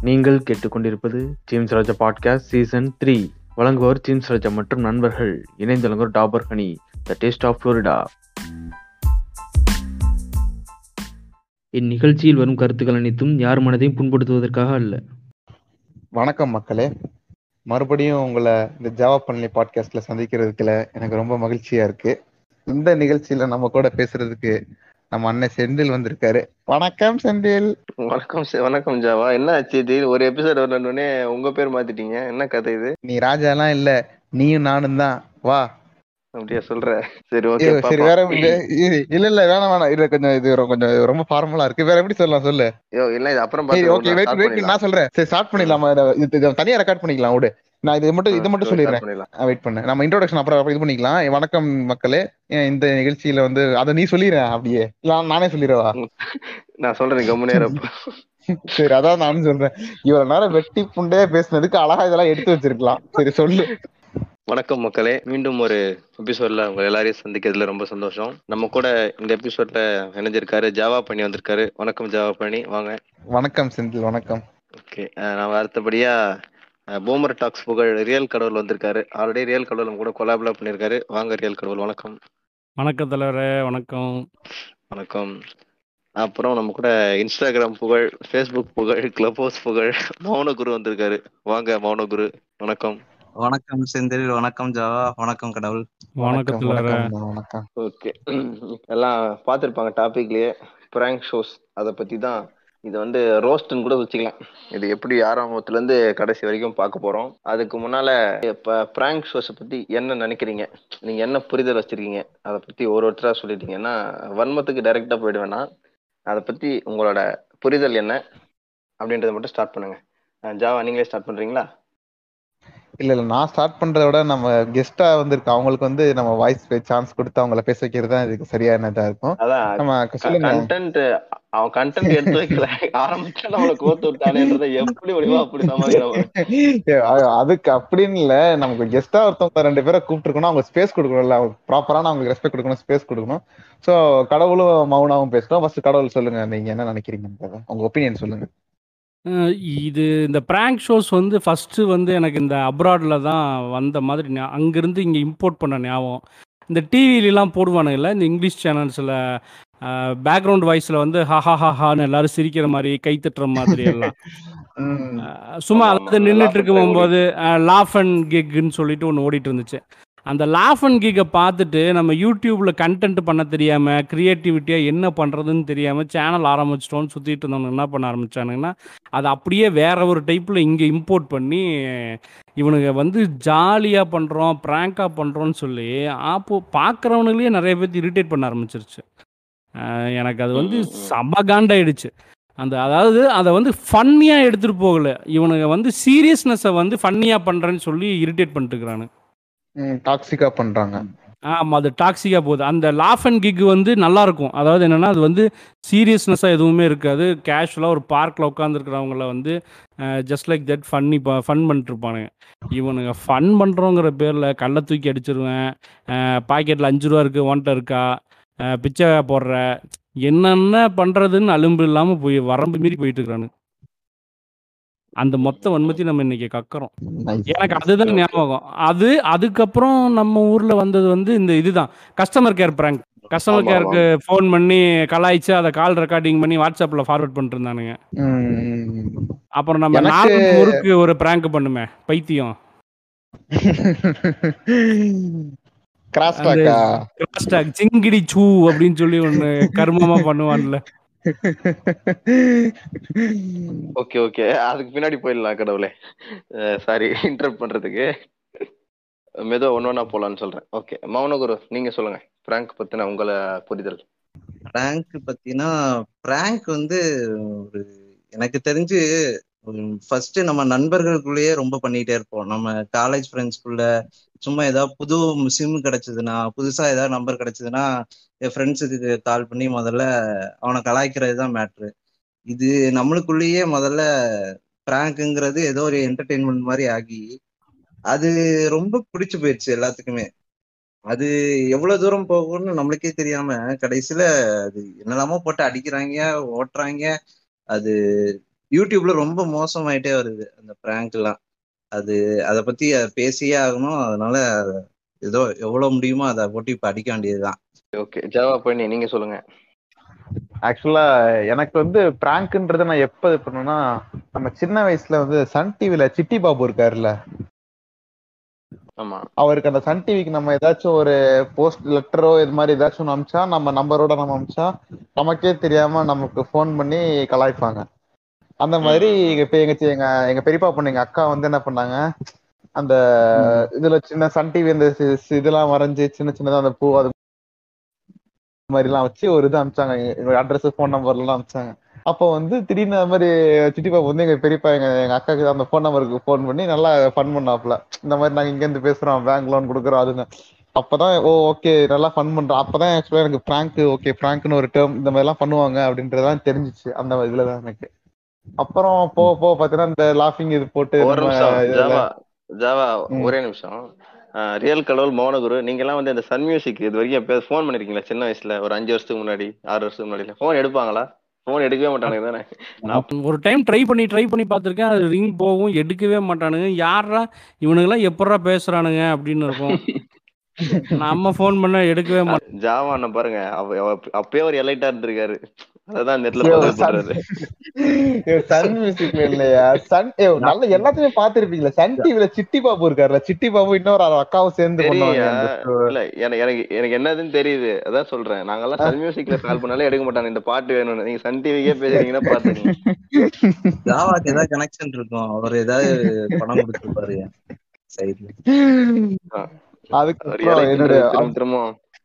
நீங்கள் கேட்டுக்கொண்டிருப்பது James Raja podcast season three வழங்குவோர் ஜேம்ஸ் ராஜா மற்றும் நண்பர்கள் இணைந்து வழங்குவோர் Dabur honey the taste of Florida இந்நிகழ்ச்சியில் வரும் கருத்துக்கள் அனைத்தும் யார் மனதையும் புண்படுத்துவதற்காக அல்ல வணக்கம் மக்களே மறுபடியும் உங்களை இந்த ஜாவா பண்ணி பாட்காஸ்ட்ல சந்திக்கிறதுக்குல எனக்கு ரொம்ப மகிழ்ச்சியா இருக்கு இந்த நிகழ்ச்சியில நம்ம கூட பேசுறதுக்கு நம்ம அண்ணன் செந்தில் வந்திருக்காரு வணக்கம் செந்தில் வணக்கம் சி- வணக்கம் ஜாவா என்ன ஆச்சு திடீர்னு ஒரு எபிசோட் வரணுன்னே உங்க பேர் மாத்திட்டீங்க என்ன கதை இது நீ ராஜாலாம் இல்ல நீயும் நானும் தான் வா அப்படியா சொல்ற சரி ஓகே ஐயோ, சரி வேற வே- இ- இல்ல இல்ல வேணாம் வேணாம் இல்ல கொஞ்சம் இது ரொ- கொஞ்சம் ரொம்ப ஃபார்மலா இருக்கு வேற எப்படி சொல்லலாம் சொல்லு யோ இல்ல இது அப்புறம் சரி பார்த்து ஓகே வெயிட் வெயிட் நான் சொல்றேன் சரி ஸ்டார்ட் பண்ணிடலாமா இத- இது இத தனியா ரெக்கார்ட் பண்ணிக்கலாம் விடு நான் இது மட்டும் இதை மட்டும் சொல்லிடுறேன் வெயிட் பண்ணு நம்ம இன்ட்ரோடக்ஷன் அப்புறம் அப்புறம் இது பண்ணிக்கலாம் வணக்கம் மக்களே ஏன் இந்த நிகழ்ச்சியில வந்து அதை நீ சொல்லிடுறேன் அப்படியே இல்ல நானே சொல்லிடுவா நான் சொல்றேன் கம்முனே இருப்ப சரி அதான் நானும் சொல்றேன் இவ்வளவு நேரம் வெட்டி புண்டே பேசுனதுக்கு அழகா இதெல்லாம் எடுத்து வச்சிருக்கலாம் சரி சொல்லு வணக்கம் மக்களே மீண்டும் ஒரு எபிசோட்ல உங்க எல்லாரையும் சந்திக்கிறதுல ரொம்ப சந்தோஷம் நம்ம கூட இந்த எபிசோட்ல இணைஞ்சிருக்காரு ஜாவா பண்ணி வந்திருக்காரு வணக்கம் ஜாவா பண்ணி வாங்க வணக்கம் செந்தில் வணக்கம் ஓகே நம்ம அடுத்தபடியா போமர் டாக்ஸ் புகழ் ரியல் கடவுள் வந்திருக்காரு ஆல்ரெடி ரியல் கடவுள் நம்ம கூட கொலாபரேட் பண்ணியிருக்காரு வாங்க ரியல் கடவுள் வணக்கம் வணக்கம் தலைவரே வணக்கம் வணக்கம் அப்புறம் நம்ம கூட இன்ஸ்டாகிராம் புகழ் ஃபேஸ்புக் புகழ் கிளப் ஹவுஸ் புகழ் மௌனகுரு வந்திருக்காரு வாங்க மௌனகுரு வணக்கம் வணக்கம் செந்தில் வணக்கம் ஜாவா வணக்கம் கடவுள் வணக்கம் தலைவரே வணக்கம் வணக்கம் ஓகே எல்லாம் பார்த்துருப்பாங்க டாபிக்லயே ப்ராங்க் ஷோஸ் அதை பத்தி தான் இது வந்து ரோஸ்ட்னு கூட வச்சுக்கலாம் இது எப்படி ஆரம்பத்துல இருந்து கடைசி வரைக்கும் பார்க்க போறோம் அதுக்கு முன்னால இப்ப ப்ராங்க் ஷோஸை பத்தி என்ன நினைக்கிறீங்க நீங்க என்ன புரிதல் வச்சிருக்கீங்க அதை பத்தி ஒரு ஒருத்தரா சொல்லிட்டீங்கன்னா வன்மத்துக்கு டைரக்டா போயிடுவேன்னா அதை பத்தி உங்களோட புரிதல் என்ன அப்படின்றத மட்டும் ஸ்டார்ட் பண்ணுங்க அஹ் ஜாவா நீங்களே ஸ்டார்ட் பண்றீங்களா இல்ல இல்ல நான் ஸ்டார்ட் பண்றத விட நம்ம கெஸ்டா வந்திருக்க அவங்களுக்கு வந்து நம்ம வாய்ஸ் சான்ஸ் கொடுத்து அவங்கள பேச வைக்கிறது தான் இதுக்கு சரியானதா இருக்கும் அதான் நம்ம சொல்லுங்க கண்டென்ட் அவன் கண்டென்ட் எடுத்து வைக்கல ஆரம்பிச்சா நம்மள கோத்து விட்டானேன்றத எப்படி முடியுமோ அப்படி சமாளிக்கிறோம் ஏ, அ- அதுக்கு அப்படின்னு இல்ல நமக்கு கெஸ்டா ஒருத்தவங்க ரெண்டு பேரை கூப்பிட்டுருக்கணும் அவங்க ஸ்பேஸ் கொடுக்கணும்ல அவங்க ப்ராப்பரான அவங்களுக்கு ரெஸ்பெக்ட் கொடுக்கணும் ஸ்பேஸ் கொடுக்கணும் சோ கடவுளும் மௌனாவும் பேசணும் ஃபர்ஸ்ட் கடவுள் சொல்லுங்க நீங்க என்ன நினைக்கிறீங்கன்றத உங்க ஒப்பீனியன் சொல்லுங்க அஹ் இது இந்த ப்ராங்க் ஷோஸ் வந்து ஃபஸ்ட்டு வந்து எனக்கு இந்த அப்ராடில் தான் வந்த மாதிரி ஞா- அங்கிருந்து இங்கே இம்போர்ட் பண்ண ஞாபகம் இந்த டிவிலலாம் போடுவானுங்கல்ல இந்த இங்கிலீஷ் சேனல்ஸில் பேக்ரவுண்ட் வாய்ஸில் வந்து ஹஹா ஹான்னு எல்லாரும் சிரிக்கிற மாதிரி கை தட்டுற மாதிரி எல்லாம் ம். அஹ் சும்மா ஆமா, அதாவது ஆமா. நின்றுட்டு இருக்கும் laugh and போது லாஃப் அண்ட் கிக்னு சொல்லிட்டு ஒன்று ஓடிட்டு இருந்துச்சு அந்த லாஃப் அண்ட் கிக்கை பார்த்துட்டு நம்ம யூடியூப்பில் கண்டென்ட் பண்ண தெரியாமல் க்ரியேட்டிவிட்டியாக என்ன பண்ணுறதுன்னு தெரியாமல் சேனல் ஆரம்பிச்சிட்டோன்னு சுற்றிட்டு இருந்தவங்க என்ன பண்ண ஆரம்பிச்சானுங்கன்னா அதை அப்படியே வேற ஒரு டைப்பில் இங்கே இம்போர்ட் பண்ணி இவனுங்க வந்து ஜாலியாக பண்ணுறோம் ப்ராங்காக பண்ணுறோன்னு சொல்லி ஆப்போ பார்க்குறவனுங்களே நிறைய பேர் இரிட்டேட் பண்ண ஆரம்பிச்சிருச்சு அஹ் எனக்கு அது வந்து ம், ம், ம். செம காண்டாயிடுச்சு அந்த அதாவது அதை வந்து ஃபன்னியாக எடுத்துகிட்டு போகல இவனுங்க வந்து சீரியஸ்னஸை வந்து ஃபன்னியாக பண்ணுறேன்னு சொல்லி இரிட்டேட் பண்ணிட்டுக்கிறானு ம், டாக்ஸிக்கா பண்றாங்க ஆமாம் அது டாக்ஸிக்காக போகுது அந்த லாஃப் அண்ட் கிக் வந்து நல்லா இருக்கும் அதாவது என்னென்னா அது வந்து சீரியஸ்னஸாக எதுவுமே இருக்காது கேஷுவலாக ஒரு பார்க்கில் உட்காந்துருக்கிறவங்கள வந்து just like that funny fun பண்ணிட்டுருப்பானுங்க இவனுங்க ஃபன் பண்ணுறோங்கிற பேரில் கல்லை தூக்கி அடிச்சிருவேன் பாக்கெட்டில் அஞ்சு ரூபா இருக்குது ஒன்ட்ட இருக்கா அஹ், பிச்சை போடுற என்னென்ன பண்ணுறதுன்னு அலும்பு இல்லாமல் போய் வரம்பு மீறி போயிட்டு இருக்கிறானு அந்த மொத்த வன்மத்தையும் நம்ம இன்னைக்கு கக்குறோம் Nice. எனக்கு அதுதான் ஞாபகம் அது அதுக்கப்புறம் நம்ம ஊர்ல வந்தது வந்து இந்த இதுதான் கஸ்டமர் கேர் பிராங்க் கஸ்டமர் ஆமா, கேருக்கு ஃபோன் பண்ணி கலாய்ச்சு அதை கால் ரெக்கார்டிங் பண்ணி வாட்ஸ்அப்ல ஃபார்வர்ட் பண்ணிட்டு இருந்தானுங்க ம், ம். அப்புறம் நம்ம எனக்கு- நார்மல் முறுக்கு ஒரு பிராங்க் பண்ணுமே பைத்தியம் கிராஸ் அந்த டாக்கா ஹேஷ்டாக் சிங்கிடி சூ அப்படின்னு சொல்லி ஒண்ணு கர்மமா பண்ணுவான்ல ஓகே ஓகே அதுக்கு பின்னாடி போயிடலாம் கடவுளே சாரி இன்டர்ப்ட் பண்றதுக்கு மெதுவா ஒன்று ஒன்றா போலான்னு சொல்றேன் ஓகே மௌனகுரு நீங்க சொல்லுங்க பிராங்க் பத்தின உங்களை புரிதல் பிராங்க் பத்தினா பிராங்க் வந்து ஒரு எனக்கு தெரிஞ்சு ஃபர்ஸ்ட் நம்ம நண்பர்களுக்குள்ளேயே ரொம்ப பண்ணிட்டே இருப்போம் நம்ம காலேஜ் ஃப்ரெண்ட்ஸ்குள்ள சும்மா ஏதாவது புது சிம் கிடைச்சதுன்னா புதுசா ஏதாவது நம்பர் கிடைச்சதுன்னா என் ஃப்ரெண்ட்ஸுக்கு கால் பண்ணி முதல்ல அவனை கலாய்க்கிறது தான் மேட்ரு இது நம்மளுக்குள்ளேயே முதல்ல பிராங்க்குங்கிறது ஏதோ ஒரு என்டர்டெயின்மெண்ட் மாதிரி ஆகி அது ரொம்ப பிடிச்சு போயிடுச்சு எல்லாத்துக்குமே அது எவ்வளவு தூரம் போகும்னு நம்மளுக்கே தெரியாம கடைசியில அது என்னெல்லாமோ போட்டு அடிக்கிறாங்க ஓட்டுறாங்க அது யூடியூப்ல ரொம்ப மோசமாயிட்டே வருது அந்த பிராங்க் எல்லாம் அது அதை பத்தி பேசியே ஆகணும் அதனால ஏதோ எவ்வளவு முடியுமோ அதை போட்டு இப்ப அடிக்க வேண்டியதுதான் ஓகே ஜாவா பண்ணி நீங்க சொல்லுங்க ஆக்சுவலா எனக்கு வந்து பிராங்க்ன்றதை நான் எப்ப இது பண்ணேன்னா நம்ம சின்ன வயசுல வந்து சன் டிவில சிட்டி பாபு இருக்காருல்ல ஆமா அவருக்கு அந்த சன் டிவிக்கு நம்ம ஏதாச்சும் ஒரு போஸ்ட் லெட்டரோ இது மாதிரி ஏதாச்சும் ஒண்ணு அமிச்சா நம்ம நம்பரோட நம்ம அமிச்சா நமக்கே தெரியாம நமக்கு ஃபோன் பண்ணி கலாய்ப்பாங்க அந்த மாதிரி எங்க பெ- எங்க சி- எங்க எங்க பெரியப்பா பொண்ணு எங்க அக்கா வந்து என்ன பண்ணாங்க அந்த இதுல சின்ன சன் டிவி அந்த சி- சி- இதெல்லாம் வரைஞ்சு சின்ன சின்னதா அந்த பூ அது மாதிரி எல்லாம் வச்சு ஒரு இது அமிச்சாங்க அட்ரஸ் ஃபோன் நம்பர் எல்லாம் அமிச்சாங்க அப்போ வந்து திடீர்னு அது மாதிரி சிட்டி பாபு வந்து எங்க பெரியப்பா எங்க எங்க அக்காக்கு அந்த ஃபோன் நம்பருக்கு ஃபோன் பண்ணி நல்லா ஃபன் பண்ணாப்ல இந்த மாதிரி நாங்க இங்க இருந்து பேசுறோம் பேங்க் லோன் கொடுக்குறோம் அதுன்னு அப்பதான் ஓ ஓகே நல்லா ஃபன் பண்றோம் அப்பதான் ஆக்சுவலா எனக்கு பிராங்க் ஓகே பிராங்க்னு ஒரு டேர்ம் இந்த மாதிரி எல்லாம் பண்ணுவாங்க அப்படின்றதான் தெரிஞ்சிச்சு அந்த இதுலதான் எனக்கு அப்புறம் போக போக பாத்தீங்கன்னா இந்த லாஃபிங் இது போட்டு ஒரு நம்ம நிமிஷம் இதுல- ஜாவா ஜாவா ம். ஒரே நிமிஷம் ரியல் கடவுள் மௌனகுரு நீங்க எல்லாம் வந்து இந்த சன் மியூசிக் இது வரைக்கும் எப்பயாவது ஃபோன் பண்ணிருக்கீங்களா சின்ன வயசுல ஒரு அஞ்சு வருஷத்துக்கு முன்னாடி ஆறு வருஷத்துக்கு முன்னாடி ஃபோன் எடுப்பாங்களா ஃபோன் எடுக்கவே மாட்டானுங்க தானே நான் ஒரு டைம் ட்ரை பண்ணி ட்ரை பண்ணி பார்த்துருக்கேன் அது ரிங் போகும் எடுக்கவே மாட்டானுங்க யாரா இவனுங்கெல்லாம் எப்பட்றா பேசுறானுங்க அப்படின்னு இருக்கும் நம்ம ஃபோன் பண்ண எடுக்கவே மாட்டோம் ஜாவா அண்ணன் பாருங்க அவ- அவ- அப்பயே ஒரு எலைட்டா இருந்திருக்காரு அதான் நெட்ல ஐயோ, பதிவு சன் பண்றாரு ஐயோ, சன் மியூசிக்ல இல்லையா சன் ஐயோ, நல்ல எல்லாத்தையுமே பாத்திருப்பீங்களா சன் டிவில சிட்டி பாபு இருக்காருல்ல சிட்டி பாபு இன்னொரு அவர் அக்காவும் சேர்ந்து பண்ணுவாங்க தெரியா அந்த show. இல்ல எனக்கு எனக்கு எனக்கு என்னதுன்னு தெரியுது அதான் சொல்றேன் நாங்கெல்லாம் சன் மியூசிக்ல கால் பண்ணாலே எடுக்க மாட்டாங்க இந்த பாட்டு வேணும்னு நீங்க சன் டிவிக்கே பேசுறீங்கன்னா பாத்துக்கங்க ஜாவாக்கு ஏதாவது கனெக்ஷன் இருக்கும் அவர் ஏதாவது பணம் கொடுத்துருப்பாரு சைட்ல ஒரு அதுக்கப்புறம் எலைட் என்னுடைய திரும்ப திரும்ப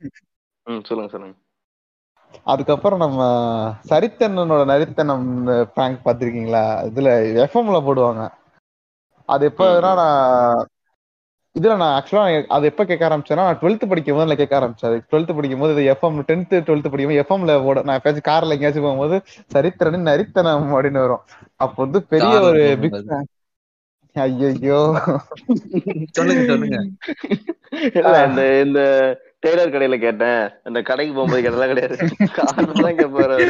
ம் சொல்லுங்க சொல்லுங்க அதுக்கப்புறம் நம்ம சரித்தனனோட நரித்தனம் பிராங்க் பாத்திருக்கீங்களா இதுல எஃப்எம்ல போடுவாங்க அது எப்போனா நான் இதுல நான் ஆக்சுவலா அது எப்ப கேட்க ஆரம்பிச்சேன்னா நான் டுவெல்த் படிக்கும் போது கேட்க ஆரம்பிச்சேன் டுவெல்த் படிக்கும் போது இது எஃப்எம் டென்த் டுவெல்த் படிக்கும் போது எஃப்எம்ல போட நான் எப்பயாச்சும் கார்ல எங்கேயாச்சும் போகும்போது சரித்திரனின் நரித்தனம் அப்படின்னு வரும் அப்போ வந்து பெரிய கார்ல ஒரு போகும்போது. பிக் ஐயோ சொல்லுங்க சொல்லுங்க இல்ல இந்த இந்த டெய்லர் கடையில கேட்டேன் இந்த கடைக்கு போகும்போது கேட்டதெல்லாம் கிடையாது காரணம் தான் கேட்பாரு அவரு.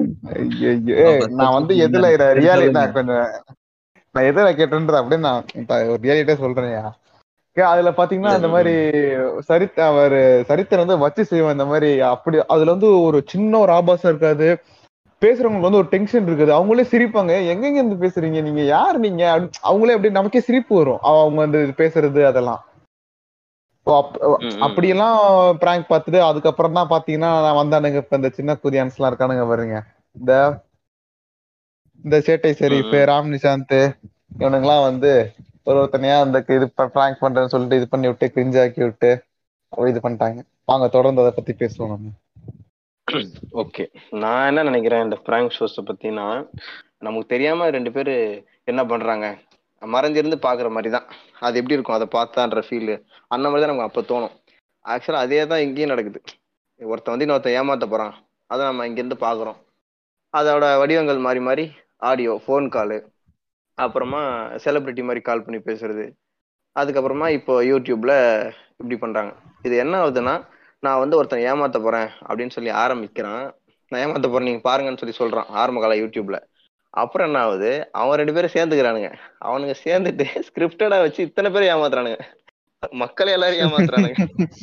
ஐயோ நான் வந்து எதுல ரியாலிட்டி நான் கொஞ்சம் நான் எதுல கேட்டேன்றது அப்படியே நான் ஒரு ரியாலிட்டியா சொல்றேன்யா Okay, அதுல பாத்தீங்கன்னா அந்த மாதிரி சரித்த அவர் சரித்திரம் வந்து வச்சு செய்வோம் இந்த மாதிரி அப்படி அதுல வந்து ஒரு சின்ன ஒரு ஆபாசம் இருக்காது பேசுறவங்களுக்கு வந்து ஒரு டென்ஷன் இருக்குது அவங்களே சிரிப்பாங்க எங்கெங்க இருந்து பேசுறீங்க நீங்க யார் நீங்க அப்படின்னு அவங்களே அப்படி நமக்கே சிரிப்பு வரும் அவங்க வந்து பேசுறது அதெல்லாம் ஓ, அப்- ம், ம். அப்படியெல்லாம் பிராங்க் பார்த்துட்டு அதுக்கப்புறம் தான் பாத்தீங்கன்னா நான் வந்தானுங்க இப்ப இந்த சின்ன குதியான்ஸ் எல்லாம் இருக்கானுங்க பாருங்க இந்த இந்த சேட்டை ஷெரீஃப் ம், ம். ராம் நிஷாந்த் இவனுங்கெல்லாம் வந்து ஒரு ஒருத்தனையா அந்த இது பிராங்க் பண்றேன்னு சொல்லிட்டு இது பண்ணி விட்டு கிரிஞ்ச் ஆக்கி விட்டு அப்படி இது பண்ணிட்டாங்க வாங்க தொடர்ந்து அதை பத்தி பேசுவோம் நம்ம ஓகே நான் என்ன நினைக்கிறேன் இந்த பிராங்க் ஷோஸ் பத்தினா நமக்கு தெரியாம ரெண்டு பேரு என்ன பண்றாங்க மறைஞ்சிருந்து பாக்குற மாதிரி தான் அது எப்படி இருக்கும் அதை பார்த்தான்ற ஃபீல் அந்த மாதிரி தான் நமக்கு அப்ப தோணும் ஆக்சுவலா அதே தான் இங்கேயும் நடக்குது ஒருத்தன் வந்து இன்னொருத்தன் ஏமாத்த போறான் அதை நம்ம இங்கிருந்து பாக்குறோம் அதோட வடிவங்கள் மாறி மாறி ஆடியோ ஃபோன் காலு அப்புறமா செலிபிரிட்டி மாதிரி கால் பண்ணி பேசுறது அதுக்கப்புறமா இப்போ யூடியூப்ல இப்படி பண்றாங்க இது என்ன ஆகுதுன்னா நான் வந்து ஒருத்தன் ஏமாத்த போறேன் அப்படின்னு சொல்லி ஆரம்பிக்கிறான் நான் ஏமாத்த போறேன் நீங்க பாருங்கன்னு சொல்லி சொல்றான் ஆரம்ப கால யூடியூப்ல அப்புறம் என்ன ஆகுது அவன் ரெண்டு பேரும் சேர்ந்துக்கிறானுங்க அவனுங்க சேர்ந்துட்டு ஸ்கிரிப்டடா வச்சு இத்தனை பேர் ஏமாத்துறானுங்க மக்களை எல்லாரும் ஏமாத்துறானுங்க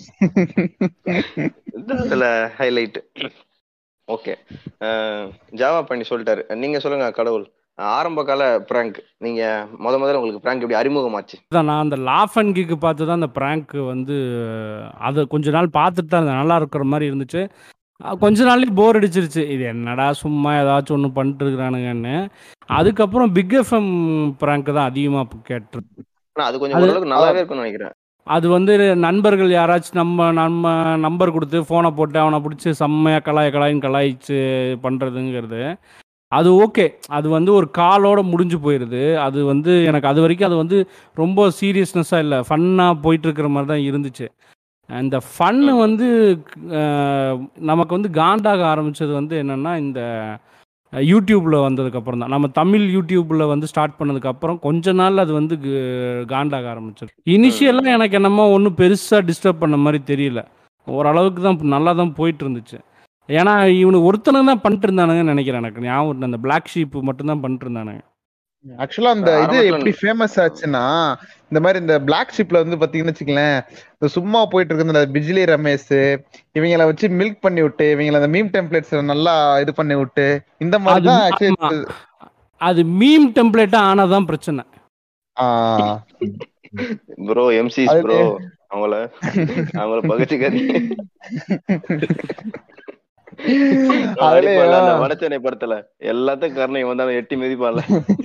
இதுதான் அதுல ஹைலைட் ஓகே ஜாவா பண்ணி சொல்லிட்டாரு நீங்க சொல்லுங்க கடவுள் ஆரம்ப கால பிராங்க் நீங்க முத முதல்ல உங்களுக்கு பிராங்க் எப்படி அறிமுகமாச்சு தான் நான் அந்த லாஃப் அண்ட் கிக்கு பார்த்து தான் அந்த ப்ராங்க் வந்து அதை கொஞ்ச நாள் பார்த்துட்டு தான் இருந்தேன் நல்லா இருக்கிற மாதிரி இருந்துச்சு அஹ் கொஞ்ச நாள்லயே போர் அடிச்சிருச்சு இது என்னடா சும்மா ஏதாச்சும் ஒன்று பண்ணிட்டு இருக்கிறானுங்கன்னு அதுக்கப்புறம் பிக் எஃப்எம் ப்ராங்க் தான் அதிகமாக கேட்டு ஆனா அது கொஞ்சம் அது- ஓரளவுக்கு நல்லாவே இருக்கும்னு நினைக்கிறேன் அது வந்து நண்பர்கள் யாராச்சும் நம்ம நம்ம நம்பர் கொடுத்து ஃபோனை போட்டு அவனை பிடிச்சி செம்மையாக கலாய் கலாயின்னு கலாய்ச்சி பண்ணுறதுங்கிறது அது ஓகே அது வந்து ஒரு காலோட முடிஞ்சு போயிடுது அது வந்து எனக்கு அது வரைக்கும் அது வந்து ரொம்ப சீரியஸ்னஸாக இல்லை ஃபன்னாக போயிட்டுருக்கிற மாதிரி தான் இருந்துச்சு இந்த ஃபன்னு வந்து அஹ், நமக்கு வந்து காண்டாக ஆரம்பித்தது வந்து என்னென்னா இந்த யூடியூப்பில் வந்ததுக்கப்புறம் தான் நம்ம தமிழ் யூடியூப்பில் வந்து ஸ்டார்ட் பண்ணதுக்கப்புறம் கொஞ்ச நாள் அது வந்து கு- காண்டாக ஆரம்பிச்சது இனிஷியலாக எனக்கு என்னமோ ஒன்றும் பெருசாக டிஸ்டர்ப் பண்ண மாதிரி தெரியல ஓரளவுக்கு தான் நல்லா தான் போயிட்டு இருந்துச்சு ஏன்னா இவனுக்கு ஒருத்தனுக்கு தான் பண்ணிட்டு இருந்தானுங்கன்னு நினைக்கிறேன் எனக்கு ஞாபகம் இருக்கு. அந்த பிளாக் ஷீப் மட்டும் தான் பண்ணிட்டு இருந்தானுங்க ஆக்சுவலா அந்த இது ஆரம்பத்துல எப்படி ஃபேமஸ் ஆச்சுன்னா இந்த மாதிரி இந்த பிளாக் ஷிப்ல வந்து பாத்தீங்கன்னு வச்சுக்கலேன் இந்த சும்மா போயிட்டு இருக்க இந்த பிஜிலி ரமேஷ் இவங்கள வச்சு மில்க் பண்ணி விட்டு இவங்கள அந்த மீம் டெம்ப்ளேட்ஸ் நல்லா இது பண்ணி விட்டு இந்த மாதிரி அது தான் ஆமா. ஆக்சுவலி அது மீம் டெம்ப்ளேட்டா ஆனாதான் பிரச்சனை ப்ரோ எம்சிஸ் அது- ப்ரோ அவங்கள அவங்கள பகச்சுக்காதீங்க அதுலயும் அடிப்பான்ல, அந்த வடச்சென்னை படத்துல எல்லாத்துக்கும் காரணம் இவன் தான் எட்டி மிதிப்பான்ல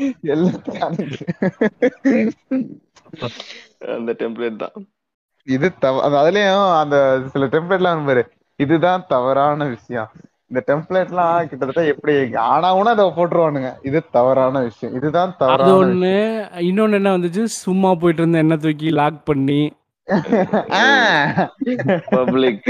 எல்லாத்துக்கும் அந்த டெம்ப்ளேட் தான் இது தவ அது அதுலயும் அந்த சில டெம்ப்ளேட்லாம் பாரு இதுதான் தவறான விஷயம் இந்த டெம்ப்ளேட்லாம் கிட்டத்தட்ட எப்படி ஆனாவுனா அதை போட்டுருவானுங்க இது தவறான விஷயம் இதுதான் அது தவறான விஷயம் ஒண்ணு இன்னொன்னு என்ன வந்துச்சு சும்மா போயிட்டு இருந்த எண்ணெய் தூக்கி லாக் பண்ணி ஆ. பப்ளிக்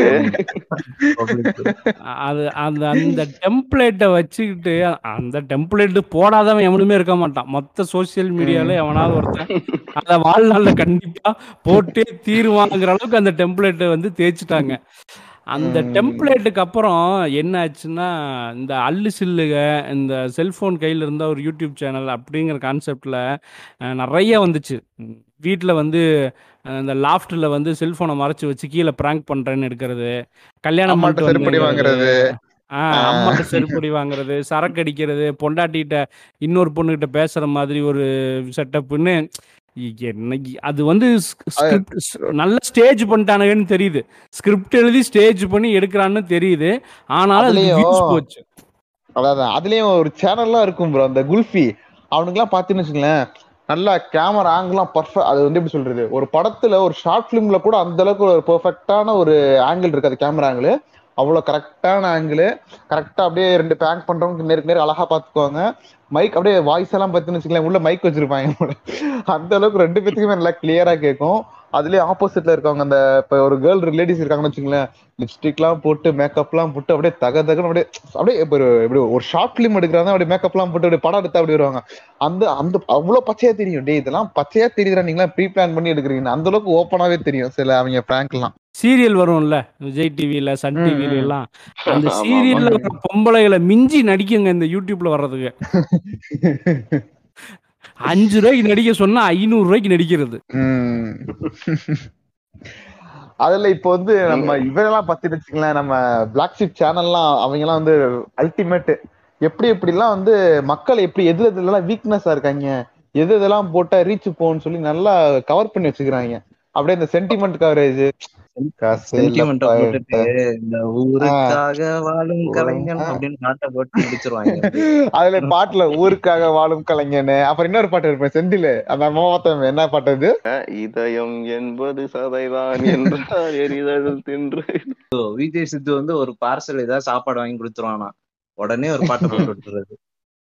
அது அந்த அந்த டெம்ப்ளேட்டை வச்சுக்கிட்டு அந்த டெம்ப்ளேட் போடாதவன் எவனுமே இருக்க மாட்டான் மொத்த சோசியல் மீடியால எவனாவது ஒருத்தன் அத வாழ்நாள்ல கண்டிப்பா போட்டே தீருவாங்கிற அளவுக்கு அந்த டெம்ப்ளேட்டை வந்து தேய்ச்சிட்டாங்க அந்த ம். டெம்ப்ளேட்டுக்கு அப்புறம் என்ன ஆச்சுன்னா இந்த அல்லு சில்லுக இந்த செல்போன் கையில் இருந்த ஒரு யூடியூப் சேனல் அப்படிங்கிற கான்செப்ட்ல நிறைய வந்துச்சு வீட்டில் வந்து அஹ், இந்த லாஃப்ட்ல வந்து செல்போனை மறைச்சு வச்சு கீழே ப்ராங்க் பண்றேன்னு எடுக்கிறது கல்யாணம் அம்மாட்ட பண்ணிட்டு செருப்படி வந்துங்கிறது. வாங்குறது ஆ, ஆ. அம்மாட்ட செருப்படி வாங்குறது சரக்கு அடிக்கிறது பொண்டாட்டிகிட்ட இன்னொரு பொண்ணுகிட்ட பேசுற மாதிரி ஒரு செட்டப்னு என்ன அது வந்து ஸ்கிரிப்ட் நல்ல ஸ்டேஜ் பண்ணிட்டானுங்கன்னு தெரியுது ஸ்கிரிப்ட் எழுதி ஸ்டேஜ் பண்ணி எடுக்கிறான்னு தெரியுது ஆனாலும் அதுக்கு அதுலயும் views போச்சு அதாவது அதுலயும் ஒரு சேனல்லாம் இருக்கும் ப்ரோ அந்த குல்ஃபி அவனுக்குலாம் பாத்தீங்கன்னு வச்சுங்களேன் நல்லா கேமரா ஆங்கிள்லாம் பர்ஃபெக்ட் அது வந்து எப்படி சொல்றது ஒரு படத்துல ஒரு ஷார்ட் பிலிம்ல கூட அந்த அளவுக்கு ஒரு பெர்ஃபெக்டான ஒரு ஆங்கிள் இருக்கு அது கேமரா ஆங்கிள் அவ்வளவு கரெக்டான ஆங்கிள் கரெக்டா அப்படியே ரெண்டு பேங்க் பண்றவங்க நேருக்கு நேர் அழகா பாத்துக்குவாங்க மைக் அப்படியே வாய்ஸ் எல்லாம் பார்த்தீங்கன்னு வச்சுக்கலாம் உள்ள மைக் வச்சிருப்பாங்க போல. அந்த அளவுக்கு ரெண்டு பேத்துக்குமே நல்லா கிளியரா கேட்கும் அதுலயே ஆப்போசிட்ல இருக்கவங்க அந்த இப்ப ஒரு கேர்ள் லேடிஸ் இருக்காங்கன்னு வச்சுங்களேன் லிப்ஸ்டிக்லாம் போட்டு மேக்கப்லாம் போட்டு அப்படியே தக தகன்னு அப்படியே அப்படியே இப்ப ஒரு இப்படி ஒரு ஷார்ட் பிலிம் எடுக்கிறாங்க அப்படியே மேக்கப்லாம் போட்டு அப்படியே படம் எடுத்து அப்படி வருவாங்க அந்த அந்த அவ்வளவு பச்சையா தெரியும் டேய் இதெல்லாம் பச்சையா தெரியுதா நீங்களா ப்ரீ பிளான் பண்ணி எடுக்கிறீங்க அந்த அளவுக்கு ஓப்பனாவே தெரியும் சில அவங்க பிராங்க்லாம் சீரியல் வரும்ல விஜய் டிவில சன் ம், டிவில ம். எல்லாம் அந்த ஆமா, ஆமா. சீரியல்ல வர பொம்பளைகளை மிஞ்சி நடிக்குங்க இந்த யூடியூப்ல வர்றதுக்கு அஞ்சு ரூபாய்க்கு நடிக்க சொன்னா ஐநூறு ரூபாய்க்கு நடிக்கிறது உம் அதுல இப்போ வந்து நம்ம இவரெல்லாம் பத்தி வச்சுக்கலாம் நம்ம பிளாக் ஷிப் சேனல்லாம் அவங்க எல்லாம் வந்து அல்டிமேட் எப்படி எப்படிலாம் வந்து மக்கள் எப்படி எது எதுலாம் வீக்னஸா இருக்காங்க எது எதெல்லாம் போட்டா ரீச் போகும்னு சொல்லி நல்லா கவர் பண்ணி வச்சுக்கிறாங்க அப்படியே இந்த சென்டிமெண்ட் கவரேஜ் சென்டிமெண்ட் போட்டுட்டு இந்த ஊருக்காக வாழும் கலைஞன் ஆ. அப்படின்னு பாட்டை போட்டு முடிச்சிருவாங்க அதுல பாட்டுல ஊருக்காக வாழும் கலைஞனு அப்புறம் இன்னொரு பாட்டு இருப்பேன் செந்திலு அந்த மோத்தம் என்ன பாட்டு அது இதயம் என்பது சதைதான் என்றால் எரிதல் தின்று விஜய் சித்து வந்து ஒரு பார்சல் ஏதாவது சாப்பாடு வாங்கி கொடுத்துருவானா உடனே ஒரு பாட்டை போட்டு விட்டுறது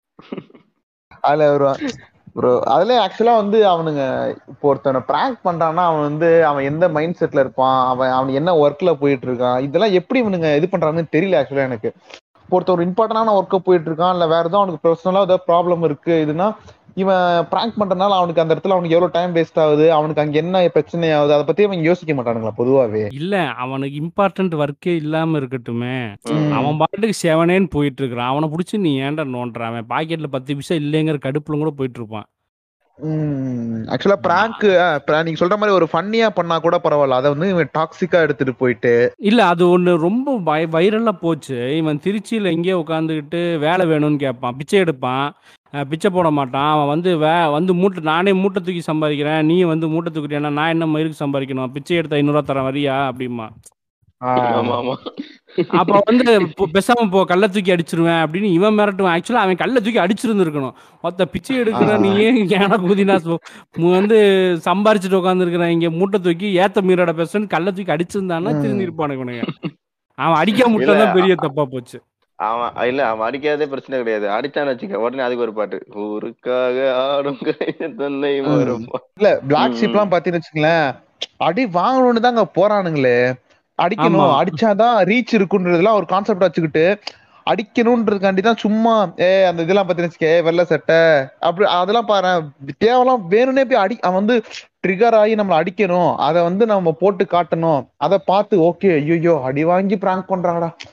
அதுல ஒரு ப்ரோ அதுல ஆக்சுவலா வந்து அவனுங்க இப்போ ஒருத்தனை பிராங்க் பண்றான்னா அவன் வந்து அவன் எந்த மைண்ட் செட்ல இருப்பான் அவன் அவன் என்ன ஒர்க்ல போயிட்டு இருக்கான் இதெல்லாம் எப்படி இவனுங்க இது பண்றாங்கன்னு தெரியல ஆக்சுவலா எனக்கு இப்போ ஒருத்தன் ஒரு இம்பார்ட்டன்டான ஒர்க்க போயிட்டு இருக்கான் இல்ல வேற ஏதோ அவனுக்கு பர்சனலா ஏதாவது ப்ராப்ளம் இருக்கு இதுன்னா இவன் பிராங்க் பண்றதுனால அவனுக்கு அந்த இடத்துல அவனுக்கு எவ்வளவு டைம் வேஸ்ட் ஆகுது அவனுக்கு அங்க என்ன பிரச்சனை ஆகுது அதை பத்தி அவன் யோசிக்க மாட்டானுங்களா பொதுவாவே இல்ல அவனுக்கு இம்பார்ட்டன்ட் ஒர்க்கே இல்லாம இருக்கட்டுமே ம். அவன் பாட்டுக்கு செவனேன்னு போயிட்டு இருக்கிறான் அவனை பிடிச்சி நீ ஏன்டா நோண்டுற அவன் பாக்கெட்ல பத்து பைசா இல்லைங்கிற கடுப்புல கூட போயிட்டு இருப்பான் ஆக்சுவலா பிராங்க் நீங்க சொல்ற மாதிரி ஒரு ஃபன்னியா பண்ணா கூட பரவாயில்ல அதை வந்து இவன் டாக்ஸிக்கா எடுத்துட்டு போயிட்டு இல்ல அது ஒண்ணு ரொம்ப வை வைரலா போச்சு இவன் திருச்சியில எங்கேயோ உட்காந்துக்கிட்டு வேலை வேணும்னு கேட்பான் பிச்சை எடுப்பான் அஹ் பிச்சை போட மாட்டான் அவன் வந்து வே வந்து மூட்டை நானே மூட்டை தூக்கி சம்பாதிக்கிறேன் நீ வந்து மூட்டை தூக்கிட்டேன்னா நான் என்ன மயிருக்கு சம்பாதிக்கணும் பிச்சை எடுத்து ஐநூறுவா தரேன் வரியா அப்படிமா ஆமா ஆமா அப்ப வந்து இப்போ பேசாம போ கள்ள தூக்கி அடிச்சிருவேன் அப்படின்னு இவன் மிரட்டுவான் ஆக்சுவலா அவன் கள்ள தூக்கி அடிச்சிருந்துருக்கணும் மொத்த பிச்சை எடுக்கிற நீ ஏன் ஏன குதினா வந்து சம்பாரிச்சுட்டு உட்காந்துருக்கிறேன் இங்க மூட்டை தூக்கி ஏத்த மீறோட பேசுன்னு கள்ள தூக்கி அடிச்சிருந்தான்னா ம். திருந்திருப்பானுங்க இவனுங்க. அவன் அடிக்காம விட்டதான் பெரிய தப்பா போச்சு அவன் இல்ல அவன் அடிக்காதே பிரச்சனை கிடையாது அடிச்சான்னு வச்சுக்க உடனே அதுக்கு ஒரு பாட்டு ஊருக்காக ஆடும் கலைஞர் தன்னை மறுப்பான் இல்ல பிளாக் ம். ஷீப் எல்லாம் பாத்தீங்கன்னு வச்சுங்களேன் அடி வாங்கணும்னு தாங்க போறானுங்களே அடிக்கணும் ஆமா. அடிச்சாதான் ரீச் இருக்குன்றதுலாம் ஒரு கான்செப்ட் வச்சுக்கிட்டு அடிக்கணும்ன்றதுக்காண்டி தான் சும்மா ஏ அந்த இதெல்லாம் பாத்தீங்கன்னு வச்சுக்க ஏ, வெள்ளை சட்டை அப்படி அதெல்லாம் பாரு தேவலாம் வேணும்னே போய் அடி அவன் வந்து ட்ரிகர் ஆகி நம்மள அடிக்கணும் அதை வந்து நம்ம போட்டு காட்டணும் அதை பார்த்து ஓகே ஐயோ அடி வாங்கி பிராங்க் பண்றாங்கடா ச்சே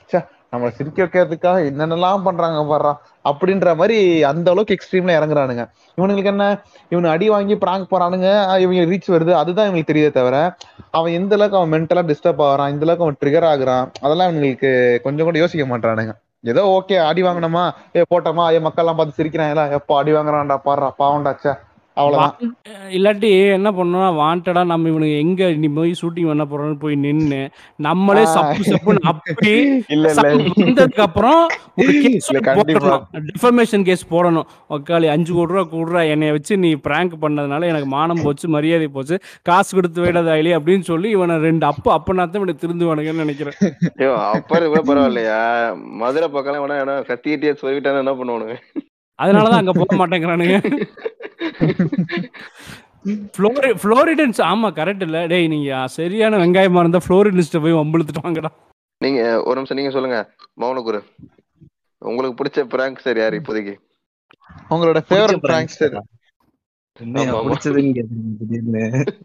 நம்மளை சிரிக்க வைக்கிறதுக்காக என்னென்னலாம் பண்றாங்க பாடுறா அப்படின்ற மாதிரி அந்த அளவுக்கு எக்ஸ்ட்ரீம்ல இறங்குறானுங்க இவனுங்களுக்கு என்ன இவனு அடி வாங்கி பிராங்க் போறானுங்க அஹ் இவங்க ரீச் வருது அதுதான் இவங்களுக்கு தெரியுதே தவிர அவன் எந்த அளவுக்கு அவன் மென்டலா டிஸ்டர்ப் ஆகுறான் இந்த அளவுக்கு அவன் ட்ரிகர் ஆகுறான் அதெல்லாம் இவங்களுக்கு கொஞ்சம் கூட யோசிக்க மாட்டானுங்க ஏதோ ஓகே அடி வாங்கினோமா ஏ போட்டோமா ஏ மக்கள் எல்லாம் பார்த்து சிரிக்கிறாங்களா எப்போ அடி வாங்குறான்டா பாடுறா பாவண்டாச்சா அவ்வளவுதான் வான்- இல்லாட்டி என்ன பண்ணோம்னா வாண்டடா நம்ம இவனுக்கு எங்க நீ போய் ஷூட்டிங் பண்ண போறோம்னு போய் நின்னு நம்மளே ஆஹ் சப்பு சப்புன்னு அப்படி இல்ல இல்ல வந்ததுக்கு அப்புறம் ஒரு கேஸ் இல்ல கண்டிப்பா போடணும் டிஃபர்மேஷன் கேஸ் போடணும் ஒக்காளி அஞ்சு கோடி ரூபா கூடுறா என்னைய வச்சு நீ பிராங்க் பண்ணதுனால எனக்கு மானம் போச்சு மரியாதை போச்சு காசு கொடுத்து வேடதாயிலே அப்படின்னு சொல்லி இவனை ரெண்டு அப்போ அப்பனாத்தான் இவனை திருந்துவானுங்கன்னு நினைக்கிறேன் ஐயோ அப்ப இது கூட பரவாயில்லையா மதுரை பக்கம் வேணா வேணா கத்திக்கிட்டே சொல்லிட்டானு என்ன பண்ணுவானுங்க அதனாலதான் அங்க போக மாட்டேங்கிறானுங்க ஃப்ளோரி ஃப்ளோரிடன்ஸ் ஆமா கரெக்ட் இல்ல டேய் நீங்க சரியான வெங்காயமா இருந்தா ஃப்ளோரிடன்ஸ்ட்ட போய் வம்பிழுத்துட்டு வாங்கடா நீங்க ஒரு நிமிஷம் நீங்க சொல்லுங்க மௌனகுரு உங்களுக்கு பிடிச்ச பிராங்க் சார் யாரு இப்போதைக்கு உங்களோட பிடிச்ச ஃபேவரட் prank பிராங்க்ஸ்டர் என்னையா ஆமா, ஆமா. பிடிச்சதுன்னு கேக்குறீங்க திடீர்னு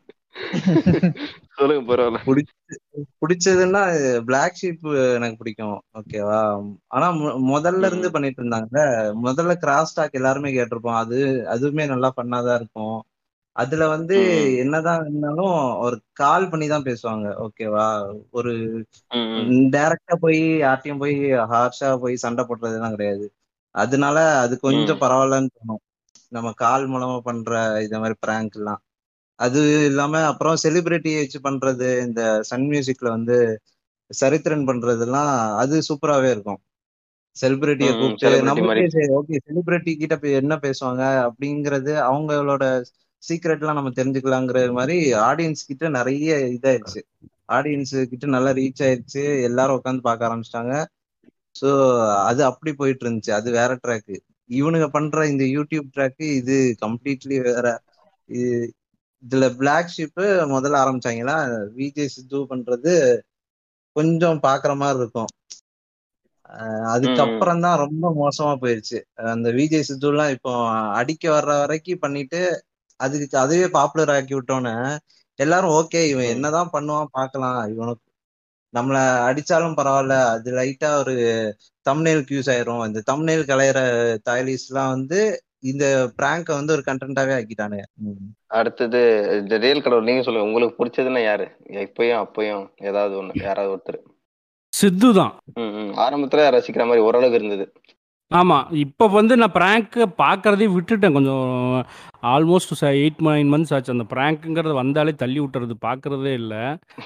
சொல்லுங்க பரவாயில்ல பிடிச்சதுன்னா பிளாக் ஷீப் எனக்கு பிடிக்கும் ஓகேவா ஆனா மு- முதல்ல இருந்து ம். பண்ணிட்டு இருந்தாங்க முதல்ல கிராஸ் டாக் எல்லாருமே கேட்டிருப்போம் அது அதுவுமே நல்லா பண்ணாதான் இருக்கும் அதுல வந்து ம். என்னதான் இருந்தாலும் ஒரு கால் பண்ணி தான் பேசுவாங்க ஓகேவா ஒரு ம், ம். டைரக்டா போய் யார்ட்டையும் போய் ஹார்ஷா போய் சண்டை போடுறதுலாம் கிடையாது அதனால அது கொஞ்சம் ம். பரவாயில்லன்னு தோணும் நம்ம கால் மூலமா பண்ற இந்த மாதிரி பிராங்க் எல்லாம் அது இல்லாம அப்புறம் செலிபிரிட்டி வச்சு பண்றது இந்த சன் மியூசிக்ல வந்து சரித்திரன் பண்றதெல்லாம் அது சூப்பராவே இருக்கும் செலிபிரிட்டியை ம், ம். கூப்பிட்டு celebrity நம்ம மாதிரி. ஓகே செலிபிரிட்டி கிட்ட போய் என்ன பேசுவாங்க அப்படிங்கறது அவங்களோட சீக்ரெட் எல்லாம் நம்ம தெரிஞ்சுக்கலாங்கிற மாதிரி ஆடியன்ஸ் கிட்ட நிறைய இதாயிருச்சு ஆடியன்ஸ் கிட்ட நல்லா ரீச் ஆயிருச்சு எல்லாரும் உட்காந்து பார்க்க ஆரம்பிச்சிட்டாங்க சோ அது அப்படி போயிட்டு இருந்துச்சு அது வேற ட்ராக் இவனுங்க பண்ற இந்த யூடியூப் ட்ராக் இது கம்ப்ளீட்லி வேற இது- இதுல பிளாக் ஷிப் முதல்ல ஆரம்பிச்சாங்களா விஜய் சித்து பண்றது கொஞ்சம் பாக்குற மாதிரி இருக்கும் அஹ் அதுக்கப்புறம் தான் ரொம்ப மோசமா போயிருச்சு அந்த விஜய் சித்து எல்லாம் இப்போ அடிக்க வர்ற வரைக்கும் பண்ணிட்டு அதுக்கு அதுவே பாப்புலர் ஆக்கி விட்டோன்னே எல்லாரும் ஓகே இவன் ம். என்னதான் பண்ணுவான் பார்க்கலாம் இவனுக்கு நம்மள அடிச்சாலும் பரவாயில்ல அது லைட்டா ஒரு தம்னேலுக்கு யூஸ் ஆயிரும் இந்த தம்னேல் கலையிற தாய்லிஸ் எல்லாம் வந்து இந்த பிராங்க வந்து ஒரு கண்டென்ட்டாவே ஆக்கிட்டானுங்க ம். அடுத்தது இந்த ரியல் கடவுள் நீங்க சொல்லுங்க உங்களுக்கு பிடிச்சதுன்னா யாரு இப்பயும் அப்பயும் ஏதாவது ஒண்ணு யாராவது ஒருத்தர் சித்து தான் ம், ம். ஆரம்பத்துல ரசிக்கிற மாதிரி ஓரளவுக்கு இருந்தது ஆமா இப்போ வந்து நான் ப்ராங்க்கு பார்க்கறதே விட்டுட்டேன் கொஞ்சம் ஆல்மோஸ்ட் எயிட் நைன் மந்த்ஸ் ஆச்சு அந்த ப்ராங்க்குங்கிறது வந்தாலே தள்ளி விட்டுறது பார்க்கறதே இல்லை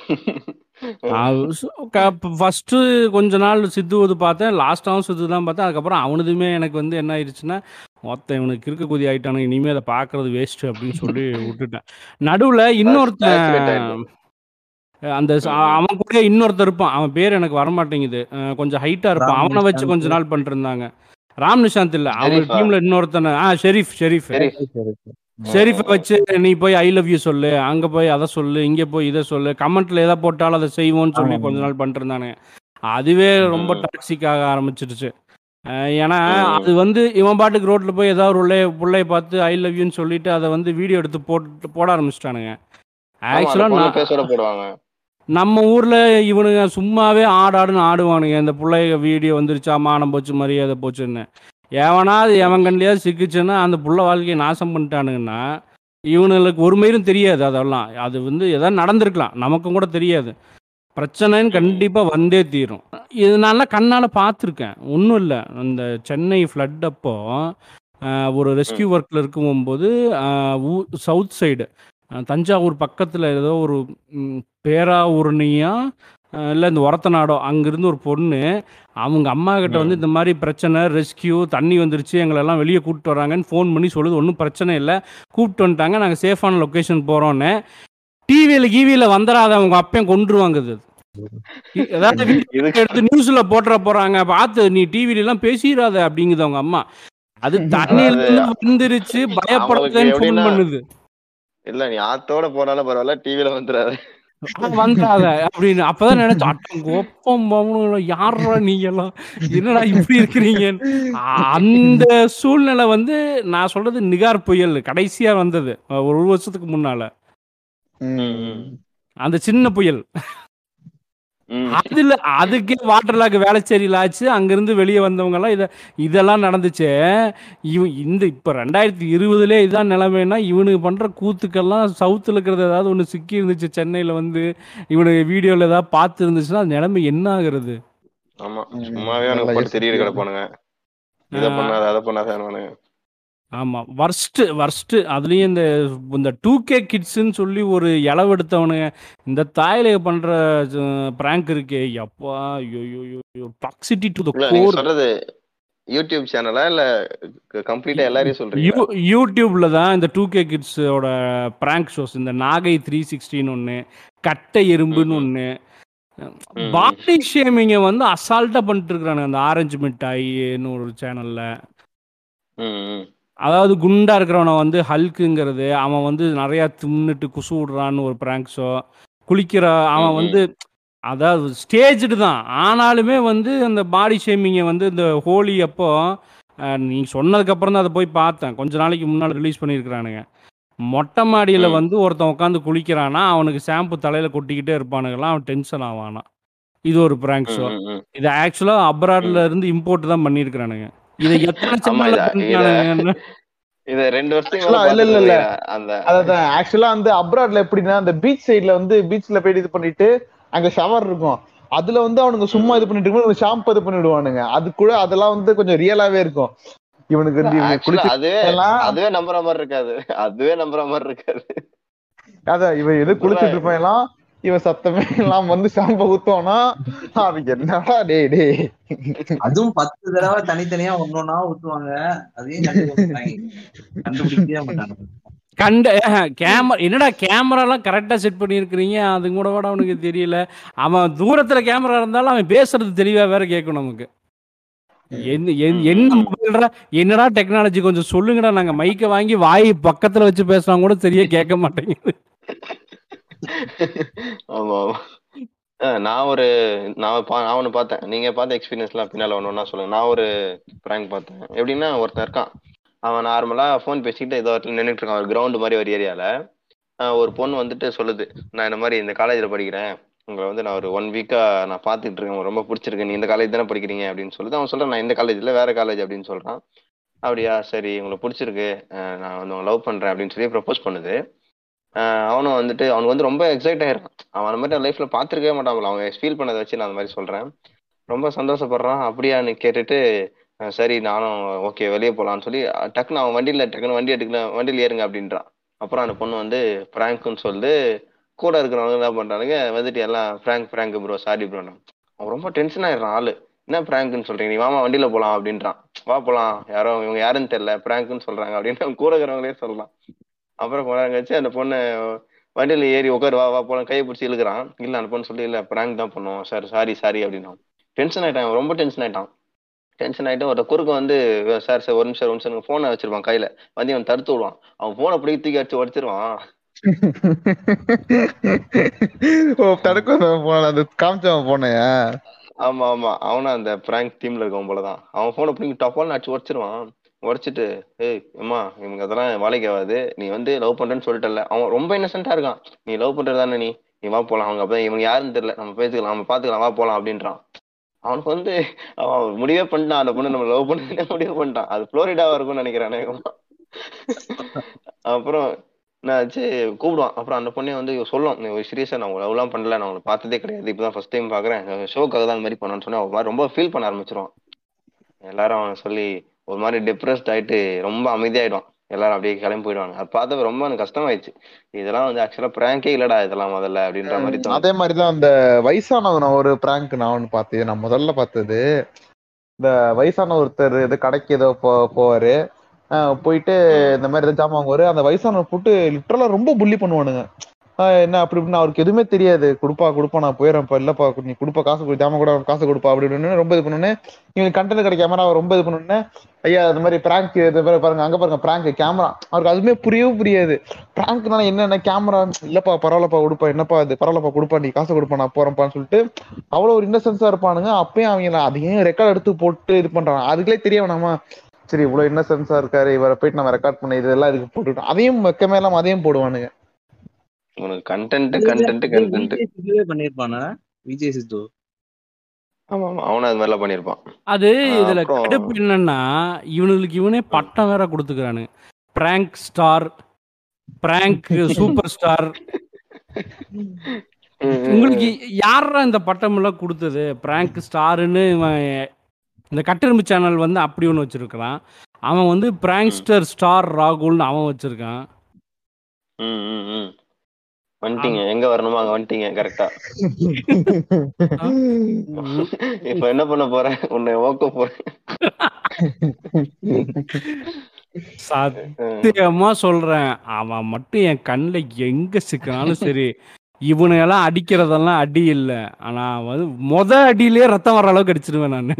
ஃபஸ்ட்டு கொஞ்ச நாள் சித்துவது பார்த்தேன் லாஸ்ட்டாகவும் சித்து தான் பார்த்தேன் அதுக்கப்புறம் அவனதுமே எனக்கு வந்து என்ன ஆயிடுச்சுன்னா மொத்தம் இவனுக்கு இருக்க குதி ஆயிட்டானுங்க இனிமேல் அதை பார்க்கறது வேஸ்ட் அப்படின்னு சொல்லி விட்டுட்டேன் நடுவில் saturate இன்னொருத்தன் ஆயிடுது. அந்த ச- ம். அவன் கூட இன்னொருத்தன் இருப்பான் அவன் பேர் எனக்கு வரமாட்டேங்குது அஹ் கொஞ்சம் ஹைட்டாக இருப்பான் ராம் அவனை வச்சு கொஞ்ச நிஷாந்த். நாள் பண்ணிட்டு இருந்தாங்க ராம் நிஷாந்த் இல்லை அவன் ஷெரீஃபா? டீமில் இன்னொருத்தனை ஆ ஷெரீஃப் ஷெரீஃப் சரி சரி, சரி. ஷெரீஃபை வச்சு நீ போய் ஐ லவ் யூ சொல்லு அங்கே போய் அதை சொல்லு இங்கே போய் இதை சொல்லு கமெண்ட்ல எதை போட்டாலும் அதை செய்வோம்னு சொல்லி ஆமா. கொஞ்ச நாள் பண்ணிட்டு இருந்தானுங்க அதுவே ரொம்ப ம். டாக்ஸிக் ஆக ஆரம்பிச்சிடுச்சு அஹ் ஏன்னா ம். அது வந்து இவன் பாட்டுக்கு ரோட்ல போய் ஏதாவது ஒரு உள்ளே பிள்ளைய பார்த்து ஐ லவ் யூன்னு சொல்லிட்டு அதை வந்து வீடியோ எடுத்து போட்டு போட ஆரம்பிச்சிட்டானுங்க ஆமா, அந்த ஆக்சுவலாக பொண்ணு நான் பேசோட போடுவாங்க நம்ம ஊர்ல இவனுங்க சும்மாவே ஆடாடுன்னு ஆடுவானுங்க இந்த பிள்ளைங்க வீடியோ வந்துருச்சா மானம் போச்சு மரியாதை போச்சுன்னு எவனாவது எவன் கண்டையாவது சிக்கிச்சுன்னா அந்த புள்ள வாழ்க்கையை நாசம் பண்ணிட்டானுங்கன்னா இவனுங்களுக்கு ஒரு மயிரும் தெரியாது அதெல்லாம் அது வந்து எதாவது நடந்திருக்கலாம் நமக்கும் கூட தெரியாது பிரச்சனைன்னு கண்டிப்பாக வந்தே தீரும் இது நான் கண்ணால் பார்த்துருக்கேன் ஒன்றும் இல்லை அந்த சென்னை ஃப்ளட் அப்போ ஆஹ், ஒரு ரெஸ்கியூ ஒர்க்கில் இருக்கும்போது சவுத் சைடு தஞ்சாவூர் பக்கத்தில் ஏதோ ஒரு ம், பேராவூரணியா இல்லை இந்த ஒரத்த நாடோ அங்கேருந்து ஒரு பொண்ணு அவங்க அம்மா கிட்ட வந்து இந்த மாதிரி பிரச்சனை ரெஸ்கியூ தண்ணி வந்துருச்சு எங்களெல்லாம் வெளியே கூப்பிட்டு வராங்கன்னு ஃபோன் பண்ணி சொல்லுது ஒன்றும் பிரச்சனை இல்லை கூப்பிட்டு வந்துட்டாங்க நாங்கள் சேஃபான லொக்கேஷன் போகிறோன்னு டிவியில் கீவியில் வந்துடாத அவங்க அப்பையும் கொண்டுருவாங்க இது இ- ஏதாவது வீடியோ எடுத்து நியூஸ்ல போட்டுற போறாங்க பார்த்து நீ டிவில எல்லாம் பேசிடாத அப்படிங்குது அவங்க அம்மா அது தண்ணியில இருந்து வந்துருச்சு பயப்படுறதுன்னு ஃபோன் எப்படின்னா- பண்ணுது இல்ல நீ ஆத்தோட போனாலும் பரவாயில்ல டிவில வந்துடாது ஆ, வந்துடாத அப்படின்னு அப்பதான் நினைச்சேன் அட்டம் கோப்பம் பவனும் யாரா நீங்க எல்லாம் என்னடா இப்படி இருக்கிறீங்க அந்த சூழ்நிலை வந்து நான் சொல்றது நிகார் புயல் கடைசியா வந்தது ஒரு வருஷத்துக்கு முன்னால ம். அந்த சின்ன புயல் ம். அதுல அதுக்கே வாட்டர் லாக் வேளச்சேரியில் ஆச்சு அங்கிருந்து வெளியே வந்தவங்க எல்லாம் இத இதெல்லாம் நடந்துச்சு இவன் இந்த இப்ப ரெண்டாயிரத்தி இருபதுல இதான் நிலைமைன்னா இவனுக்கு பண்ற கூத்துக்கெல்லாம் சவுத்துல இருக்கிறது ஏதாவது ஒண்ணு சிக்கி இருந்துச்சு சென்னையில வந்து இவனுக்கு வீடியோல ஏதாவது பார்த்து இருந்துச்சுன்னா அது நிலைமை என்ன ஆகுறது ஆமா ம், சும்மாவே நல்லா அவனுக்கு போட்டு யோசிச்சு தெரியுது கிடப்பானுங்க இதை பண்ணாத அதை பண்ணாத ஆமா வர்ஸ்ட் வர்ஸ்ட் அதுலயும் இந்த இந்த டூ கே கிட்ஸ்ன்னு சொல்லி ஒரு இளவெடுத்தவனுங்க இந்த தாயில பண்ற பிராங்க் இருக்கே அப்பா ஐயோ டாக்ஸிட்டி டு த இல்ல நீங்க கோர் சொல்றது யூடியூப் சேனலா இல்ல கம்ப்ளீட்டா எல்லாரையும் சொல்றீங்க யூ யூடியூப்ல தான் இந்த டூ கே கிட்ஸோட பிராங்க் ஷோஸ் இந்த நாகை த்ரீ சிக்ஸ்டின்னு ஒன்று கட்டை எறும்புன்னு ம், ஒன்று ம். பாடி ஷேமிங்கை வந்து அசால்ட்டாக பண்ணிட்டு இருக்கிறானுங்க அந்த ஆரஞ்சு மிட்டாயின்னு ஒரு சேனல்ல ம், ம். அதாவது குண்டா இருக்கிறவனை வந்து ஹல்க்குங்கிறது அவன் வந்து நிறையா தின்னுட்டு குசு விடுறான்னு ஒரு பிராங்க் ஷோ குளிக்கிற அவன் ம், ம். வந்து அதாவது ஸ்டேஜ்டு தான் ஆனாலுமே வந்து அந்த பாடி ஷேமிங்கை வந்து இந்த ஹோலி அப்போ அஹ், நீ சொன்னதுக்கப்புறம் தான் அதை போய் பார்த்தேன் கொஞ்ச நாளைக்கு முன்னால் ரிலீஸ் பண்ணியிருக்கிறானுங்க மொட்டை மாடியில் ம். வந்து ஒருத்தன் உட்காந்து குளிக்கிறானா அவனுக்கு ஷாம்பு தலையில் கொட்டிக்கிட்டே இருப்பானுங்களாம் அவன் டென்ஷன் ஆவானா இது ஒரு பிராங்க் ஷோ ம், ம், ம். இது ஆக்சுவலாக அப்ராட்ல இருந்து இம்போர்ட் தான் பண்ணியிருக்கிறானுங்க இதை எத்தனை ஆமா செம்மல இத இத பண்ணிருக்கானுங்கன்னு இத ரெண்டு வருஷத்துக்கு Actually, மேல இல்ல, இல்ல, இல்ல. பாத்துட்டு அந்த அதான் ஆக்சுவலா வந்து அப்ராட்ல எப்படின்னா அந்த பீச் சைடுல வந்து பீச்ல போயிட்டு இது பண்ணிட்டு அங்க ஷவர் இருக்கும் அதுல வந்து அவனுங்க சும்மா இது பண்ணிட்டு இருக்கும்போது ஷாம்பு இது பண்ணிடுவானுங்க அது கூட அதெல்லாம் வந்து கொஞ்சம் ரியலாவே இருக்கும் இவனுக்கு வந்து இவங்க ஆக்சுவலா குளிச்சு அதுவே எல்லாம் அதுவே நம்புற மாதிரி இருக்காது அதுவே நம்புற மாதிரி இருக்காது அதான் இவன் எது குளிச்சிட்டு இருப்பான் எல்லாம் இவன் சத்தமே எல்லாம் வந்து ஷாம்பு ஊத்துவானா அவன் என்னடா டேய் டேய் அதுவும் பத்து தடவை தனித்தனியா ஒன்னொன்னா ஊத்துவாங்க அதையும் கண்டுபிடிக்க மாட்டாங்க. கண்டுபிடிக்கவே மாட்டாங்க கண்ட கேமரா என்னடா கேமராலாம் கரெக்டாக செட் பண்ணியிருக்கிறீங்க அது கூட கூட அவனுக்கு தெரியல அவன் தூரத்தில் கேமரா இருந்தாலும் அவன் பேசுறது தெளிவாக வேற கேட்கும் நமக்கு என்ன என்- என்ன மொபைல்டா என்னடா டெக்னாலஜி கொஞ்சம் சொல்லுங்கடா நாங்கள் மைக்கை வாங்கி வாய் பக்கத்தில் வச்சு பேசினா கூட சரியா கேட்க மாட்டேங்குது ஆமா ஆமா அஹ் நான் ஒரு நான் பா நான் ஒன்று பார்த்தேன் நீங்க பார்த்த எக்ஸ்பீரியன்ஸ்லாம் பின்னால ஒன்று ஒன்றா சொல்லுங்க நான் ஒரு ப்ராங்க் பார்த்தேன் எப்படின்னா ஒருத்தன் இருக்கான் அவன் நார்மலா ஃபோன் பேசிக்கிட்டு ஏதோ இடத்துல நின்றுட்டு இருக்கான் ஒரு கிரவுண்டு மாதிரி ஒரு ஏரியால ஒரு பொண்ணு வந்துட்டு சொல்லுது நான் இந்த மாதிரி இந்த காலேஜில் படிக்கிறேன் உங்களை வந்து நான் ஒரு ஒன் வீக்கா நான் பார்த்துட்டு இருக்கேன் உங்களுக்கு ரொம்ப பிடிச்சிருக்கு நீ இந்த காலேஜ் தானே படிக்கிறீங்க அப்படின்னு சொல்லுது அவன் சொல்றான் நான் இந்த காலேஜ்ல வேற காலேஜ் அப்படின்னு சொல்றான் அப்படியா சரி உங்களுக்கு பிடிச்சிருக்கு அஹ் நான் வந்து லவ் பண்றேன் அப்படின்னு சொல்லி ப்ரப்போஸ் பண்ணுது ஆஹ் அவனும் வந்துட்டு அவனுக்கு வந்து ரொம்ப எக்ஸைட் ஆயிடுறான் அவன் அந்த மாதிரி லைஃப்ல பார்த்துருக்கவே மாட்டாங்களா அவன் ஃபீல் பண்ணதை வச்சு நான் அந்த மாதிரி சொல்றேன் ரொம்ப சந்தோஷப்படுறான் அப்படியான்னு கேட்டுட்டு அஹ் சரி நானும் ஓகே வெளியே போலாம்னு சொல்லி அஹ் டக்குன்னு அவன் வண்டியில டக்குன்னு வண்டி எடுக்கல வண்டியில ஏறுங்க அப்படின்றான் அப்புறம் அந்த பொண்ணு வந்து பிராங்க்னு சொல்லிட்டு கூட இருக்கிறவங்க என்ன பண்றானுங்க வந்துட்டு எல்லாம் prank prank bro sorry bro அவன் ரொம்ப டென்ஷன் ஆயிடுறான் ஆளு என்ன பிராங்க்னு சொல்றீங்க நீ வாமா வண்டியில போலாம் அப்படின்றான் வா போலாம் யாரோ இவங்க யாருன்னு தெரியல பிராங்க்னு சொல்றாங்க அப்படின்னு அவன் கூட இருக்கிறவங்களே சொல்லலாம் அப்புறம் கொஞ்ச நேரம் கழிச்சு அந்த பொண்ணு வண்டியில ஏறி உட்காரு வா வா போலாம் கையை பிடிச்சி இழுக்கிறான் இல்ல அந்த பொண்ணு சொல்லி இல்ல பிராங்க் தான் பண்ணுவோம் சார் சாரி சாரி அப்படின்னா டென்ஷன் ஆயிட்டான் அவன் ரொம்ப டென்ஷன் ஆயிட்டான் டென்ஷன் ஆயிட்டு ஒரு குறுக்க வந்து சார் சார் ஒரு நிமிஷம் ஒரு நிமிஷம் போனை வச்சிருப்பான் கையில வந்து அவன் தடுத்து விடுவான் அவன் போனை பிடிக்க தூக்கி அடிச்சு உடச்சிருவான் ஓ தடுக்க போன அது காமிச்சவன் போனையா ஆமா ஆமா அவனும் அந்த பிராங்க் டீம்ல இருக்கவன் போலதான் அவன் போனை பிடிங்கி டப்பால் அடிச்சு உடச்சிருவான் உடச்சிட்டு ஏய் அம்மா இவங்க அதெல்லாம் வேலைக்கு ஆகாது நீ வந்து லவ் பண்றேன்னு சொல்லிட்டல அவன் ரொம்ப இன்னசென்ட்டா இருக்கான் நீ லவ் பண்றது தானே நீ நீ வா போலாம் அவங்க அப்பதான் இவங்க யாருன்னு தெரியல நம்ம பேசிக்கலாம் நம்ம பாத்துக்கலாம் வா போலாம் அப்படின்றான் அவனுக்கு வந்து அவன் முடிவே பண்ணிட்டான் அந்த பொண்ணு நம்ம லவ் பண்ணி முடிவு பண்ணிட்டான் அது புளோரிடாவா இருக்கும்னு நினைக்கிறேன் அநேகமா அப்புறம் என்னாச்சு கூப்பிடுவான் அப்புறம் அந்த பொண்ணே வந்து சொல்லும் நீ சீரியஸா நான் லவ்லாம் பண்ணல நான் உங்களை பார்த்ததே கிடையாது இப்பதான் ஃபர்ஸ்ட் டைம் பாக்குறேன் ஷோக்காக தான் அந்த மாதிரி பண்ணான்னு சொன்னா அவன் மாதிரி ரொம்ப ஃபீல் பண்ண ஆரம்பிச்சிருவான் எல்லாரும் அவனை சொல்லி ஒரு மாதிரி டிப்ரெஸ்ட் ஆயிட்டு ரொம்ப அமைதியாயிடுவான் எல்லாரும் அப்படியே கிளம்பி போயிடுவாங்க அது பார்த்தப்ப ரொம்ப எனக்கு கஷ்டமாயிடுச்சு இதெல்லாம் வந்து ஆக்சுவலா பிராங்கே இல்லடா இதெல்லாம் முதல்ல அப்படின்ற மாதிரி தோணுது அதே மாதிரிதான் அந்த வயசானவங்க நான் ஒரு பிராங்க் நான் ஒண்ணு பார்த்தேன் நான் முதல்ல பார்த்தது இந்த வயசான ஒருத்தர் இது கடைக்கு ஏதோ போ போவாரு ஆஹ் போயிட்டு இந்த மாதிரி ஏதோ ஜாமான் வாங்குவாரு அந்த வயசானவர் போட்டு லிட்டரலா ரொம்ப புள்ளி பண்ணுவானுங்க ஆஹ் என்ன அப்படி இப்படின்னு அவருக்கு எதுவுமே தெரியாது கொடுப்பா கொடுப்பா நான் போயிடறேன்ப்பா இல்லப்பா நீ கொடுப்பா காசு கொடு ஜாமான் கூட காசு கொடுப்பா அப்படி இப்படின்னு ரொம்ப இது பண்ணுன்னு இவங்க கண்டென்ட் கிடைக்காம அவர் ரொம்ப இது பண்ணுன்னு ஐயா இந்த மாதிரி பிராங்க் இது மாதிரி பாருங்க அங்க பாருங்க பிராங்க் கேமரா அவருக்கு அதுவுமே புரியவும் புரியாது பிராங்க்னால என்னென்ன கேமரா இல்லப்பா பரவாயில்லப்பா கொடுப்பா என்னப்பா இது பரவாயில்லப்பா கொடுப்பா நீ காசு கொடுப்பா நான் போறேன்ப்பான்னு சொல்லிட்டு அவ்வளவு ஒரு இன்னசென்ஸா இருப்பானுங்க அப்பயும் அவங்க அதையும் ரெக்கார்ட் எடுத்து போட்டு இது பண்றாங்க அதுக்குள்ளே தெரிய வேணாமா சரி இவ்வளவு இன்னசென்ஸா இருக்காரு இவரை போயிட்டு நம்ம ரெக்கார்ட் பண்ண இதெல்லாம் இதுக்கு போட்டுட்டோம் அதையும் வெக்கமே இல்லாம அதையும் போடுவானுங்க உனக்கு கண்டென்ட் கண்டென்ட் கண்டென்ட் இதுவே பண்ணிருப்பானே விஜய் சித்து ஆமா ஆமா அவனும் அது மாதிரிலாம் பண்ணியிருப்பான் அது ஆஹ் இதுல அப்புறம் கடுப்பு என்னன்னா இவனுங்களுக்கு இவனே பட்டம் வேற கொடுத்துக்கிறானு prank star prank super star ம், ம், உங்களுக்கு ம். யாரா இந்த பட்டம் எல்லாம் கொடுத்தது பிராங்க் ஸ்டாருன்னு இவன் இந்த கட்டெரும்பு சேனல் வந்து அப்படி ஒன்று வச்சிருக்கிறான் அவன் வந்து பிராங்க்ஸ்டர் ஸ்டார் ராகுல்னு அவன் வச்சிருக்கான் ம், ம், ம். வந்துட்டீங்க எங்க வரணுமோ அங்க வந்துட்டீங்க கரெக்டா இப்ப என்ன பண்ண போறேன் உன்னை ஓக்க போறேன் சத்தியமா சொல்றேன் அவன் மட்டும் என் கண்ணில் எங்க சிக்கினாலும் சரி இவனையெல்லாம் அடிக்கிறதெல்லாம் அடி இல்லை ஆனா வந்து மொத அடியிலேயே ரத்தம் வர அளவுக்கு அடிச்சிருவேன் நான்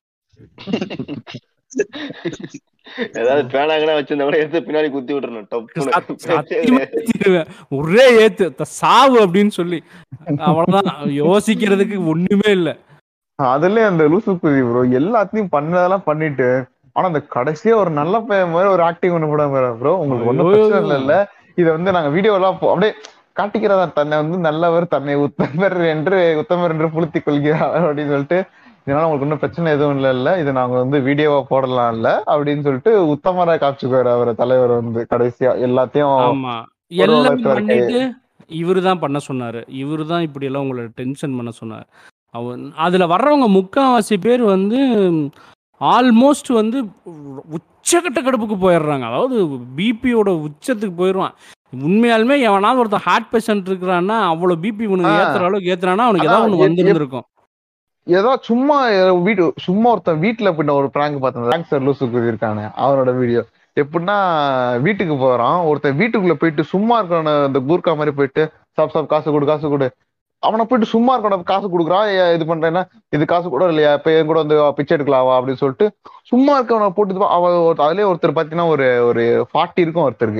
ஏதாவது பேனாங்கன்னா வச்சிருந்தா கூட எடுத்து பின்னாடி குத்தி விட்டுறணும் டப்புன்னு சத்தியமா ஏத்திடுவேன். ஒரே ஏத்து த- சாவு அப்படின்னு சொல்லி அவ்வளவுதான் யோசிக்கிறதுக்கு ஒண்ணுமே இல்ல அதுலயும் அந்த லூசு குதி ப்ரோ எல்லாத்தையும் பண்ணதெல்லாம் பண்ணிட்டு ஆனா அந்த கடைசியா ஒரு நல்ல பையன் மாதிரி ஒரு ஆக்டிங் ஒண்ணு போடாம ப்ரோ உங்களுக்கு ஒண்ணும் ஐயோ. பிரச்சனை இல்ல இல்ல இத வந்து நாங்க வீடியோ எல்லாம் போ- அப்படியே காட்டிக்கிறதா தன்னை வந்து நல்லவர் தன்னை உத்தமர் என்று உத்தமர் என்று புளுத்தி கொள்கிறார் அப்படின்னு சொல்லிட்டு இதனால உங்களுக்கு ஒன்றும் பிரச்சனை எதுவும் இல்ல இல்ல இது நாங்க வந்து வீடியோவா போடலாம் இல்ல அப்படின்னு சொல்லிட்டு உத்தமரா காமிச்சுக்குவாரு அவர் தலைவர் வந்து கடைசியா எல்லாத்தையும் ஆமா ஒரு எல்லாம் வழக்கு இருக்கு. பண்ணிட்டு இவரு தான் பண்ண சொன்னாரு இவரு தான் இப்படி எல்லாம் உங்களை டென்ஷன் பண்ண சொன்னார் அவன் அதுல வர்றவங்க முக்காவாசி பேர் வந்து ஆல்மோஸ்ட் வந்து உச்சக்கட்ட கடுப்புக்கு போயிடுறாங்க அதாவது பிபியோட உச்சத்துக்கு போயிடுவான் உண்மையாலுமே எவனாவது ஒருத்தன் ஹார்ட் பேஷண்ட் இருக்கிறான்னா அவ்வளவு பிபி இவனுக்கு ஆ. ஏத்துற அளவுக்கு ஏத்துறானா அவனுக்கு அதான் ஏதாவது ஒன்று எ- வந்துருந்துருக்கும் ஏதோ சும்மா வீடு சும்மா ஒருத்தன் வீட்டுல பின்ன ஒரு பிராங்க் பார்த்தேன் பிராங்க் சார் லூசு குதி இருக்கானே அவனோட வீடியோ எப்படின்னா வீட்டுக்கு போறான் ஒருத்தன் வீட்டுக்குள்ள போயிட்டு சும்மா இருக்கவன இந்த கூர்க்கா மாதிரி போயிட்டு சாப் சாப் காசு கொடு காசு கொடு அவனை போயிட்டு சும்மா இருக்கவன காசு கொடுக்குறான் ஏன் இது பண்றேன்னா இது காசு கூட இல்லையா இப்ப என் கூட வந்து பிச்சை எடுக்கலாவா அப்படின்னு சொல்லிட்டு சும்மா இருக்கவனை போட்டு இது ப- அவன் ஒரு- அதுலயே ஒருத்தர் பாத்தீங்கன்னா ஒரு ஒரு ஃபார்ட்டி இருக்கும் ஒருத்தருக்கு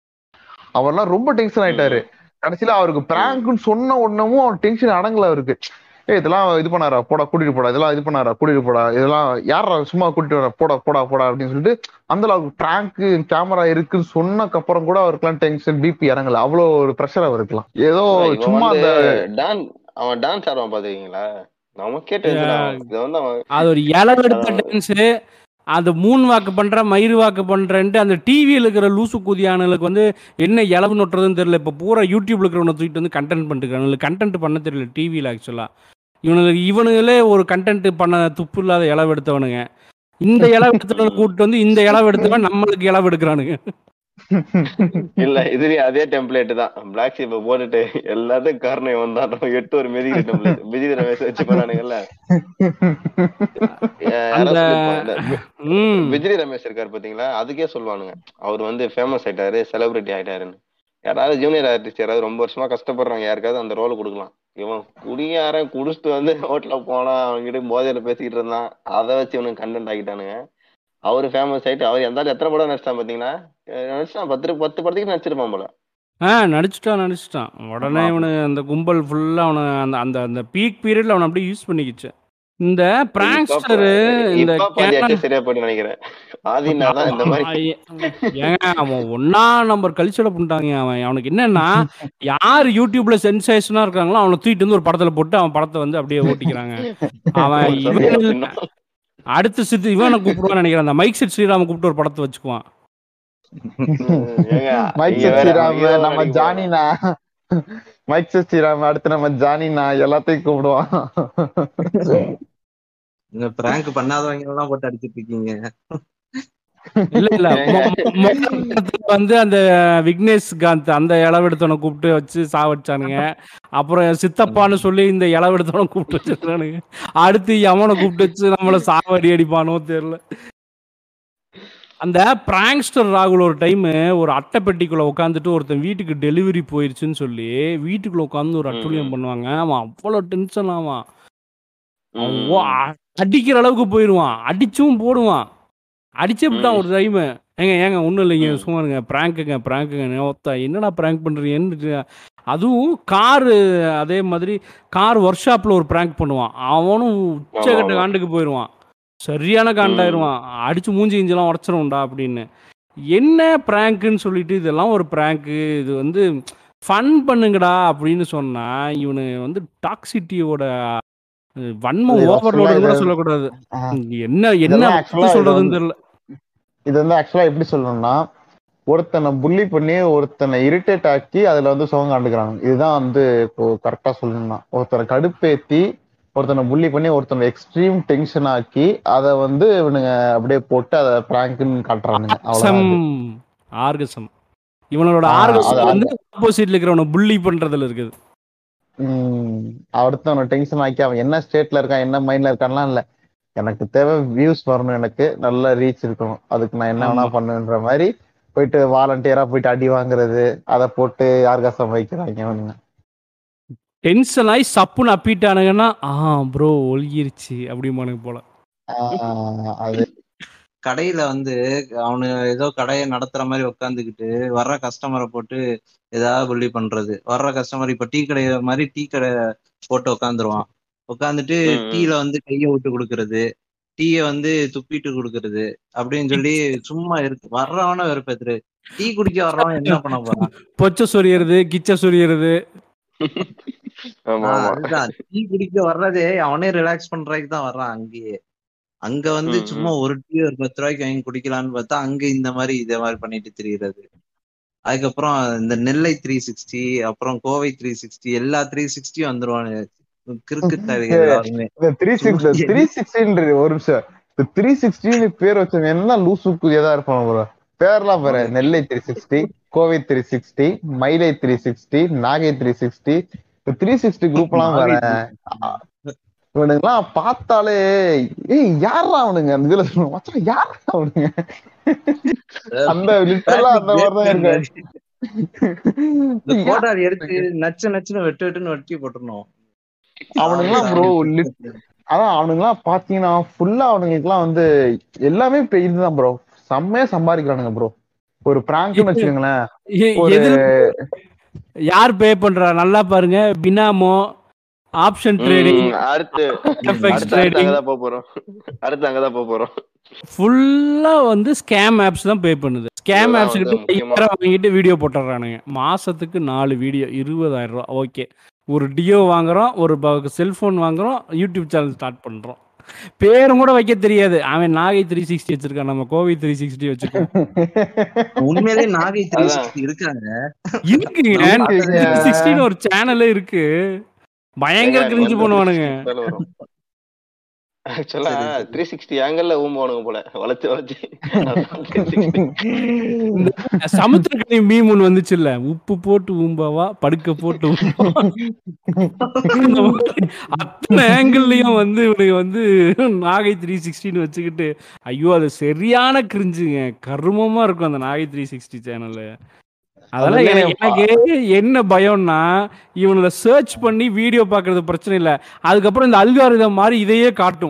அவர்லாம் ரொம்ப டென்ஷன் ஆயிட்டாரு கடைசியில அவருக்கு பிராங்க்னு சொன்ன உடனமும் அவர் டென்ஷன் அடங்கல அவருக்கு ஏய் இதெல்லாம் இது பண்ணாரா போடா கூட்டிட்டு போடா இதெல்லாம் இது பண்ணாரா கூட்டிட்டு போடா இதெல்லாம் யாரா சும்மா கூட்டிட்டு வர போடா போடா போடா அப்படின்னு சொல்லிட்டு அந்த அளவுக்கு பிராங்க் கேமரா இருக்குன்னு சொன்னக்கு அப்புறம் கூட அவருக்குலாம் டென்ஷன் பிபி இறங்கல அவ்வளவு ஒரு ப்ரெஷர் அவருக்குலாம் ஏதோ இவன் சும்மா வந்து அந்த டான் அவன் டான்ஸ் ஆடுவான் பாத்துருக்கீங்களா நமக்கே டென்ஷன் ஆகும் இது வந்து அவன் அது ஒரு இளவெடுத்த அதான். டான்ஸு அது மூணு வாக்கு பண்ற மயிறு வாக்கு பண்றேன்ட்டு அந்த டிவியில் இருக்கிற லூசு குதியானலுக்கு வந்து என்ன இளவு நொட்டுறதுன்னு தெரியல இப்போ பூரா யூடியூப்ல இருக்கிறவனை தூக்கிட்டு வந்து கண்டென்ட் பண்ணிருக்காங்க கண்டென்ட் பண்ண தெரியல டிவியில் ஆக்சுவலா இவனுக்கு இவனுங்களே ஒரு கண்டென்ட் பண்ண துப்பு இல்லாத இளவு எடுத்தவனுங்க இந்த இளவு எடுத்தவனை கூப்பிட்டு வந்து இந்த இளவு எடுத்தவன் நம்மளுக்கு இளவு எடுக்கிறானுங்க இல்ல இதுலயும் அதே டெம்ப்ளேட் தான் பிளாக் ஷீப்பை போட்டுட்டு எல்லாத்துக்கும் காரணம் இவன் தான் நம்ம எட்டு ஒரு மிதிக்கிற டெம்ப்ளேட் விஜய் ரமேஷ் வச்சு பண்ணானுங்கல்ல அந்த ம் விஜய் ரமேஷ் இருக்காரு பாத்தீங்களா அதுக்கே சொல்லுவானுங்க அவர் வந்து ஃபேமஸ் ஆயிட்டாரு செலிபிரிட்டி ஆயிட்டாருன்னு யாராவது ஜூனியர் ஆர்டிஸ்ட் யாராவது ரொம்ப வருஷமா கஷ்டப்படுறாங்க யாருக்காவது அந்த ரோல் கொடுக்கலாம் இவன் குடியாரன் குடிச்சிட்டு வந்து ஹோட்டல்ல போனா அவன்கிட்ட போதையில பேசிக்கிட்டு இருந்தான் அதை வச்சு இவனுக்கு கண்டென்ட் ஆகிட்டானுங்க அவரு ஃபேமஸ் ஆயிட்டு அவர் எந்த எத்தனை படம் நடிச்சிட்டான் பாத்தீங்கன்னா அஹ் நடிச்சிட்டான் பத்து பத்து படத்துக்கு நடிச்சிருப்பான் போல ஆ நடிச்சிட்டான் நடிச்சிட்டான் உடனே ஆமா. இவனு அந்த கும்பல் ஃபுல்லாக அவனை அந்த அந்த அந்த பீக் பீரியட்ல அவனை அப்படியே யூஸ் பண்ணிக்கிச்சு இந்த பிராங்ஸ்டரு இந்த இப்ப பாதியாச்சும் சரியா போயிட்டு நினைக்கிறேன் ஆதினா தான் இந்த மாதிரி ஐய- ஏங்க அவன் ஒன்னா நம்பர் கழிச்சட பண்ணிட்டாங்க அவன் அவனுக்கு என்னன்னா யார் யூடியூப்ல சென்சேஷனா இருக்காங்களோ அவனை தூக்கிட்டு வந்து ஒரு படத்துல போட்டு அவன் படத்தை வந்து அப்படியே ஓட்டிக்கிறாங்க அவன் ஒரு இவன் சமயம் இல்ல. இன்னும் அடுத்த சித்து இவனை கூப்பிடுவான்னு நினைக்கிறேன் அந்த மைக் செட் ஸ்ரீராம கூப்பிட்டு ஒரு படத்தை வச்சுக்குவான் ஏங்க, மைக் நீங்க வேற ஸ்ரீராம் hero நம்ம நடிக்க ஜானினா மைக் ஸ்ரீராம் அடுத்து நம்ம ஜானினா எல்லாத்தையும் கூப்பிடுவான் இந்த பிராங்க் பண்ணாதவங்க எல்லாம் போட்டு அடிச்சிட்டு இருக்கீங்க இல்ல இல்ல மொ- மொ- முதல் படத்துல வந்து அந்த விக்னேஷ் காந்த் அந்த இளவெடுத்தவனை கூப்பிட்டு வச்சு சாவடிச்சானுங்க அப்புறம் சித்தப்பான்னு சொல்லி இந்த இளவெடுத்தவனை கூப்பிட்டு வச்சிருக்கானுங்க அடுத்து எவனை கூப்பிட்டு வச்சு நம்மள சாவடி அடிப்பானோ தெரியல அந்த பிராங்ஸ்டர் ராகுல் ஒரு டைம் ஒரு அட்டைப்பெட்டிக்குள்ள உட்காந்துட்டு ஒருத்தன் வீட்டுக்கு டெலிவரி போயிருச்சுன்னு சொல்லி வீட்டுக்குள்ள உட்காந்து ஒரு அட்டுழியம் பண்ணுவாங்க அவன் அவ்வளவு டென்ஷன் ஆவான் அவன் ம். ஓ- அ- அடிக்கிற அளவுக்கு போயிடுவான் அடிச்சும் போடுவான் அடிச்சே விட்டான் ம். ஒரு டைம் ஏங்க ஏங்க ஒன்றும் இல்லைங்க ம். சும்மா இருங்க ப்ராங்க்குங்க ப்ராங்க்குங்க ஒத்தா என்னடா ப்ராங்க் பண்ணுறீங்கன்னு அதுவும் காரு அதே மாதிரி கார் ஒர்க் ஷாப்பில் ஒரு ப்ராங்க் பண்ணுவான் அவனும் உச்சகட்ட ஆமா. காண்டுக்கு போயிடுவான் சரியான காண்டாயிருவான் அடிச்சு மூஞ்சி இஞ்செல்லாம் உடச்சிரும்டா அப்படின்னு என்ன ப்ராங்க்குன்னு சொல்லிட்டு இதெல்லாம் ஒரு ப்ராங்க்கு இது வந்து ஃபன் பண்ணுங்கடா அப்படின்னு சொன்னா இவனு வந்து டாக்ஸிட்டியோட வன்மம் இது ஓவர்லோடு actually கூட இது- சொல்லக்கூடாது ஆ. என்ன என்ன இதெல்லாம் actually பத்தி இது சொல்றதுன்னு வந்து- தெரியல இது வந்து ஆக்சுவலா எப்படி சொல்லணும்னா ஒருத்தனை புள்ளி பண்ணி ஒருத்தனை இரிட்டேட் ஆக்கி அதுல வந்து சுகம் காண்டுக்கிறாங்க இதுதான் வந்து இப்போ கரெக்டா சொல்லணும்னா ஒருத்தனை கடுப்பேத்தி ஒருத்தனை புள்ளி பண்ணி ஒருத்தனை எக்ஸ்ட்ரீம் டென்ஷன் ஆக்கி அதை வந்து இவனுங்க அப்படியே போட்டு அதை பிராங்க்னு காட்டுறானுங்க ஆர்கசம் அவ்வளவுதான் ஆர்கசம் இவனோட ஆ, ஆர்கசம் அது- வந்து ஆப்போசிட்ல இருக்கிறவனை புள்ளி பண்றதுல இருக்குது உம் அடுத்து அவனை டென்ஷன் ஆக்கி அவன் என்ன ஸ்டேட்ல இருக்கான் என்ன மைண்ட்ல இருக்கான்லாம் இல்ல எனக்கு தேவை வியூஸ் வரணும் எனக்கு நல்ல ரீச் இருக்கணும் அதுக்கு நான் என்ன வேணா ஆமா. பண்ணுன்ற மாதிரி போயிட்டு வாலண்டியரா போயிட்டு அடி வாங்குறது அதை போட்டு ஆர்காசம் வைக்கிறாங்க அவனுங்க டென்ஷன் ஆகி சப்புன்னு அப்பிட்டானுங்கன்னா ஆ ப்ரோ ஒழுகிருச்சு அப்படிமானுங்க போல ஆஹ் அது கடையில வந்து அவனு ஏதோ கடையை நடத்துற மாதிரி உட்காந்துக்கிட்டு வர்ற கஸ்டமரை போட்டு ஏதாவது புள்ளி பண்றது வர்ற கஸ்டமர் இப்ப டீ கடை மாதிரி டீ கடை போட்டு உட்காந்துருவான் உட்காந்துட்டு ம், ம். டீல வந்து கையை விட்டு கொடுக்கறது டீய வந்து துப்பிட்டு கொடுக்கறது அப்படின்னு சொல்லி சும்மா இருக்கு வர்றவன வெறுப்பேத்துரு டீ குடிக்க வர்றவன் என்ன பண்ண போறான் பொச்ச சொரியறது கிச்ச சொரியறது ஆமா ஆஹ் ஆமா அதுதான் டீ குடிக்க வர்றதே அவனே ரிலாக்ஸ் பண்றதுக்கு தான் வர்றான் அங்கேயே அங்க வந்து ம், சும்மா ஒரு டீ ஒரு பத்து ரூபாய்க்கு வாங்கி குடிக்கலாம்னு பார்த்தா அங்க இந்த மாதிரி இதே மாதிரி பண்ணிட்டு திரியிறது அதுக்கப்புறம் இந்த நெல்லை த்ரீ சிக்ஸ்டி அப்புறம் கோவை த்ரீ சிக்ஸ்டி எல்லா த்ரீ சிக்ஸ்டியும் வந்துருவானு கிறுக்கிட்ட எல்லாருமே இந்த த்ரீ சிக்ஸ் த்ரீ சிக்ஸ்டின்ற ஒரு நிமிஷம் இந்த த்ரீ சிக்ஸ்டின்னு பேர் வச்சவங்க என்ன லூசுக்கு எதா இருப்பாங்க ப்ரோ பேர்லாம் பாரு Nellai three sixty Kovai three sixty Mayilai three sixty Nagai three sixty three sixty group எல்லாம் வேற இவனுங்கெல்லாம் பார்த்தாலே ஏய் யாரா அவனுங்க அந்த இதுல சொல்லுவாங்க, மச்சான் யாரா அவனுங்க அந்த லிட்டரலா அந்த மாதிரிதான் இருக்கு இந்த கோடாரி எடுத்து நச்சு நச்சுன்னு வெட்டு வெட்டுன்னு வெட்டி போட்டுருணும் அவனுங்கெல்லாம் ப்ரோ அதான் அவனுங்கெல்லாம் பாத்தீங்கன்னா ஃபுல்லா அவனுங்களுக்குலாம் வந்து எல்லாமே இப்ப இதுதான் ப்ரோ செம்மையா சம்பாதிக்கிறானுங்க ப்ரோ ஒரு பிராங்க்னு வச்சுக்கோங்களேன் எ- ஒரு எதுல யார் பே பண்றா நல்லா பாருங்க பினாமோ ஆப்ஷன் ட்ரேடிங் ம், அடுத்து FX அடுத்து அடுத்து trading. அங்கதான் போக போறோம் அடுத்து அங்கதான் போக போறோம் ஃபுல்லா வந்து ஸ்கேம் ஆப்ஸ் தான் பே பண்ணுது ஸ்கேம் இதுதான் ஆப்ஸ் கிட்ட வந்து முக்கியமா. ஐயாயிரம் வாங்கிட்டு வீடியோ போட்டுறானுங்க மாசத்துக்கு நாலு வீடியோ இருபதாயிரம் ரூபா ஓகே ஒரு டியோ வாங்குறோம் ஒரு செல்போன் வாங்குறோம் யூடியூப் சேனல் ஸ்டார்ட் பண்றோம் பேரும் கூட வைக்க தெரியாது அவன் நாகை த்ரீ சிக்ஸ்டி வச்சிருக்கான் நம்ம கோவை த்ரீ சிக்ஸ்டி வச்சிருக்கோம் உண்மையிலேயே நாகை த்ரீ அதான். சிக்ஸ்டி இருக்காங்க இருக்குங்க இருக்குங்க. சிக்ஸ்டின்னு ஒரு சேனலே இருக்கு பயங்கர ஏங்க, கிரிஞ்சு வந்து பண்ணுவானுங்க 360 மேல வரும் ஆக்சுவலா சரி, சரி. த்ரீ சிக்ஸ்டி ஆங்கிள் ஊம்புவானுங்க போல வளைச்சு வளைச்சு அதான் 360. சமுத்திரக்கனி மீம் ஒன்று வந்துச்சுல்ல உப்பு போட்டு ஊம்பாவா படுக்க போட்டு ஊம்பாவா இந்த மாதிரி அத்தனை ஆங்கிள்லயும் வந்து இவனுக்கு வந்து நாகை த்ரீ சிக்ஸ்டின்னு வச்சுக்கிட்டு ஐயோ அது சரியான கிரிஞ்சுங்க கருமமா இருக்கும் அந்த நாகை த்ரீ சிக்ஸ்டி சேனலு அதெல்லாம் அதுலயே எனக்கு எனக்கு என்ன பயம்னா இவனுல சர்ச் பண்ணி வீடியோ பார்க்கறது பிரச்சனை இல்லை அதுக்கப்புறம் இந்த அல்காரிதம் மாதிரி இதையே காட்டும்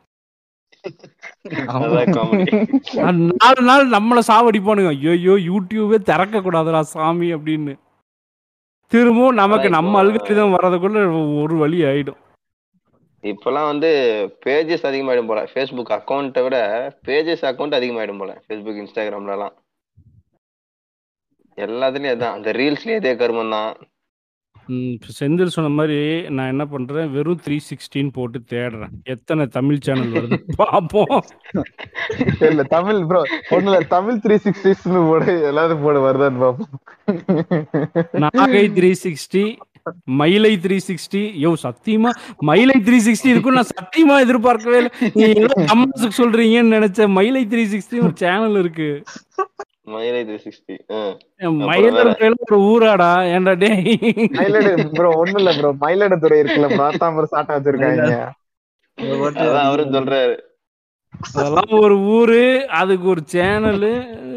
அதான் காமெடி நான் நாலு நாள் நம்மளை சாவடிப்பானுங்க ஐயோ யூடியூபே திறக்க கூடாதுடா சாமி அப்படின்னு திரும்பவும் நமக்கு அதான் நம்ம இப்போ- அல்காரிதம் வர்றதுக்குள்ள ஒரு வழி ஆயிடும் இப்பெல்லாம் வந்து பேஜஸ் அதிகமாயிடும் போல ஃபேஸ்புக் அக்கௌண்ட்டை விட பேஜஸ் அக்கௌண்ட் அதிகமாயிடும் போல ஃபேஸ்புக் இன்ஸ்டாகிராம்ல எல்லாம் எல்லாத்துலயும் அதான் அந்த ரீல்ஸ்லயே இதே கருமம் தான் ம், இப்ப செந்தில் சொன்ன மாதிரி நான் என்ன பண்றேன் வெறும் த்ரீ சிக்ஸ்டின்னு போட்டு தேடுறேன் எத்தனை தமிழ் சேனல் வருது பார்ப்போம் இல்ல தமிழ் ப்ரோ ஒண்ணு இல்ல தமிழ் த்ரீ சிக்ஸ்டிஸ்னு போடு எல்லாரும் போடு வருதான்னு பாப்போம் Nagai three sixty Mayilai three sixty yo சத்தியமா மயிலை த்ரீ சிக்ஸ்டி இருக்கும் நான் சத்தியமா எதிர்பார்க்கவே இல்லை நீங்க ஏதோ தமாசுக்கு சொல்றீங்கன்னு நினைச்சேன் மயிலை த்ரீ சிக்ஸ்டி ஒரு சேனல் இருக்கு மயிலை த்ரீ சிக்ஸ்டி மயிலாடுதுறையில ஒரு ஊராடா ஏன்டா டேய் மயிலாடு ப்ரோ ஒண்ணு இல்ல ப்ரோ மயிலாடுதுறை இருக்குல்ல ப்ரோ தாம்பரம் சாட்டா வச்சிருக்காங்க அதான் அவரும் சொல்றாரு அதெல்லாம் ஒரு ஊரு அதுக்கு ஒரு சேனலு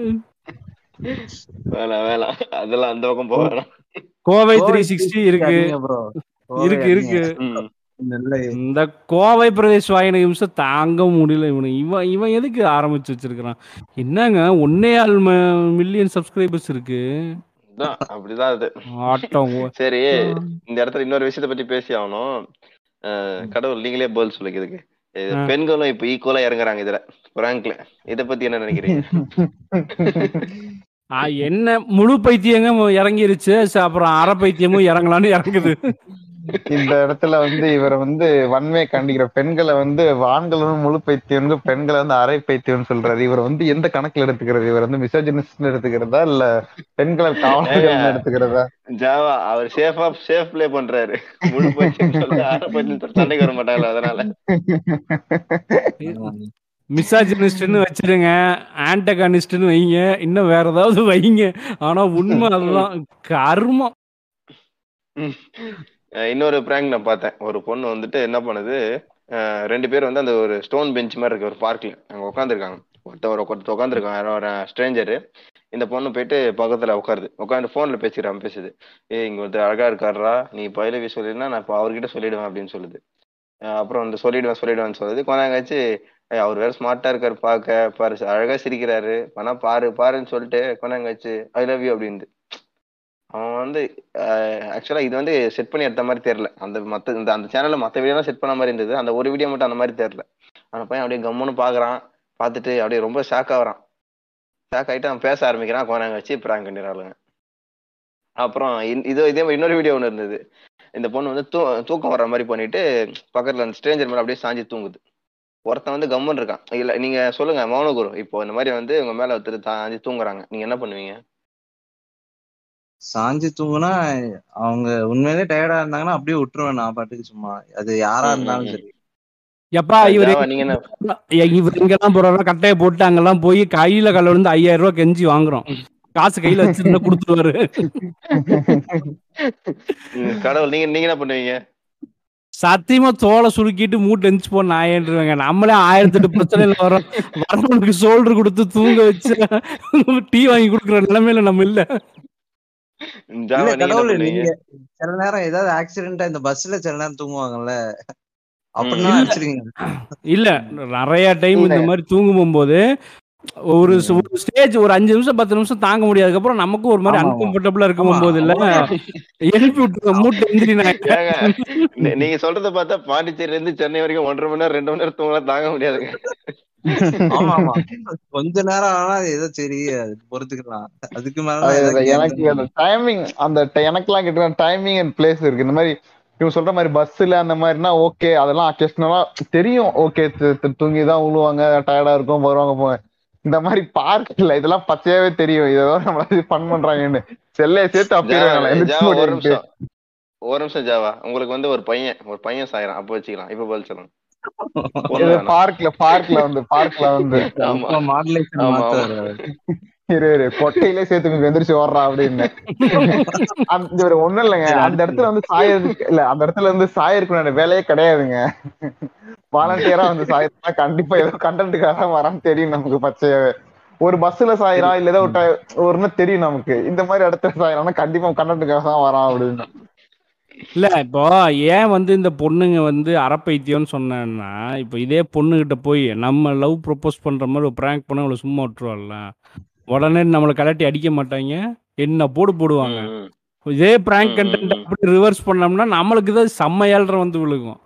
வேணாம் வேணாம் அதெல்லாம் அந்த பக்கம் போக வேணாம் கோவை த்ரீ சிக்ஸ்டி இருக்கு ப்ரோ இருக்கு இருக்கு ம். நெல்லை இந்த கோவை பிரதேஷ் வாயின நிமிஷம் தாங்க முடியல இவனு இவன் இவன் எதுக்கு ஆரம்பிச்சு வச்சிருக்கிறான் என்னங்க ஒன்னே ஆள் மில்லியன் சப்ஸ்கிரைபர்ஸ் இருக்கு அதான் அப்படிதான் அது ஆட்டம் சரி இந்த இடத்துல இன்னொரு விஷயத்தை பத்தி பேசி ஆகணும் அஹ், கடவுள் நீங்களே பதில் சொல்லுங்க இதுக்கு இது ஆ. பெண்களும் இப்ப ஈக்குவலா இறங்குறாங்க இதுல பிராங்க்ல இத பத்தி என்ன நினைக்கிறீங்க ஆ, என்ன முழு பைத்தியங்க இறங்கிருச்சு ச- அப்புறம் அரை பைத்தியமும் இறங்கலான்னு இறங்குது இந்த இடத்துல வந்து இவரை வந்து வன்மையை கண்டிக்கிற பெண்களை வந்து ஆண்கள் வந்து முழு பைத்தியம் பெண்களை வந்து அரை பைத்தியம் சொல்றாரு இவர் வந்து எந்த கணக்குல எடுத்துக்கிறது இவர் வந்து மிசோஜினிஸ்ட் எடுத்துக்கிறதா இல்ல பெண்களை காவலர்கள் எடுத்துக்கிறதா ஜாவா அவர் சேஃபா சேஃப் ப்ளே பண்றாரு முழு பைத்தியம் சொல்லி அரை பைத்தியம் சொல்லி சண்டைக்கு வர மாட்டாங்களா அதனால மிசாஜினிஸ்ட்னு வச்சிருங்க ஆன்டகானிஸ்ட்னு வைங்க இன்னும் வேற ஏதாவது வைங்க ஆனா உண்மை அதுதான் கர்மம் ம். அஹ் இன்னொரு பிராங்க் நான் பார்த்தேன் ஒரு பொண்ணு வந்துட்டு என்ன பண்ணுது அஹ் ரெண்டு பேர் வந்து அந்த ஒரு ஸ்டோன் பெஞ்ச் மாதிரி இருக்கு ஒரு பார்க்ல அங்க உட்காந்துருக்காங்க ஒருத்தர் ஒருத்தர் உட்காந்துருக்காங்க யாரோ ஒரு ஸ்ட்ரேஞ்சரு இந்த பொண்ணு போயிட்டு பக்கத்துல உட்காருது உட்காந்து போன்ல பேசிக்கிறான் பேசுது ஏய் இங்க ஒருத்தர் அழகா இருக்காருடா நீ பயிலவி சொல்லிடுனா நான் இப்போ அவர்கிட்ட சொல்லிடுவேன் அப்படின்னு சொல்லுது அஹ் அப்புறம் வந்து சொல்லிடுவேன் சொல்லிடுவேன்னு சொல்லுது கொஞ்ச நேரம் கழிச்சு "ஏய், அவர் வேற ஸ்மார்ட்டா இருக்காரு பார்க்க பாரு அழகா சிரிக்கிறாரு வேணா பாரு பாருன்னு சொல்லிட்டு கொஞ்ச நேரம் கழிச்சு ஐ லவ் யூ அப்படின்னு அவன் வந்து ஆக்சுவலா இது வந்து செட் பண்ணி எடுத்த மாதிரி தெரியல அந்த மத்த இந்த அந்த சேனல்ல மத்த வீடியோ செட் பண்ண மாதிரி இருந்தது அந்த ஒரு வீடியோ மட்டும் அந்த மாதிரி தெரியல அந்த பையன் அப்படியே கம்முன்னு பாக்குறான் பார்த்துட்டு அப்படியே ரொம்ப ஷாக் ஆகுறான் ஷாக் ஆயிட்டு அவன் பேச ஆரம்பிக்கிறான் கொஞ்ச நேரம் வச்சு பிராங்க் பண்ணிடுறாளுங்க அப்புறம் இந்- இது இதே மாதிரி இன்னொரு வீடியோ ஒன்று இருந்தது இந்த பொண்ணு வந்து தூ தூக்கம் வர்ற மாதிரி பண்ணிட்டு பக்கத்துல அந்த ஸ்ட்ரேஞ்சர் மேல அப்படியே சாஞ்சி தூங்குது ஒருத்தன் வந்து கம்முன்னு இருக்கான் இல்ல நீங்க சொல்லுங்க மௌனகுரு இப்போ இந்த மாதிரி வந்து உங்க மேல ஒருத்தர் சாஞ்சி தூங்குறாங்க நீங்க என்ன பண்ணுவீங்க சாஞ்சு தூங்குனா அவங்க உண்மையிலே டயர்டா இருந்தாங்கன்னா அப்படியே விட்டுருவேன் நான் பாட்டுக்கு சும்மா அது யாரா ம், ம், இருந்தாலும் ம். சரி எப்பா இவர் ஜாவா, நீங்க என்ன இவர் எங்கெல்லாம் போறாரோ கட்டையை போட்டு அங்கெல்லாம் போய் கையில கல்ல விழுந்து ஐயாயிரம் ரூபாய் கெஞ்சி வாங்குறோம் காசு கையில வச்சிருந்தா கொடுத்துருவாரு ம், கடவுள் நீங்க நீங்க என்ன பண்ணுவீங்க சத்தியமா தோலை சுருக்கிட்டு மூட்டை எந்திச்சு போ நாயன்றுவாங்க நம்மளே ஆயிரத்தி எட்டு பிரச்சனையில வரோம் வரவனுக்கு ஷோல்டர் கொடுத்து தூங்க வச்சு டீ வாங்கி கொடுக்குற நிலைமையில நம்ம இல்ல ஜாவா இல்ல நீங்க என்ன கடவுள் பண்ணுவீங்க நீங்க சில நேரம் ஏதாவது ஆக்சிடென்டா இந்த பஸ்ல சில நேரம் தூங்குவாங்கல்ல அப்படின்னா இல்ல. அடிச்சிருக்கீங்க இல்ல நிறைய டைம் இந்த மாதிரி தூங்கும் போகும்போது ஒரு ச- ஒரு ஸ்டேஜ் ஒரு அஞ்சு நிமிஷம் பத்து நிமிஷம் தாங்க முடியாதுக்கப்புறம் நமக்கும் ஒரு மாதிரி ஆமா, ஆமா. அன்கம்ஃபர்டபுளா இருக்கும் ஆமா, போது இல்ல எழுப்பி விட்டுருங்க மூட்டை எந்திரி நான் ஏங்க நீ- நீங்க சொல்றத பார்த்தா பாண்டிச்சேரில இருந்து சென்னை வரைக்கும் ஒன்றரை மணி நேரம் ரெண்டு மணி நேரம் தூங்கலாம் தாங்க முடியாதுங்க ஆமா ஆமா கொஞ்ச நேரம் ஆனா அது ஏதோ சரி அது பொறுத்துக்கலாம் அதுக்கு மேல அது ஏதாவது எனக்கு கேட்டு- அந்த டைமிங் அந்த ti- எனக்கெல்லாம் கிட்ட டைமிங் அண்ட் பிளேஸ் இருக்கு இந்த மாதிரி இவங்க சொல்ற மாதிரி பஸ்ல அந்த மாதிரினா ஓகே அதெல்லாம் அக்கேஷனலா தெரியும் ஓகே தூங்கி தான் விழுவாங்க டயர்டா இருக்கும் வருவாங்க போவாங்க இந்த மாதிரி பார்க்ல இதெல்லாம் பச்சையாவே தெரியும் இதெல்லாம் நம்மள ஃபன் பண்றாங்கன்னு செல்லையை சேர்த்து ஜாவா அப்படியே எந்திரிச்சு ஜாவா ஒரு ஓடிட்டு. நிமிஷம் ஒரு நிமிஷம் ஜாவா உங்களுக்கு வந்து ஒரு பையன் ஒரு பையன் சாயிரான் அப்ப வச்சுக்கலாம் இப்ப பதில் சொல்லுங்க பொண்ணு இது வேணாம். பார்க்ல பார்க்ல வந்து பார்க்ல வந்து ஆமா அப்ப மாடுலேஷன் ஆமா, மாத்துவாரு ஆமா. அவரு. இரு இரு கொட்டையிலே சேர்த்து எந்திரிச்சு ஓடுறா அப்படின்னு அந்த ஒரு ஒண்ணும் இல்லைங்க அந்த இடத்துல வந்து சாயறதுக்கு இல்ல அந்த இடத்துல வந்து சாயருக்கு வேலையே கிடையாதுங்க வாலண்டியரா வந்து சாயறதுனா கண்டிப்பா ஏதோ கண்டென்ட்டுக்காக தான் வரான்னு தெரியும் நமக்கு பச்சையாவே ஒரு பஸ்ல சாயிரான் இல்ல ஏதோ ஒரு ti- ஒருன்னு தெரியும் நமக்கு இந்த மாதிரி இடத்துல சாயிரான்னா கண்டிப்பா கண்டென்ட்டுக்காக தான் வரான் அப்படின்னு இல்ல இப்போ ஏன் வந்து இந்த பொண்ணுங்க வந்து அறப்பைத்தியம்னு சொன்னேன்னா இப்போ இதே பொண்ணுகிட்ட போய் நம்ம லவ் ப்ரொபோஸ் பண்ற மாதிரி ஒரு ப்ராங்க் பண்ண அவளை சும்மா விட்டுருவாள்ல உடனே நம்மளை கலட்டி அடிக்க மாட்டாங்க என்ன போடு போடுவாங்க ம், ம். இதே ப்ராங்க் ம், கண்டென்ட் ம், ம். அப்படி ரிவர்ஸ் பண்ணோம்னா நம்மளுக்கு தான் செம்ம ஏழ்ரை வந்து விழுகும்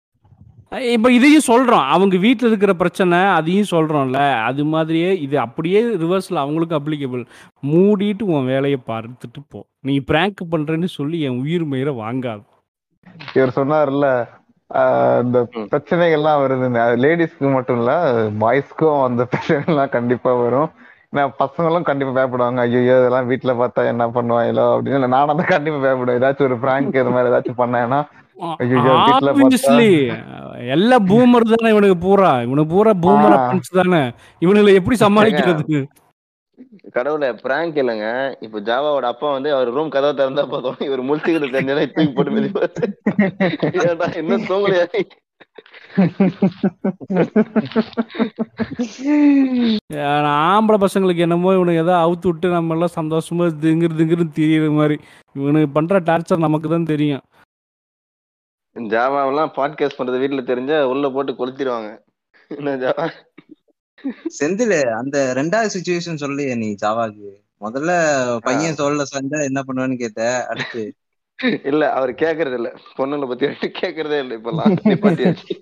இப்போ இதையும் சொல்றோம் அவங்க வீட்டில் இருக்கிற பிரச்சனை அதையும் சொல்றோம்ல அது மாதிரியே இது அப்படியே ரிவர்ஸ்ல அவங்களுக்கும் அப்ளிகபிள் மூடிட்டு உன் வேலையை பார்த்துட்டு போ நீ ப்ராங்க் பண்றேன்னு சொல்லி என் உயிர் மயிரை வாங்காது இவர் சொன்னார்ல ஆஹ் இந்த ம். பிரச்சனைகள்லாம் வருதுன்னு அது லேடிஸ்க்கு மட்டும் இல்ல பாய்ஸ்க்கும் அந்த பிரச்சனைகள்லாம் கண்டிப்பா வரும் நான் பசங்களும் கண்டிப்பா பயப்படுவாங்க ஐயோ இதெல்லாம் வீட்டுல பார்த்தா என்ன பண்ணுவாங்களோ அப்படின்னு இல்ல நானும் தான் கண்டிப்பா பயப்படுவேன் ஏதாச்சும் ஒரு பிராங்க் இது மாதிரி ஏதாச்சும் பண்ணேன்னா ஐயையோ, வீட்ல பார்த்தா- ஆப்வியஸ்லி எல்லாம் பூமர் தானே இவனுக்கு பூரா இவனுக்கு பூரா பூமர் ஆ. அப்ஸ் தானே இவனுங்களை எப்படி சமாளிக்கிறது கடவுளை பிராங்க் இல்லைங்க இப்ப ஜாவாவோட அப்பா வந்து அவர் ரூம் கதவை திறந்தா போதும் இவர் முழிச்சுக்கிட்டு தெரிஞ்சா தூக்கி போட்டு மிதிப்பாரு ஏன்டா, இன்னும் தூங்கலையா நீ? ஆனா, ஆம்பளை பசங்களுக்கு என்னமோ இவனுக்கு ஏதோ அவுத்து விட்டு நம்ம எல்லாம் சந்தோஷமா திங்கிரு திங்கிருன்னு தெரியற மாதிரி இவனுக்கு பண்ற டார்ச்சர் நமக்கு தான் தெரியும் ஜாவாவெல்லாம் பாட்காஸ்ட் பண்றது வீட்டுல தெரிஞ்சா உள்ள போட்டு கொளுத்திடுவாங்க என்ன ஜாவா செந்தில் அந்த ரெண்டாவது சுச்சுவேஷன் சொல்லியே நீ ஜாவாக்கு முதல்ல பையன் தோல்ல சாஞ்சா என்ன பண்ணுவேன்னு கேட்ட அடுத்து இல்ல அவர் கேக்குறது இல்ல பொண்ணுங்களை பத்தி கேக்குறதே இல்ல இப்பெல்லாம் நிப்பாட்டியாச்சு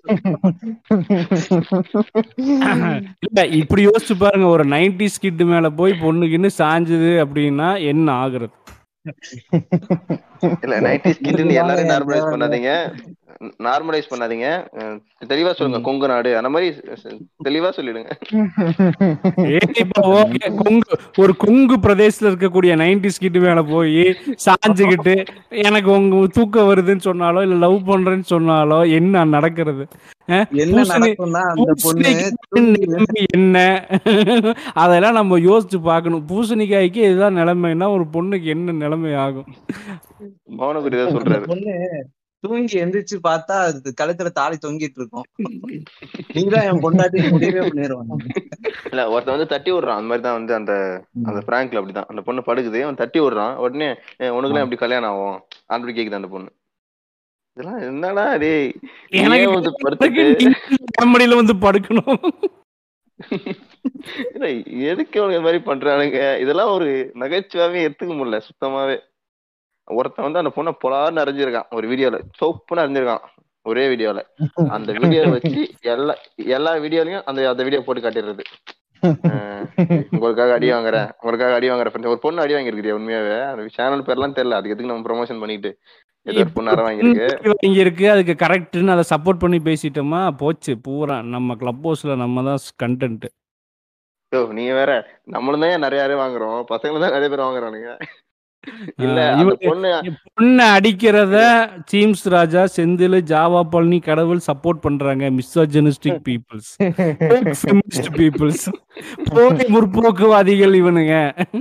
இல்ல இப்படி யோசிச்சு பாருங்க ஒரு 90s கிட் மேல போய் பொண்ணுக்குன்னு சாஞ்சுது அப்படின்னா என்ன ஆகுறது இல்ல நைன்டிஸ் கிட்னு எல்லாரும் இதுதாங்க நார்மலைஸ் தேவையில்ல. பண்ணாதீங்க நார்மலைஸ் பண்ணாதீங்க அஹ் தெளிவா சொல்லுங்க கொங்கு நாடு அந்த மாதிரி ச- தெளிவா சொல்லிடுங்க ஏய், இப்ப okay, கொங்கு ஒரு கொங்கு பிரதேசத்துல இருக்கக்கூடிய 90s கிட் மேல போய் சாஞ்சுக்கிட்டு எனக்கு உங்க தூக்கம் வருதுன்னு சொன்னாலோ இல்ல லவ் பண்றேன்னு சொன்னாலோ என்ன நடக்கிறது அஹ், என்ன பூசணி- நடக்கும்னா அந்த பொண்ணு பூசணிக்காய்க்கு நிலைமை என்ன அதெல்லாம் நம்ம யோசிச்சு பார்க்கணும் பூசணிக்காய்க்கு இதுதான் நிலைமைன்னா ஒரு பொண்ணுக்கு என்ன நிலைமை ஆகும் மௌனகுரி தான் அந்த சொல்றாரு பொண்ணு தூங்கி எந்திரிச்சு பார்த்தா அது கழுத்துல தாலி தொங்கிட்டு இருக்கும் நீதான் என் பொண்டாட்டி முடிவே பண்ணிடுவாங்க இல்ல ஒருத்தன் வந்து தட்டி விடுறான் அந்த மாதிரி தான் வந்து அந்த அந்த பிராங்க்ல அப்படிதான் அந்த பொண்ணு படுக்குது அவன் தட்டி விடுறான் உடனே "ஏய், உனக்குலாம் எப்படி கல்யாணம் ஆகும் அப்படி கேக்குது அந்த பொண்ணு இதெல்லாம் என்னடா டேய் எனக்கு ஏன் வந்து படுத்துட்டு காமெடியில வந்து படுக்கணும் இல்ல, எதுக்கு அவனுங்க இந்த மாதிரி பண்றானுங்க இதெல்லாம் ஒரு நகைச்சுவாவே எடுத்துக்க முடியல சுத்தமாவே ஒருத்தன் வந்து அந்த பொண்ணை பொலார்னு அறிஞ்சிருக்கான் ஒரு வீடியோல சோப்புன்னு அறிஞ்சிருக்கான் ஒரே வீடியோல அந்த வீடியோ வச்சு எல்லா எல்லா வீடியோலயும் அந்த அந்த வீடியோ போட்டு காட்டிடுறது அஹ் உங்களுக்காக அடி வாங்குறேன் உங்களுக்காக அடி வாங்குற friend. ஒரு பொண்ணு அடி வாங்கிருக்கிறியா உண்மையாவே அந்த சேனல் பேர்லாம் தெரியல அதுக்கு எதுக்கு நம்ம ப்ரொமோஷன் பண்ணிட்டு ஏதோ ஒரு பொண்ணு அற வாங்கியிருக்கு வாங்கி இருக்கு அதுக்கு கரெக்ட்னு அதை சப்போர்ட் பண்ணி பேசிட்டோமா போச்சு பூரா நம்ம கிளப் ஹவுஸ்ல நம்ம தான் கண்டென்ட் யோ நீங்க வேற நம்மளும் தான் நிறைய பேர் வாங்குறோம் பசங்களும் தான் நிறைய பேர் வாங்குறானுங்க இல்ல ஆஹ் அந்த இவங்க- பொண்ணு பொண்ணை அடிக்கிறத சீம்ஸ் ராஜா செந்தில் ஜாவா பழனி கடவுள் சப்போர்ட் பண்றாங்க மிஸ்ஜனிஸ்டிக் பீப்புள்ஸ் ஃபெமினிஸ்ட் பீப்புள்ஸ் போலி முற்போக்குவாதிகள் இவனுங்க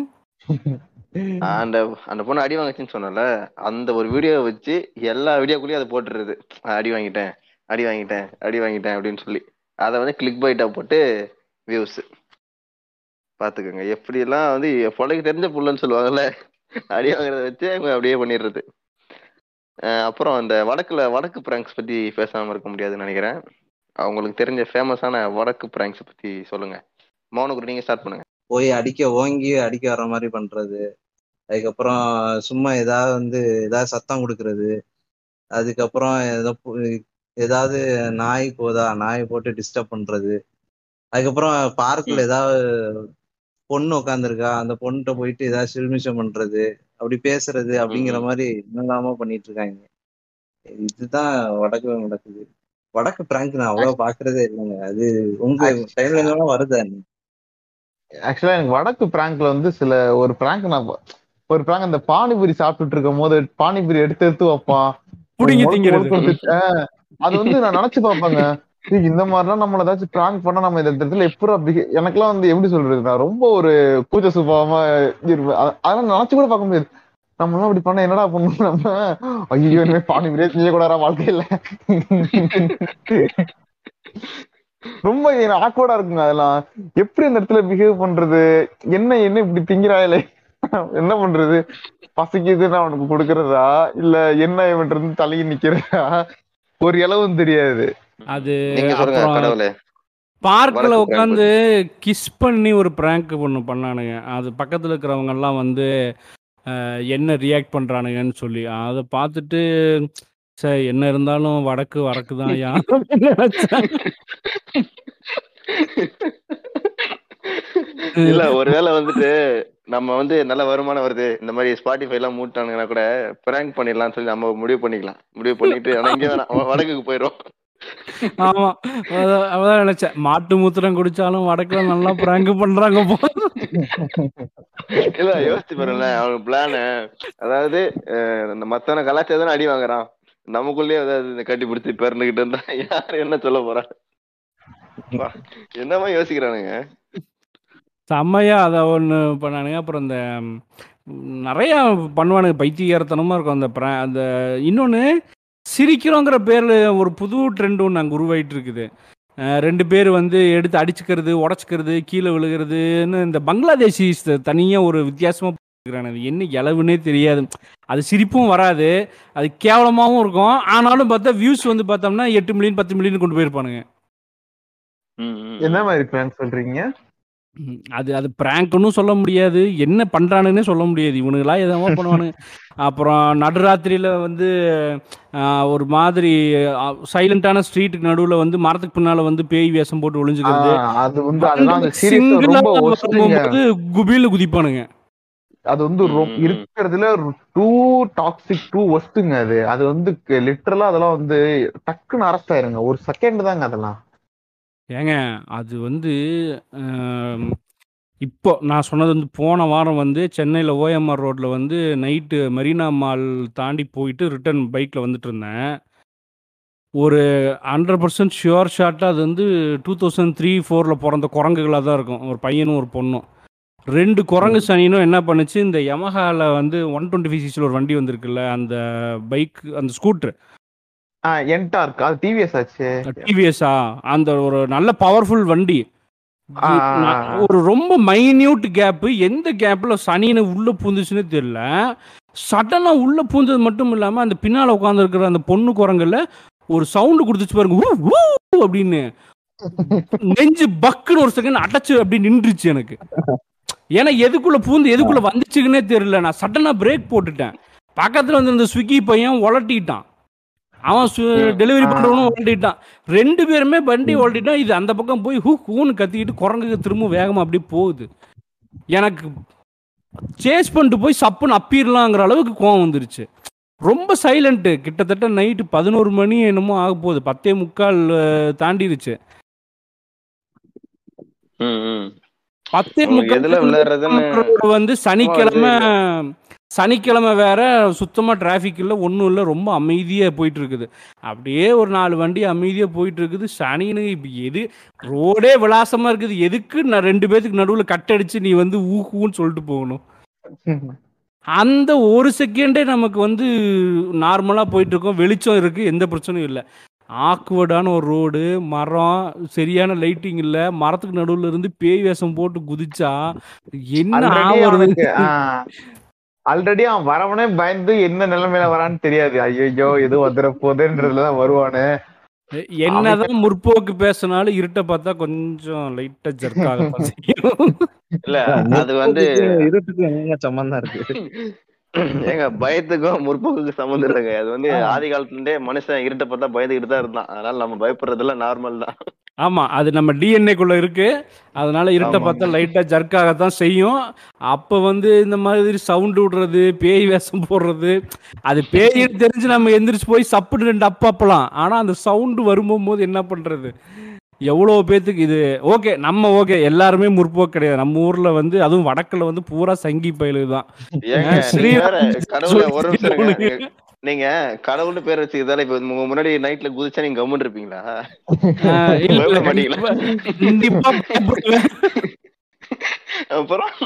அந்த அந்த பொண்ணு அடி வாங்குச்சுன்னு சொன்னல அந்த ஒரு வீடியோ வச்சு எல்லா வீடியோக்குள்ளயும் அதை போட்டுருது அடி வாங்கிட்டேன் அடி வாங்கிட்டேன் அடி வாங்கிட்டேன் அப்படின்னு சொல்லி அதை வந்து கிளிக் பைட்டா போட்டு வியூஸ் பாத்துக்கோங்க எப்படி எல்லாம் வந்து பொழைக்கு தெரிஞ்ச புள்ளன்னு சொல்லுவாங்கல்ல அடி வாங்குறத வச்சு அவங்க அப்படியே பண்ணிடுறது அஹ் அப்புறம் அந்த வடக்குல வடக்கு பிராங்க்ஸ் பத்தி பேசாம இருக்க முடியாதுன்னு நினைக்கிறேன் அவங்களுக்கு தெரிஞ்ச ஃபேமஸான வடக்கு பிராங்க்ஸ் பத்தி சொல்லுங்க மௌனகுரு நீங்க ஸ்டார்ட் பண்ணுங்க போய் அடிக்க ஓங்கி அடிக்க வர மாதிரி பண்றது அதுக்கப்புறம் சும்மா ஏதாவது வந்து ஏதாவது சத்தம் கொடுக்கறது அதுக்கப்புறம் ஏதோ பு- ஏதாவது நாய் போதா நாய் போட்டு டிஸ்டர்ப் பண்றது அதுக்கப்புறம் பார்க்ல ஏதாவது பொண்ணு உட்காந்துருக்கா அந்த பொண்ணுகிட்ட போயிட்டு ஏதாவது சில்மிஷம் பண்றது அப்படி பேசுறது அப்படிங்கிற ம். மாதிரி என்னெல்லாமோ பண்ணிட்டு இருக்காங்க இதுதான் வடக்கு நடக்குது வடக்கு பிராங்க் நான் அவ்வளவு பாக்குறதே இல்லைங்க அது உங்க டைம்ல எல்லாம் வருதா ஆக்சுவலா எனக்கு வடக்கு பிராங்க்ல வந்து சில ஒரு பிராங்க் நான் ப- ஒரு பிராங்க் அந்த பானிபூரி சாப்பிட்டுட்டு இருக்கும் போது பானிபூரி எடுத்து எடுத்து வைப்பான் புடிங்கி ஒரு திங்கிறது. முழுக்கு முழுக்கு ஆஹ் அது வந்து நான் நினைச்சு பார்ப்பேங்க ஏய், இந்த மாதிரிலாம் நம்மள ஏதாச்சும் பிராங்க் பண்ணா நம்ம இந்த இடத்துல எப்படி அப்படி எனக்கெல்லாம் வந்து எப்படி சொல்றது நான் ரொம்ப ஒரு கூச்ச சுபாவமா இருப்பேன் அத- அதெல்லாம் நினைச்சு கூட பார்க்க முடியாது நம்மளாம் அப்படி பண்ண என்னடா பண்ணணும் நம்ம ஐயோ இனிமே பானிபூரியே செய்யக்கூடாதா வாழ்க்கையில ரொம்ப ஆக்வர்டா இருக்குங்க அதெல்லாம் எப்படி அந்த இடத்துல பிஹேவ் பண்றது என்ன என்ன இப்படி திங்கிறாயிலே என்ன பண்றது பசிக்குது நான் உனக்கு கொடுக்கறதா இல்ல என்ன பண்றது தலையை நிக்கிறதா ஒரு இளவும் தெரியாது அது நீங்க சொல்லுங்க அப்புறம் கடவுளே பார்க்கில் வடக்கு உட்காந்து கிஸ் பண்ணி ஒரு ப்ராங்க் ஒன்று பண்ணானுங்க அது பக்கத்தில் இருக்கிறவங்க எல்லாம் வந்து அஹ், என்ன ரியாக்ட் பண்ணுறானுங்கன்னு சொல்லி அதை பார்த்துட்டு சரி என்ன இருந்தாலும் வடக்கு வடக்கு தான் யா இல்ல ஒருவேளை வந்துட்டு நம்ம வந்து நல்ல வருமானம் வருது இந்த மாதிரி ஸ்பாட்டிஃபை எல்லாம் மூட்டானுங்கன்னா கூட பிராங்க் பண்ணிடலாம்னு சொல்லி நம்ம முடிவு பண்ணிக்கலாம் முடிவு பண்ணிட்டு ஆனா இங்கே வேணாம் வ- வடக்குக்கு போயிடும் ஆமா அதான் அதான் நினைச்சேன் மாட்டு மூத்திரம் குடிச்சாலும் வடக்குல நல்லா ப்ராங்க் பண்றாங்க போ இல்ல யோசிச்சு பாருங்களேன் அவனுக்கு பிளானு அதாவது அஹ், இந்த மத்தவன கலாச்சாரம் அடி வாங்குறான் நமக்குள்ளேயே ஏதாவது இந்த கட்டி பிடிச்சி பிறந்துகிட்டு இருந்தா யாரு என்ன சொல்ல போறா வா, என்னமா யோசிக்கிறானுங்க செம்மையா அதை ஒன்று பண்ணானுங்க அப்புறம் இந்த ம், நிறைய பண்ணுவானுங்க பைத்தியகாரத்தனமா இருக்கும் அந்த ப்ரா அந்த இன்னொன்று சிரிக்கிறோங்கிற பேரில் ஒரு புது ட்ரெண்ட் ஒன்று அங்கே உருவாயிட்டு இருக்குது அஹ் ரெண்டு பேர் வந்து எடுத்து அடிச்சுக்கிறது உடச்சிக்கிறது கீழே விழுகிறதுன்னு இந்த பங்களாதேஷிஸ் தனியாக ஒரு வித்தியாசமாக இருக்கிறானு அது என்ன இளவுன்னே தெரியாது அது சிரிப்பும் வராது அது கேவலமாகவும் இருக்கும் ஆனாலும் பார்த்தா வியூஸ் வந்து பார்த்தோம்னா எட்டு மில்லியன் பத்து மில்லியன் கொண்டு போயிருப்பானுங்க ம், ம், ம். என்ன மாதிரி பிளான் சொல்றீங்க ம். அது அது பிராங்க்ன்னு சொல்ல முடியாது. என்ன பண்றானுன்னே சொல்ல முடியாது. இவனுங்கலாம் என்னமோ பண்ணுவானுங்க. அப்புறம் நடுராத்திரியில வந்து அ ஒரு மாதிரி அ சைலன்ட்டான ஸ்ட்ரீட்டுக்கு நடுவுல வந்து மரத்துக்கு பின்னால வந்து பேய் வேஷம் போட்டு ஆ, ஒளிஞ்சுக்கிறது. அது வந்து அதெல்லாம் அந்த வந்து சீரிஸ் சிங்கிளா ரொம்ப ஒஸ்ட்டுங்க வரும்போது குபீல்னு குதிப்பானுங்க. அது வந்து ம், ரொ- ம், ம். இருக்கிறதுல டூ டாக்ஸிக் டூ ஒஸ்ட்டுங்க அது அது வந்து லிட்டரலா அதெல்லாம் வந்து டக்குன்னு அரெஸ்ட் ஆயிருங்க ஒரு செகண்ட் தாங்க அதெல்லாம் ஏங்க அது வந்து அம், இப்போ நான் சொன்னது வந்து போன வாரம் வந்து சென்னையில் ஓஎம்ஆர் ரோட்ல வந்து நைட்டு மெரினா மால் தாண்டி போயிட்டு ரிட்டர்ன் பைக்கில் வந்துட்டு இருந்தேன் ஒரு ஹண்ட்ரட் பர்சன்ட் ஷுவர் ஷாட்டாக அது வந்து டூ தௌசண்ட் த்ரீ ஃபோரில் பிறந்த குரங்குகளாக தான் இருக்கும் ஒரு பையனும் ஒரு பொண்ணும் ரெண்டு குரங்கு சனினும் என்ன பண்ணுச்சு இந்த யமஹாவில் வந்து ஒன் டுவெண்ட்டி ஃபைவ் சிக்ஸில் ஒரு வண்டி வந்திருக்குல்ல அந்த பைக் அந்த ஸ்கூட்ரு என்டார்க் அது டிவிஎஸ் ஆச்சு டிவிஎஸ்ஆ அந்த ஒரு நல்ல பவர்ஃபுல் வண்டி ஆ, இது ஆ, நான் ஆ. ஒரு ரொம்ப மைன்யூட் கேப்பு எந்த கேப்ல சனின்னு உள்ள பூந்துச்சுன்னு தெரியல சடனா உள்ள பூந்தது மட்டும் இல்லாம அந்த பின்னால உட்காந்துருக்கிற அந்த பொண்ணு குரங்குல ஒரு சவுண்டு கொடுத்துச்சு பாருங்க ஊ, ஊ அப்படின்னு நெஞ்சு பக்குன்னு ஒரு செகண்ட் அடைச்சு அப்படி நின்றுச்சு எனக்கு ஏன்னா எதுக்குள்ள பூந்து எதுக்குள்ள வந்துச்சுன்னே தெரியல நான் சடனா பிரேக் போட்டுட்டேன் பக்கத்துல வந்து இந்த ஸ்விக்கி பையன் உலட்டிட்டான் அவன் டெலிவரி ஆ. பண்றவனும் உலட்டிட்டான் ரெண்டு பேருமே வண்டி ஓட்டிட்டான் இது அந்த பக்கம் போய் ஹூ ஹூன்னு கத்திக்கிட்டு குரங்குக்கு திரும்ப வேகமா அப்படியே போகுது எனக்கு சேஸ் பண்ணிட்டு போய் சப்புன்னு அப்பிடலாங்கிற அளவுக்கு கோவம் வந்துருச்சு ரொம்ப சைலண்ட்டு கிட்டத்தட்ட நைட்டு பதினோரு மணி என்னமோ ஆக போகுது பத்தே முக்கால் அஹ், தாண்டிருச்சு ம், ம். பத்தே உங்களுக்கு எதுல விளையாடுறதுன்னு முக்கால் வந்து சனிக்கிழமை இது சனிக்கிழமை வேற சுத்தமா டிராஃபிக் இல்லை ஒன்றும் இல்லை ரொம்ப அமைதியா போயிட்டு இருக்குது அப்படியே ஒரு நாலு வண்டி அமைதியா போயிட்டு இருக்குது சனின்னு இப்போ எது ரோடே விலாசமா இருக்குது எதுக்கு நான் ரெண்டு பேத்துக்கு நடுவில் கட்டடிச்சு நீ வந்து ஊக்குன்னு சொல்லிட்டு போகணும் அந்த ஒரு செகண்டே நமக்கு வந்து நார்மலாக போயிட்டு இருக்கோம் வெளிச்சம் இருக்கு எந்த பிரச்சனையும் இல்லை ஆக்வர்டான ஒரு ரோடு மரம் சரியான லைட்டிங் இல்லை மரத்துக்கு நடுவில் இருந்து பேய் வேஷம் போட்டு குதிச்சா என்ன ஆல்ரெடி ஆவறது அவனுக்கு ஆல்ரெடி அவன் வரவனே பயந்து என்ன நிலைமையில வரான்னு தெரியாது ஐயோ எதுவும் வந்துட போகுதுன்றதுலதான் வருவானு என்னதான் முற்போக்கு பேசினாலும் இருட்டை பார்த்தா கொஞ்சம் லைட்டா ஜர்க் ஆக செய்யும் இல்ல அது வந்து இருட்டுக்கு எங்க சம்பந்தம் இருக்கு ஏங்க பயத்துக்கும் முற்போக்குக்கும் சம்மந்தம் இல்லைங்க அது வந்து ஆதி காலத்துல இருந்தே மனுஷன் இருட்ட பார்த்தா பயந்துகிட்டு தான் இருந்தான் அதனால நம்ம பயப்படுறதெல்லாம் நார்மல் தான் ஆமா அது நம்ம டிஎன்ஏக்குள்ள இருக்கு அதனால இருட்டை ஆமா. பார்த்தா லைட்டா ஜர்க் ஆகத்தான் செய்யும் அப்ப வந்து இந்த மாதிரி சவுண்ட் விடுறது பேய் வேஷம் போடுறது அது பேய்னு தெரிஞ்சு நம்ம எந்திரிச்சு போய் சப்புன்னு ரெண்டு அப்பப்பலாம் ஆனா அந்த சவுண்டு வரும்போது என்ன பண்றது எவ்வளோ பேத்துக்கு இது ஓகே நம்ம ஓகே எல்லாருமே முற்போக்கு கிடையாது நம்ம ஊர்ல வந்து அதுவும் வடக்குல வந்து பூரா சங்கி பயலு தான் ஏங்க ஸ்ரீ நீங்க வேற கடவுளை ஒரு நிமிஷம் இருங்க. உனக்கு. நீங்க- நீங்க கடவுள்னு பேர் வச்சுக்கிறதால இப்ப உங்க முன்னாடி நைட்ல குதிச்சா நீங்க கம்முன்னு இருப்பீங்களா ஆஹ் இல்ல, பயப்பட மாட்டீங்களா? கண்டிப்பா- கண்டிப்பா பயப்படுவேன். அப்புறம்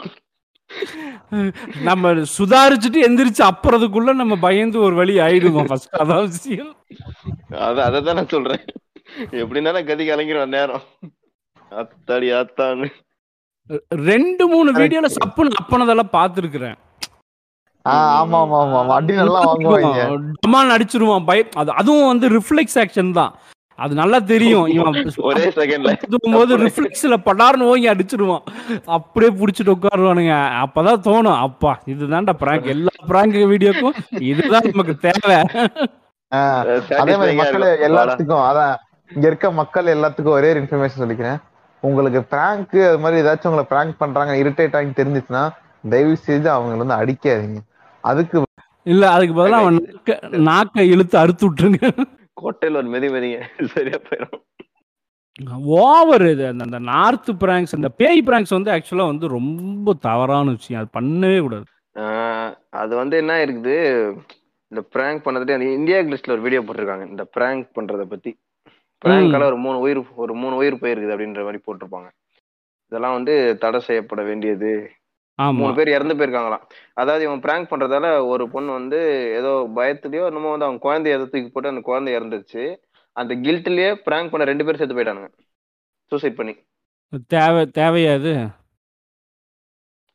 நம்ம சுதாரிச்சுட்டு எந்திரிச்சு அப்புறதுக்குள்ள நம்ம பயந்து ஒரு வழி ஆயிடுவோம் ஃபர்ஸ்ட் அதான் விஷயம் அத அததான் நான் சொல்றேன் எப்படினாலும் கதி கலங்கிரும் நேரம் அத்தாடி ஆத்தான்னு ரெண்டு மூணு வீடியோல சப்புன்னு அப்பனதெல்லாம் பார்த்துருக்குறேன் ஆஹ் ஆமா ஆமா ஆமா ஆமா. அடி நல்லா வாங்குவாங்க டமால் அடிச்சிருவான் பய அது அதுவும் வந்து ரிஃப்ளெக்ஸ் ஆக்ஷன் தான் அது நல்லா தெரியும் இவன் ஒரே செகண்ட்ல போது ரிஃப்ளெக்ஸ்ல படார்னு ஓங்கி அடிச்சிருவான் அப்படியே புடிச்சிட்டு உட்காருவானுங்க அப்பதான் தோணும் அப்பா இதுதான்டா பிராங்க் எல்லா பிராங்க் வீடியோக்கும் இதுதான் நமக்கு தேவை ஆஹ் அதே மாதிரி மக்கள் எல்லாத்துக்கும் அதான் இங்க இருக்க மக்கள் எல்லாத்துக்கும் ஒரே இன்ஃபர்மேஷன் சொல்லிக்கிறேன் உங்களுக்கு பிராங்க் அது மாதிரி ஏதாச்சும் உங்களை பிராங்க் பண்றாங்க இரிட்டேட் ஆகி தெரிஞ்சுச்சுன்னா தயவு செய்து அவங்களை வந்து அடிக்காதீங்க அதுக்கு இல்ல அதுக்கு பதிலா அவன் நாக்க- நாக்கை இழுத்து அறுத்து விட்டுருங்க கொட்டையில ஒரு மெதி மெதிங்க சரியா போயிடும் ஓவர் இது அந்த அந்த நார்த் பிராங்க்ஸ் அந்த பேய் பிராங்க்ஸ் வந்து ஆக்சுவலா வந்து ரொம்ப தவறான விஷயம் அது பண்ணவே கூடாது ஆஹ் அது வந்து என்ன இருக்குது இந்த பிராங்க் பண்ணதுட்டு அந்த இந்தியா கிளிஸ்ட்ல ஒரு வீடியோ போட்டிருக்காங்க இந்த பிராங்க் பண்றத பத்தி பிராங்கால ஒரு மூணு உயிர் ஒரு மூணு உயிர் போயிருக்குது அப்படின்ற மாதிரி போட்டிருப்பாங்க இதெல்லாம் வந்து தடை செய்யப்பட வேண்டியது ஆமா மூணு பேர் இறந்து போயிருக்காங்களாம் அதாவது இவன் பிராங்க் பண்றதால ஒரு பொண்ணு வந்து ஏதோ பயத்துலயோ என்னமோ வந்து அவங்க குழந்தைய ஏதோ தூக்கி போட்டு அந்த குழந்தை இறந்துருச்சு அந்த கில்ட்லயே பிராங்க் பண்ண ரெண்டு பேர் செத்து போயிட்டானுங்க சூசைட் பண்ணி தேவை தேவையாது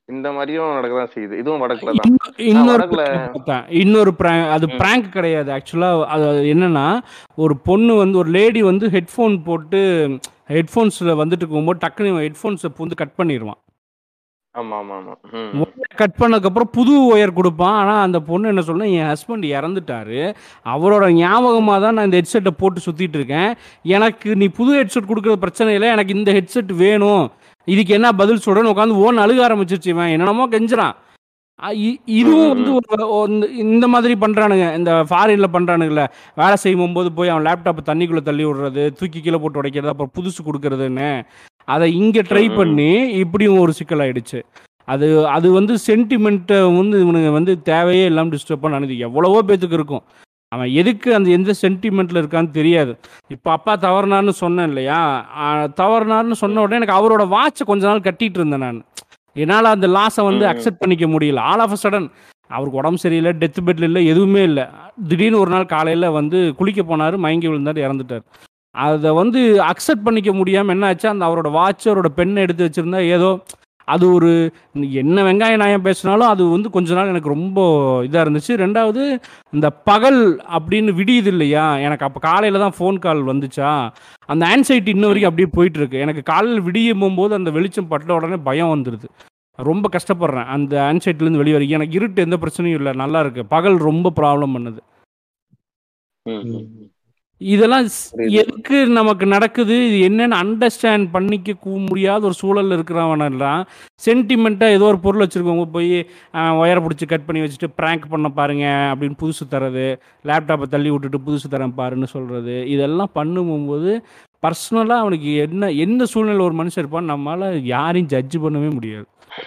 இந்த மாதிரியும் நடக்கதான் செய்யுது இதுவும் வடக்குல தான் இன்னொ- இன்னொரு வடக்குல- prank பார்த்தேன். இன்னொரு prank அது ம். பிராங்க் கிடையாது ஆக்சுவலா அது என்னன்னா ஒரு பொண்ணு வந்து ஒரு லேடி வந்து ஹெட்ஃபோன் போட்டு ஹெட்ஃபோன்ஸ்ல வந்துட்டு இருக்கும்போது டக்குனு ஹெட்ஃபோன்ஸை வந்து கட் பண்ணிடுவான் ஆமா ஆமா ஆமா ம். கட் பண்ணதுக்கப்புறம் புது ஒயர் கொடுப்பான் ஆனால் அந்த பொண்ணு என்ன சொல்ல என் ஹஸ்பண்ட் இறந்துட்டாரு அவரோட ஞாபகமாக தான் நான் இந்த ஹெட்செட்டை போட்டு சுற்றிட்டு இருக்கேன் எனக்கு நீ புது ஹெட்செட் கொடுக்குறது பிரச்சனை இல்லை எனக்கு இந்த ஹெட்செட் வேணும் இதுக்கு என்ன பதில் சொல்கிறேன்னு உட்காந்து ஓன் அழுக ஆரம்பிச்சிருச்சு இவன் என்னென்னமோ கெஞ்சுறான் அ, இ- இதுவும் வந்து ஒரு ஒரு- இந்த மாதிரி பண்ணுறானுங்க இந்த ஃபாரினில் பண்ணுறானுங்கள வேலை செய்யும் போது போய் அவன் லேப்டாப்பை தண்ணிக்குள்ளே தள்ளி விடுறது தூக்கி கீழே போட்டு உடைக்கிறது அப்புறம் புதுசு கொடுக்கறதுன்னு அதை இங்கே ட்ரை ம், ம். பண்ணி இப்படியும் ஒரு சிக்கல் ஆயிடுச்சு அது அது வந்து சென்டிமெண்ட்டை வந்து இவனுங்க வந்து தேவையே இல்லாமல் டிஸ்டர்ப் பண்ண நினைது எவ்வளவோ பேத்துக்கு இருக்கும் அவன் எதுக்கு அந்த எந்த சென்டிமெண்ட்டில் இருக்கான்னு தெரியாது இப்போ அப்பா தவறுனார்னு சொன்னேன் இல்லையா ஆ, தவறுனார்னு சொன்ன உடனே எனக்கு அவரோட வாட்சை கொஞ்ச நாள் கட்டிட்டு இருந்தேன் நான் என்னால் அந்த லாஸை வந்து ம். அக்செப்ட் பண்ணிக்க முடியல ஆல் ஆஃப் அ சடன் அவருக்கு உடம்பு சரியில்லை டெத் பெட்ல இல்லை எதுவுமே இல்லை திடீர்னு ஒரு நாள் காலையில் வந்து குளிக்க போனார் மயங்கி விழுந்தார் இறந்துட்டார் அதை வந்து அக்செப்ட் பண்ணிக்க முடியாமல் என்ன ஆச்சு அந்த அவரோட வாட்ச் அவரோட பெண்ணை எடுத்து வச்சிருந்தா ஏதோ அது ஒரு என்ன வெங்காய நியாயம் பேசினாலும் அது வந்து கொஞ்ச நாள் எனக்கு ரொம்ப இதாக இருந்துச்சு ரெண்டாவது இந்த பகல் அப்படின்னு விடியுது இல்லையா எனக்கு அப்போ காலையில் தான் ஃபோன் கால் வந்துச்சா அந்த ஆன்சைட்டி இன்ன வரைக்கும் அப்படியே போயிட்டு இருக்கு எனக்கு காலையில் விடியும் போகும்போது அந்த வெளிச்சம் பட்ட உடனே பயம் வந்துடுது ரொம்ப கஷ்டப்படுறேன் அந்த ஆன்சைட்லேருந்து வெளியே வரைக்கும் எனக்கு இருட்டு எந்த பிரச்சனையும் இல்லை நல்லா இருக்கு பகல் ரொம்ப ப்ராப்ளம் பண்ணுது ம், ம், ம். இதெல்லாம் ஸ்- புரியுது. எதுக்கு நமக்கு நடக்குது இது என்னன்னு அண்டர்ஸ்டாண்ட் பண்ணிக்க கூ- முடியாத ஒரு சூழல்ல இருக்கிறவனெல்லாம் சென்டிமெண்ட்டாக ஏதோ ஒரு பொருள் வச்சுருக்கவங்க போய் ஒயரை பிடிச்சி கட் பண்ணி வச்சுட்டு ப்ராங்க் பண்ண பாருங்க அப்படின்னு புதுசு தரது லேப்டாப்பை தள்ளி விட்டுட்டு புதுசு தரேன் பாருன்னு சொல்கிறது இதெல்லாம் பண்ணும்போது பர்சனலாக அவனுக்கு என்ன எந்த சூழ்நிலை ஒரு மனுஷன் இருப்பான்னு நம்மளால் யாரையும் ஜட்ஜ் பண்ணவே முடியாது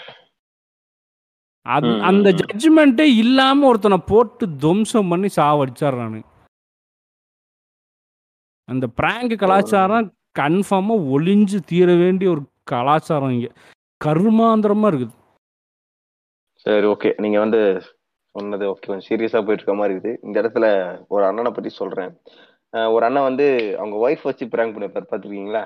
அது ம், அந்த ம். ஜட்ஜ்மெண்ட்டே இல்லாமல் ஒருத்தனை போட்டு துவம்சம் பண்ணி சாவடிச்சிட்றானு அந்த பிராங்க் கலாச்சாரம் கன்ஃபார்மாக ஒளிஞ்சு தீர வேண்டிய ஒரு கலாச்சாரம் இங்கே கருமாந்திரமாக இருக்குது சரி ஓகே நீங்க வந்து சொன்னது ஓகே கொஞ்சம் சீரியஸா போயிட்டு இருக்க மாதிரி இருக்குது இந்த இடத்துல ஒரு அண்ணனை பத்தி சொல்றேன் அஹ் ஒரு அண்ணன் வந்து அவங்க ஒய்ஃப் வச்சு பிராங்க் பண்ணிருப்பாரு பாத்துருக்கீங்களா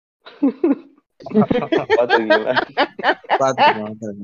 பாத்துருக்கீங்களா பாத்துக்கலாம்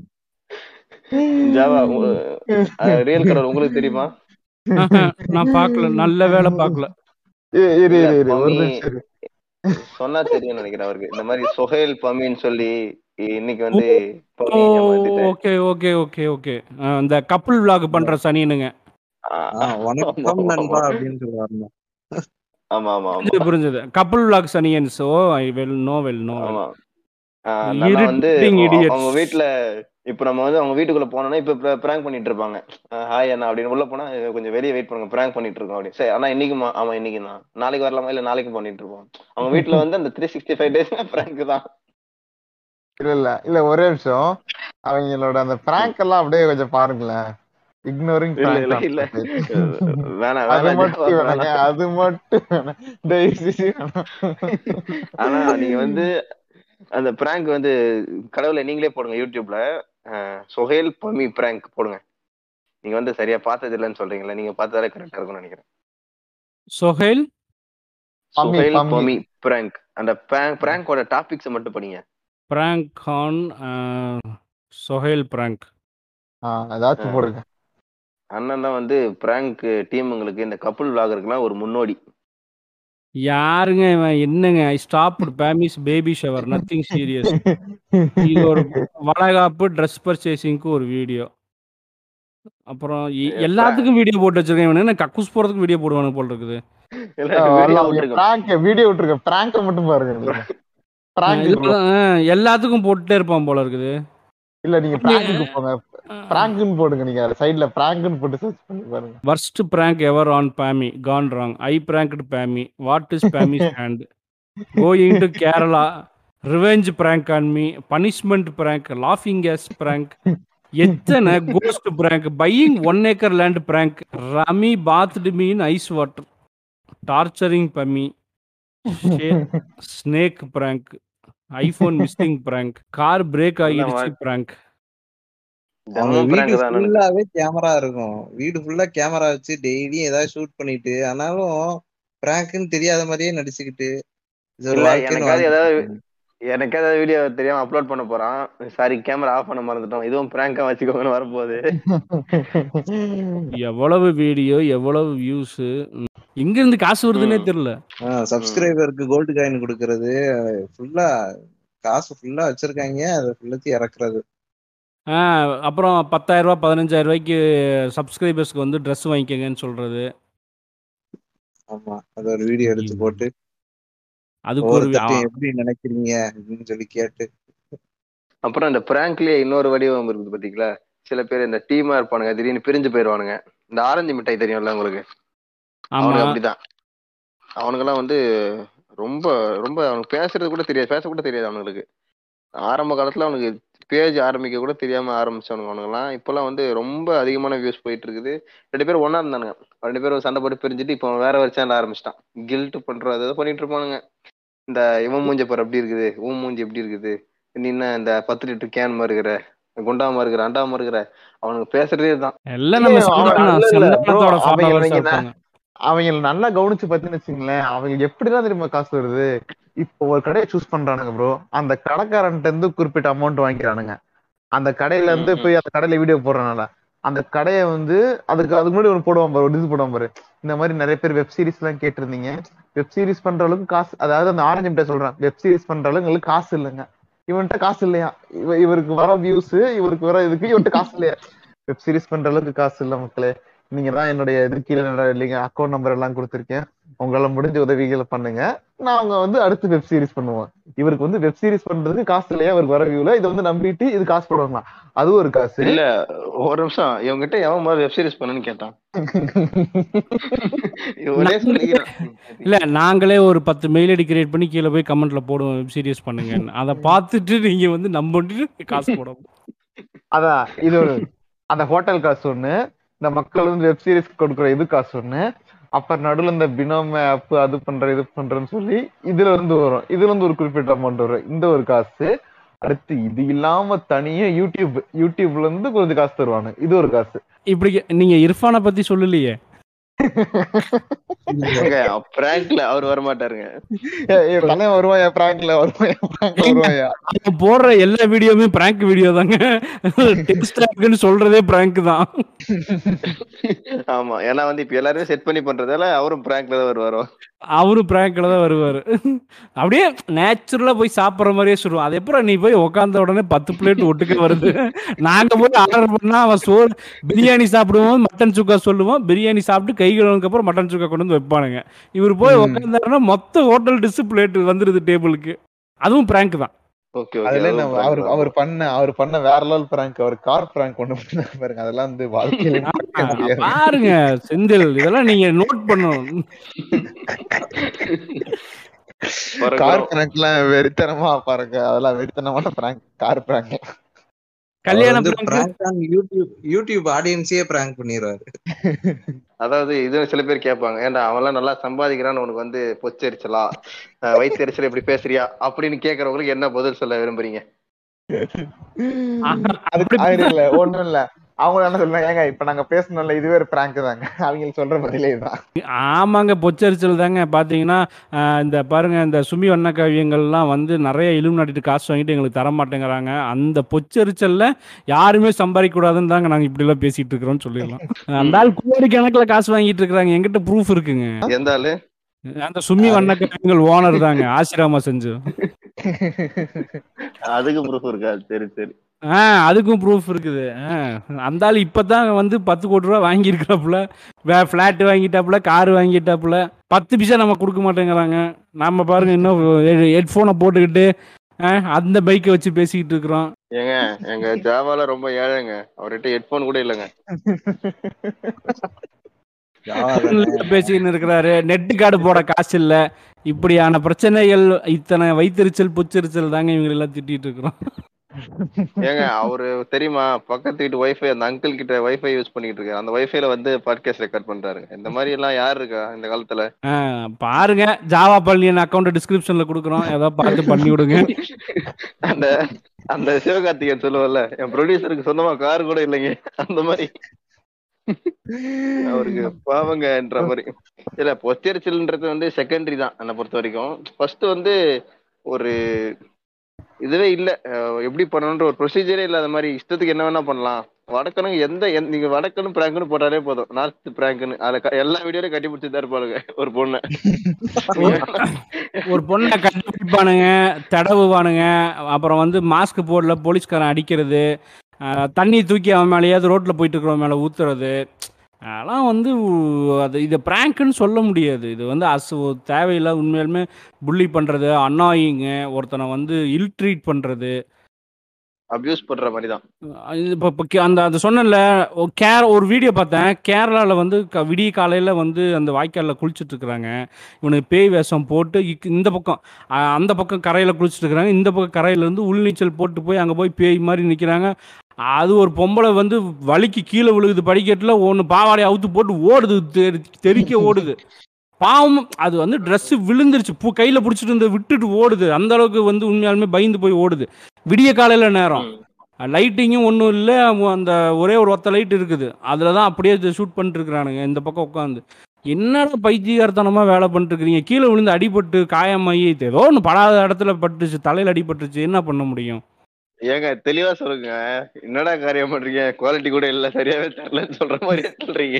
ஜாவா ரியல் கடவுள் உங்களுக்கு தெரியுமா நான் பார்க்கல நல்ல வேலை பார்க்கல இரு இரு இல்ல, இரு, ஒரு மம்மி- நிமிஷம் இரு. சொன்னா தெரியும் நினைக்கிறேன் அவருக்கு இந்த மாதிரி சொஹேல் பமின்னு சொல்லி இன்னைக்கு வந்து பமி ஓ ஏமாத்திட்டு ஓகே ஓகே ஓகே ஓகே இந்த கப்புள் விளாக் பண்ற சனியனுங்க ஆஹ் ஆஹ் வணக்கம் ஆமா, நண்பா ஆமா. அப்படின்னு சொல்லுவாருங்க ஆமா ஆமா ஆமா புரிஞ்சது புரிஞ்சது கப்புள் விளாக் சனியன்ஸ் oh I well know well know ஆமா ஆஹ் அந்த அண்ணா வந்து Irritating அவங்க- idiots. அவங்க வீட்ல இப்ப நம்ம வந்து அவங்க வீட்டுக்குள்ள போனோம்னா இப்ப பிராங்க் பண்ணிட்டு இருப்பாங்க ஹாய் அண்ணா அப்படின்னு உள்ள போனா "இது கொஞ்சம் வெளியே வெயிட் பண்ணுங்க பிராங்க் பண்ணிட்டு இருக்கோம் அப்படின்னு சரி ஆனா இன்னைக்குமா ஆமா இன்னைக்கு தான் நாளைக்கு வரலாமா இல்ல நாளைக்கு பண்ணிட்டு இருப்போம் அவங்க வீட்ல வந்து அந்த three sixty five days prank தான் இல்ல இல்ல இல்ல ஒரே நிமிஷம் அவங்களோட அந்த பிராங்க் எல்லாம் அப்படியே கொஞ்சம் பாருங்களேன் இக்னோரிங் இல்ல இல்ல இல்ல வேணாம் அது வேணாம் மட்டும் ஜாவா, வேணாங்க வேணாம். அது மட்டும் வேணாம் தயவு செஞ்சு வேணாம். ஆனா நீங்க வந்து அந்த பிராங்க் வந்து கடவுளை நீங்களே போடுங்க யூடியூப்ல அஹ், சொஹேல் பமி பிராங்க் போடுங்க நீங்க வந்து சரியா பார்த்தது இல்லைன்னு சொல்றீங்களா நீங்க பார்த்தாலே கரெக்டா இருக்கும்னு நினைக்கிறேன் சொஹேல் பம்மி, சொஹேல் பம்மி. பமி பிராங்க் அந்த பிராங்கோட டாபிக்ஸ் மட்டும் படிங்க பிராங்க் ஆன் சொஹேல் பிராங்க் ஆ, ஏதாச்சும் போடுங்க அண்ணன் தான் வந்து பிராங்க் டீமுங்களுக்கு இந்த கப்புள் விளாகருக்குலாம் ஒரு முன்னோடி யாருங்க இவன் என்னங்க ஐ ஸ்டாப் பேமிஸ் பேபி ஷவர் நத்திங் சீரியஸ் இது ஒரு வளகாப்பு ட்ரெஸ் பர்ச்சேசிங்க்கு ஒரு வீடியோ அப்புறம் எ- எல்லாத்துக்கும் வீடியோ போட்டு வச்சிருக்கேன் இவனு என்ன கக்கூஸ் போறதுக்கு வீடியோ போடுவானு போல் இருக்குது இல்ல, video விட்டுருக்கோம். பிராங்க் வீடியோ விட்டுருக்க பிராங்க மட்டும் பாருங்க பிராங்க் இதுதான், ஆ, எல்லாத்துக்கும் போட்டுட்டே இருப்பான் போல இருக்குது இல்ல நீங்க பிராங்க்கு போங்க பிராங்க்னு போடுங்க நீங்க சைடுல பிராங்க்னு போட்டு சர்ச் பண்ணி பாருங்க worst prank ever on Pammy. Gone wrong. I pranked Pammy. What is Pammy's hand? Going to Kerala. Revenge prank on me. Punishment prank. Laughing gas prank. எத்தனை ghost prank buying one acre land prank ரமி bathed me in ice water torturing Pammi snake prank iPhone missing prank car brake ஆகிடுச்சு prank அவங்க தினமும் prank வீடு தான் நடக்குது. ஃபுல்லாவே camera இருக்கும் வீடு ஃபுல்லா கேமரா வச்சு டெய்லியும் ஏதாவது ஷூட் பண்ணிட்டு ஆனாலும் பிராங்க்னு தெரியாத மாதிரியே நடிச்சுக்கிட்டு இது ஒரு இல்ல, வாழ்க்கைன்னு எனக்காவது வாழ்ந்துட்டு ஏதாவது இருக்காங்க. எனக்கு ஏதாவது வீடியோ தெரியாம அப்லோட் பண்ண போறான் சாரி கேமரா ஆஃப் பண்ண மறந்துட்டோம் இதுவும் பிராங்கா வச்சுக்கோங்கன்னு வரப்போகுது எவ்வளவு வீடியோ எவ்வளவு வியூஸ் எங்க இருந்து காசு வருதுன்னே ம். தெரியல சப்ஸ்கிரைபருக்கு கோல்டு காயின் கொடுக்கறது ஃபுல்லா காசு ஃபுல்லா வச்சிருக்காங்க அதை ஃபுல்லாத்தையும் இறக்குறது ஆ, அப்புறம் பத்தாயிரம் ரூபாய் பதினஞ்சாயிரம் ரூபாய்க்கு சப்ஸ்கிரைபர்ஸ்க்கு வந்து ட்ரெஸ் வாங்கிக்கங்கன்னு சொல்றது ஆமா அது ஒரு வீடியோ எடுத்து போட்டு அதுக்கு ஒரு ஒவ்வொருத்தையும் எப்படி நினைக்கிறீங்க அப்படின்னு சொல்லி கேட்டு அப்புறம் இந்த பிராங்க்லயே இன்னொரு வடிவம் இருக்குது பாத்தீங்களா சில பேர் இந்த டீமா இருப்பானுங்க திடீர்னு பிரிஞ்சு போயிடுவானுங்க இந்த ஆரஞ்சு மிட்டாய் தெரியும்ல உங்களுக்கு ஆமா அவனுக்கு அப்படிதான் அவனுங்கெல்லாம் வந்து ரொம்ப ரொம்ப அவனுக்கு பேசுறது கூட தெரியாது பேச கூட தெரியாது அவனுங்களுக்கு ஆரம்ப காலத்துல அவனுக்கு பேஜ் ஆரம்பிக்க கூட தெரியாம ஆரம்பிச்சவனுங்க அவனுங்கெல்லாம் இப்பெல்லாம் வந்து ரொம்ப அதிகமான வியூஸ் போயிட்டு இருக்குது ரெண்டு பேரும் ஒண்ணா இருந்தானுங்க ரெண்டு பேரும் சண்டை போட்டு பிரிஞ்சுட்டு இப்போ வேற ஒரு சேனல் ஆரம்பிச்சிட்டான் கில்ட் பண்றது அதை பண்ணிட்டு இருப்பானுங்க இந்த இவன் மூஞ்ச பாரு அப்படி இருக்குது உன் மூஞ்சி எப்படி இருக்குது நீ என்ன இந்த பத்து லிட்டர் கேன் மாதிரி இருக்கிற குண்டாம இருக்கிற அண்டாம இருக்கிற அவனுக்கு பேசுறதே தான் எல்லாம் நம்ம இல்ல, அவன் சந்தானம், இல்ல, இல்ல, bro, சந்தானத்தோட அவங்க followers இவங்க இருப்பாங்க அவங்க நல்லா கவனிச்சு பார்த்தீங்கன்னு வச்சுங்களேன் அவங்க எப்படிதான் தெரியுமா காசு வருது இப்போ ஒரு கடையை சூஸ் பண்றானுங்க ப்ரோ அந்த கடைக்காரன்ட்ட இருந்து குறிப்பிட்ட அமௌண்ட் வாங்கிக்கிறானுங்க அந்த கடையில இருந்து ம், ம். போய் அந்த கடையில வீடியோ போடுறனால அந்த கடையை வந்து அதுக்கு அதுக்கு முன்னாடி ஒன்று போடுவான் பாரு ஒரு இது போடுவான் பாரு இந்த மாதிரி நிறைய பேர் வெப் சீரிஸ் எல்லாம் கேட்டிருந்தீங்க வெப் சீரிஸ் பண்ற அளவுக்கு காசு அதாவது அந்த ஆரஞ்சு கிட்ட சொல்றேன் வெப் சீரிஸ் பண்ற அளவுக்கு எங்களுக்கு காசு இல்லைங்க இவன்கிட்ட காசு இல்லையா இவ இவருக்கு வர வியூஸ் இவருக்கு வர இதுக்கு இவன்கிட்ட காசு இல்லையா வெப் சீரிஸ் பண்ற அளவுக்கு காசு இல்ல மக்களே நீங்க தான் என்னுடைய இது கீழே இல்லைங்க அக்கௌண்ட் நம்பர் எல்லாம் கொடுத்துருக்கேன் உங்களால முடிஞ்ச உதவிகளை பண்ணுங்க நாங்க வந்து அடுத்து வெப் சீரிஸ் பண்ணுவோம் இவருக்கு வந்து வெப் சீரிஸ் பண்றதுக்கு காசு இல்லையா அவருக்கு வர வியூல இதை வந்து நம்பிட்டு இது காசு போடுவாங்களா அது ஒரு காசு இல்ல ஒரு நிமிஷம் இவங்கிட்ட எவன் முதல்ல வெப் சீரிஸ் பண்ணுன்னு கேட்டான் இவனே நாங்களே- சொல்லிக்கிறான் இல்ல நாங்களே ஒரு பத்து மெயில் ஐடி கிரியேட் பண்ணி கீழே போய் கமெண்ட்ல போடுவோம் வெப் சீரிஸ் பண்ணுங்கன்னு அதை பார்த்துட்டு நீங்க வந்து நம்பிட்டு காசு போடணும் அதான் இது ஒரு அந்த ஹோட்டல் காசு ஒண்ணு இந்த மக்கள் வந்து வெப் சீரிஸ் கொடுக்குற இது காசு ஒண்ணு அப்புறம் நடுவுல இந்த பினோம் ஆப் அது பண்ற இது பண்றேன்னு சொல்லி இதுல இருந்து வரும் இதுல இருந்து ஒரு குறிப்பிட்ட அமௌண்ட் வரும் இந்த ஒரு காசு அடுத்து இது இல்லாம தனியா யூடியூப் யூடியூப்ல இருந்து கொஞ்சம் காசு தருவானு இது ஒரு காசு இப்படி நீங்க இர்ஃபானை பத்தி சொல்லலையே பிராங்க்ல அவர் வர மாட்டாருங்க ஏய், ஏய், தலைவன் வருவாயா பிராங்க்ல வருவாயா பிராங்க்ல வருவாயா அவங்க போடுற எல்லா வீடியோவுமே பிராங்க் வீடியோ தாங்க டெக்ஸ்ட் சொல்றதே பிராங்க் தான் ஆமா ஏன்னா வந்து இப்ப எல்லாருமே செட் பண்ணி பண்றதால அவரும் பிராங்க்ல தான் வருவாரோ அவரும் பிராங்க்ல தான் வருவாரு அப்படியே நேச்சுரலா போய் சாப்பிடுற மாதிரியே சொல்லுவோம் அது எப்பறம் நீ போய் உட்காந்த உடனே பத்து பிளேட் ஒட்டுக்க வருது நாங்க போய் ஆர்டர் பண்ணா அவன் சோறு பிரியாணி சாப்பிடுவோம் மட்டன் சுக்கா சொல்லுவோம் பிரியாணி சாப்பிட்டு கை கழுவுனதுக்கு அப்புறம் மட்டன் சுக்கா கொண்டு வந்து வைப்பானுங்க இவர் போய் ம். உட்காந்தாருன்னா மொத்த ஹோட்டல் டிஷ் பிளேட் வந்துருது டேபிளுக்கு அதுவும் பிராங்க் தான் ஓகே அதுல ஓகே நம்ம அவர் அவர் பண்ண அவர் பண்ண வேற லெவல் பிராங்க் அவர் கார் பிராங்க் ஒண்ணு பண்ணாரு பாருங்க அதெல்லாம் வந்து வாழ்க்கையில மறக்க முடியாது பாருங்க செந்தில் இதெல்லாம் நீங்க நோட் பண்ணணும் கார் பிராங்க் எல்லாம் வெறித்தனமா பாருங்க அதெல்லாம் வெறித்தனமான பிராங்க் கார் பிராங்க் கல்யாண வந்து prank. prank on YouTube YouTube ஆடியன்ஸையே பிராங்க் பண்ணிடுவாரு அதாவது இது சில பேர் கேட்பாங்க ஏன்டா அவன்லாம் நல்லா சம்பாதிக்கிறான்னு உனக்கு வந்து பொச்சரிச்சலா அஹ் வயித்தெரிச்சல் எப்படி பேசுறியா அப்படின்னு கேக்குறவங்களுக்கு என்ன பதில் சொல்ல விரும்புறீங்க அதுக்கு அது இல்ல ஒண்ணும் இல்ல அவங்க என்ன சொல்றாங்க ஏங்க இப்ப நாங்க பேசணும்ல இதுவே ஒரு பிராங்க் தாங்க அவங்க சொல்ற பதிலே தான் ஆமாங்க பொச்சரிச்சல் தாங்க பார்த்தீங்கன்னா ஆஹ் இந்த பாருங்க இந்த சுமி வண்ண காவியங்கள்லாம் வந்து நிறைய இலும் நாட்டிட்டு காசு வாங்கிட்டு எங்களுக்கு தர மாட்டேங்கிறாங்க அந்த பொச்சரிச்சல்ல யாருமே சம்பாதிக்க கூடாதுன்னு தாங்க நாங்கள் இப்படிலாம் பேசிட்டு இருக்கிறோம்னு சொல்லிடலாம் அந்த ஆள் கோடி கணக்கில் காசு வாங்கிட்டு இருக்கிறாங்க எங்கிட்ட ப்ரூஃப் இருக்குங்க எந்த ஆளு அந்த சுமி வண்ண காவியங்கள் ஓனர் தாங்க ஆசிராமா செஞ்சு அதுக்கு ப்ரூஃப் இருக்கா சரி சரி ஆ அதுக்கும் ப்ரூஃப் இருக்குது ஆ, அந்த ஆள் இப்போ தான் வந்து பத்து கோடி ரூபா வாங்கியிருக்கிறாப்புல வே ஃப்ளாட் வாங்கிட்டாப்புல கார் வாங்கிட்டாப்புல பத்து பைசா நம்ம கொடுக்க மாட்டேங்கிறாங்க நம்ம பாருங்க இன்னும் ஹெட்ஃபோனை போட்டுக்கிட்டு ஆ, அந்த பைக்கை வச்சு பேசிக்கிட்டு இருக்கிறோம் ஏங்க எங்க ஜாவால ரொம்ப ஏழைங்க அவர்கிட்ட ஹெட்போன் கூட இல்லைங்க பேசிக்கின்னு இருக்கிறாரு நெட்டு கார்டு போட காசு இல்லை இப்படியான பிரச்சனைகள் இத்தனை வைத்தறிச்சல் புச்சரிச்சல் தாங்க இவங்க எல்லாம் திட்டிட்டு இருக்கிறோம் ஏங்க அவரு தெரியுமா பக்கத்து வீட்டு வைஃபை அந்த அங்கிள் கிட்ட வைஃபை யூஸ் பண்ணிட்டு இருக்காரு அந்த வைஃபைல வந்து பாட்காஸ்ட் ரெக்கார்ட் பண்றாருங்க இந்த மாதிரி எல்லாம் யார் இருக்கா இந்த காலத்துல ஆ, பாருங்க ஜாவா பள்ளியன் அக்கௌண்ட் டிஸ்கிரிப்ஷன்ல கொடுக்குறோம் ஏதோ பார்த்து பண்ணி விடுங்க அந்த அந்த சிவகார்த்திகேயன் சொல்லுவல்ல என் ப்ரொடியூசருக்கு சொந்தமா கார் கூட இல்லைங்க அந்த மாதிரி அவருக்கு பாவங்கன்ற மாதிரி இல்ல பொச்சரிச்சல்ன்றது வந்து செகண்டரி தான் என்னை பொறுத்த வரைக்கும் ஃபர்ஸ்ட் வந்து ஒரு இதுவே இல்ல அஹ் எப்படி பண்ணணுன்ற ஒரு ப்ரொசீஜரே இல்லாத மாதிரி இஷ்டத்துக்கு என்ன வேணா பண்ணலாம் வடக்கனுங்க எந்த எந்த- நீங்க வடக்கனு பிராங்க்னு போட்டாலே போதும் நார்த் பிராங்க்னு அதுல க- எல்லா வீடியோலயும் கட்டி பிடிச்சி தான் இருப்பாளுங்க ஒரு பொண்ணு ஒரு பொண்ணை கண்டுபிடிப்பானுங்க தடவுவானுங்க அப்புறம் வந்து மாஸ்க் போடல போலீஸ்காரன் அடிக்கிறது அஹ் தண்ணி தூக்கி அவன் மேலேயாவது ரோட்டில் போயிட்டு இருக்கிறவன் மேலே ஊத்துறது அதெல்லாம் வந்து உ- அது இதை ப்ராங்க்குன்னு சொல்ல முடியாது இது வந்து அசு தேவையில்லை உண்மையாலுமே புள்ளி பண்ணுறது அன்னாயிங்க ஒருத்தனை வந்து இல் ட்ரீட் பண்ணுறது அபியூஸ் பண்ற மாதிரி தான் இப்போ இப்போ அந்த அந்த சொன்னேன்ல ஒரு கேர ஒரு வீடியோ பார்த்தேன் கேரளாவில் வந்து க விடிய காலையில் வந்து அந்த வாய்க்காலில் குளிச்சுட்டு இருக்கிறாங்க இவனுக்கு பேய் வேஷம் போட்டு இக்- இந்த பக்கம் அ, அந்த பக்கம் கரையில் குளிச்சுட்டு இருக்கிறாங்க இந்த பக்கம் கரையிலேருந்து உள்நீச்சல் போட்டு போய் அங்கே போய் பேய் மாதிரி நிற்கிறாங்க அது ஒரு பொம்பளை வந்து வலிக்கு கீழே விழுகுது படிக்கட்டில் ஒன்று பாவாடையை அவுத்து போட்டு ஓடுது தெரி தெறிக்க ஓடுது பாவம் அது வந்து ட்ரெஸ்ஸு விழுந்துருச்சு பூ கையில் பிடிச்சிட்டு இருந்த விட்டுட்டு ஓடுது அந்த அளவுக்கு வந்து உண்மையாலுமே பயந்து போய் ஓடுது விடிய காலையில் நேரம் லைட்டிங்கும் ஒன்றும் இல்லை அந்த ஒரே ஒரு ஒத்த லைட் இருக்குது அதில் தான் அப்படியே ஷூட் பண்ணிட்டு இருக்கிறானுங்க இந்த பக்கம் உட்காந்து என்னடா பைத்தியகாரத்தனமாக வேலை பண்ணிட்டு இருக்கிறீங்க கீழே விழுந்து அடிபட்டு காயமாகி ஏதோ ஒன்று படாத இடத்துல பட்டுச்சு தலையில் அடிபட்டுச்சு என்ன பண்ண முடியும் ஏங்க தெளிவா சொல்லுங்க என்னடா காரியம் பண்றீங்க குவாலிட்டி கூட இல்ல சரியாவே தெரியலன்னு சொல்ற மாதிரி சொல்றீங்க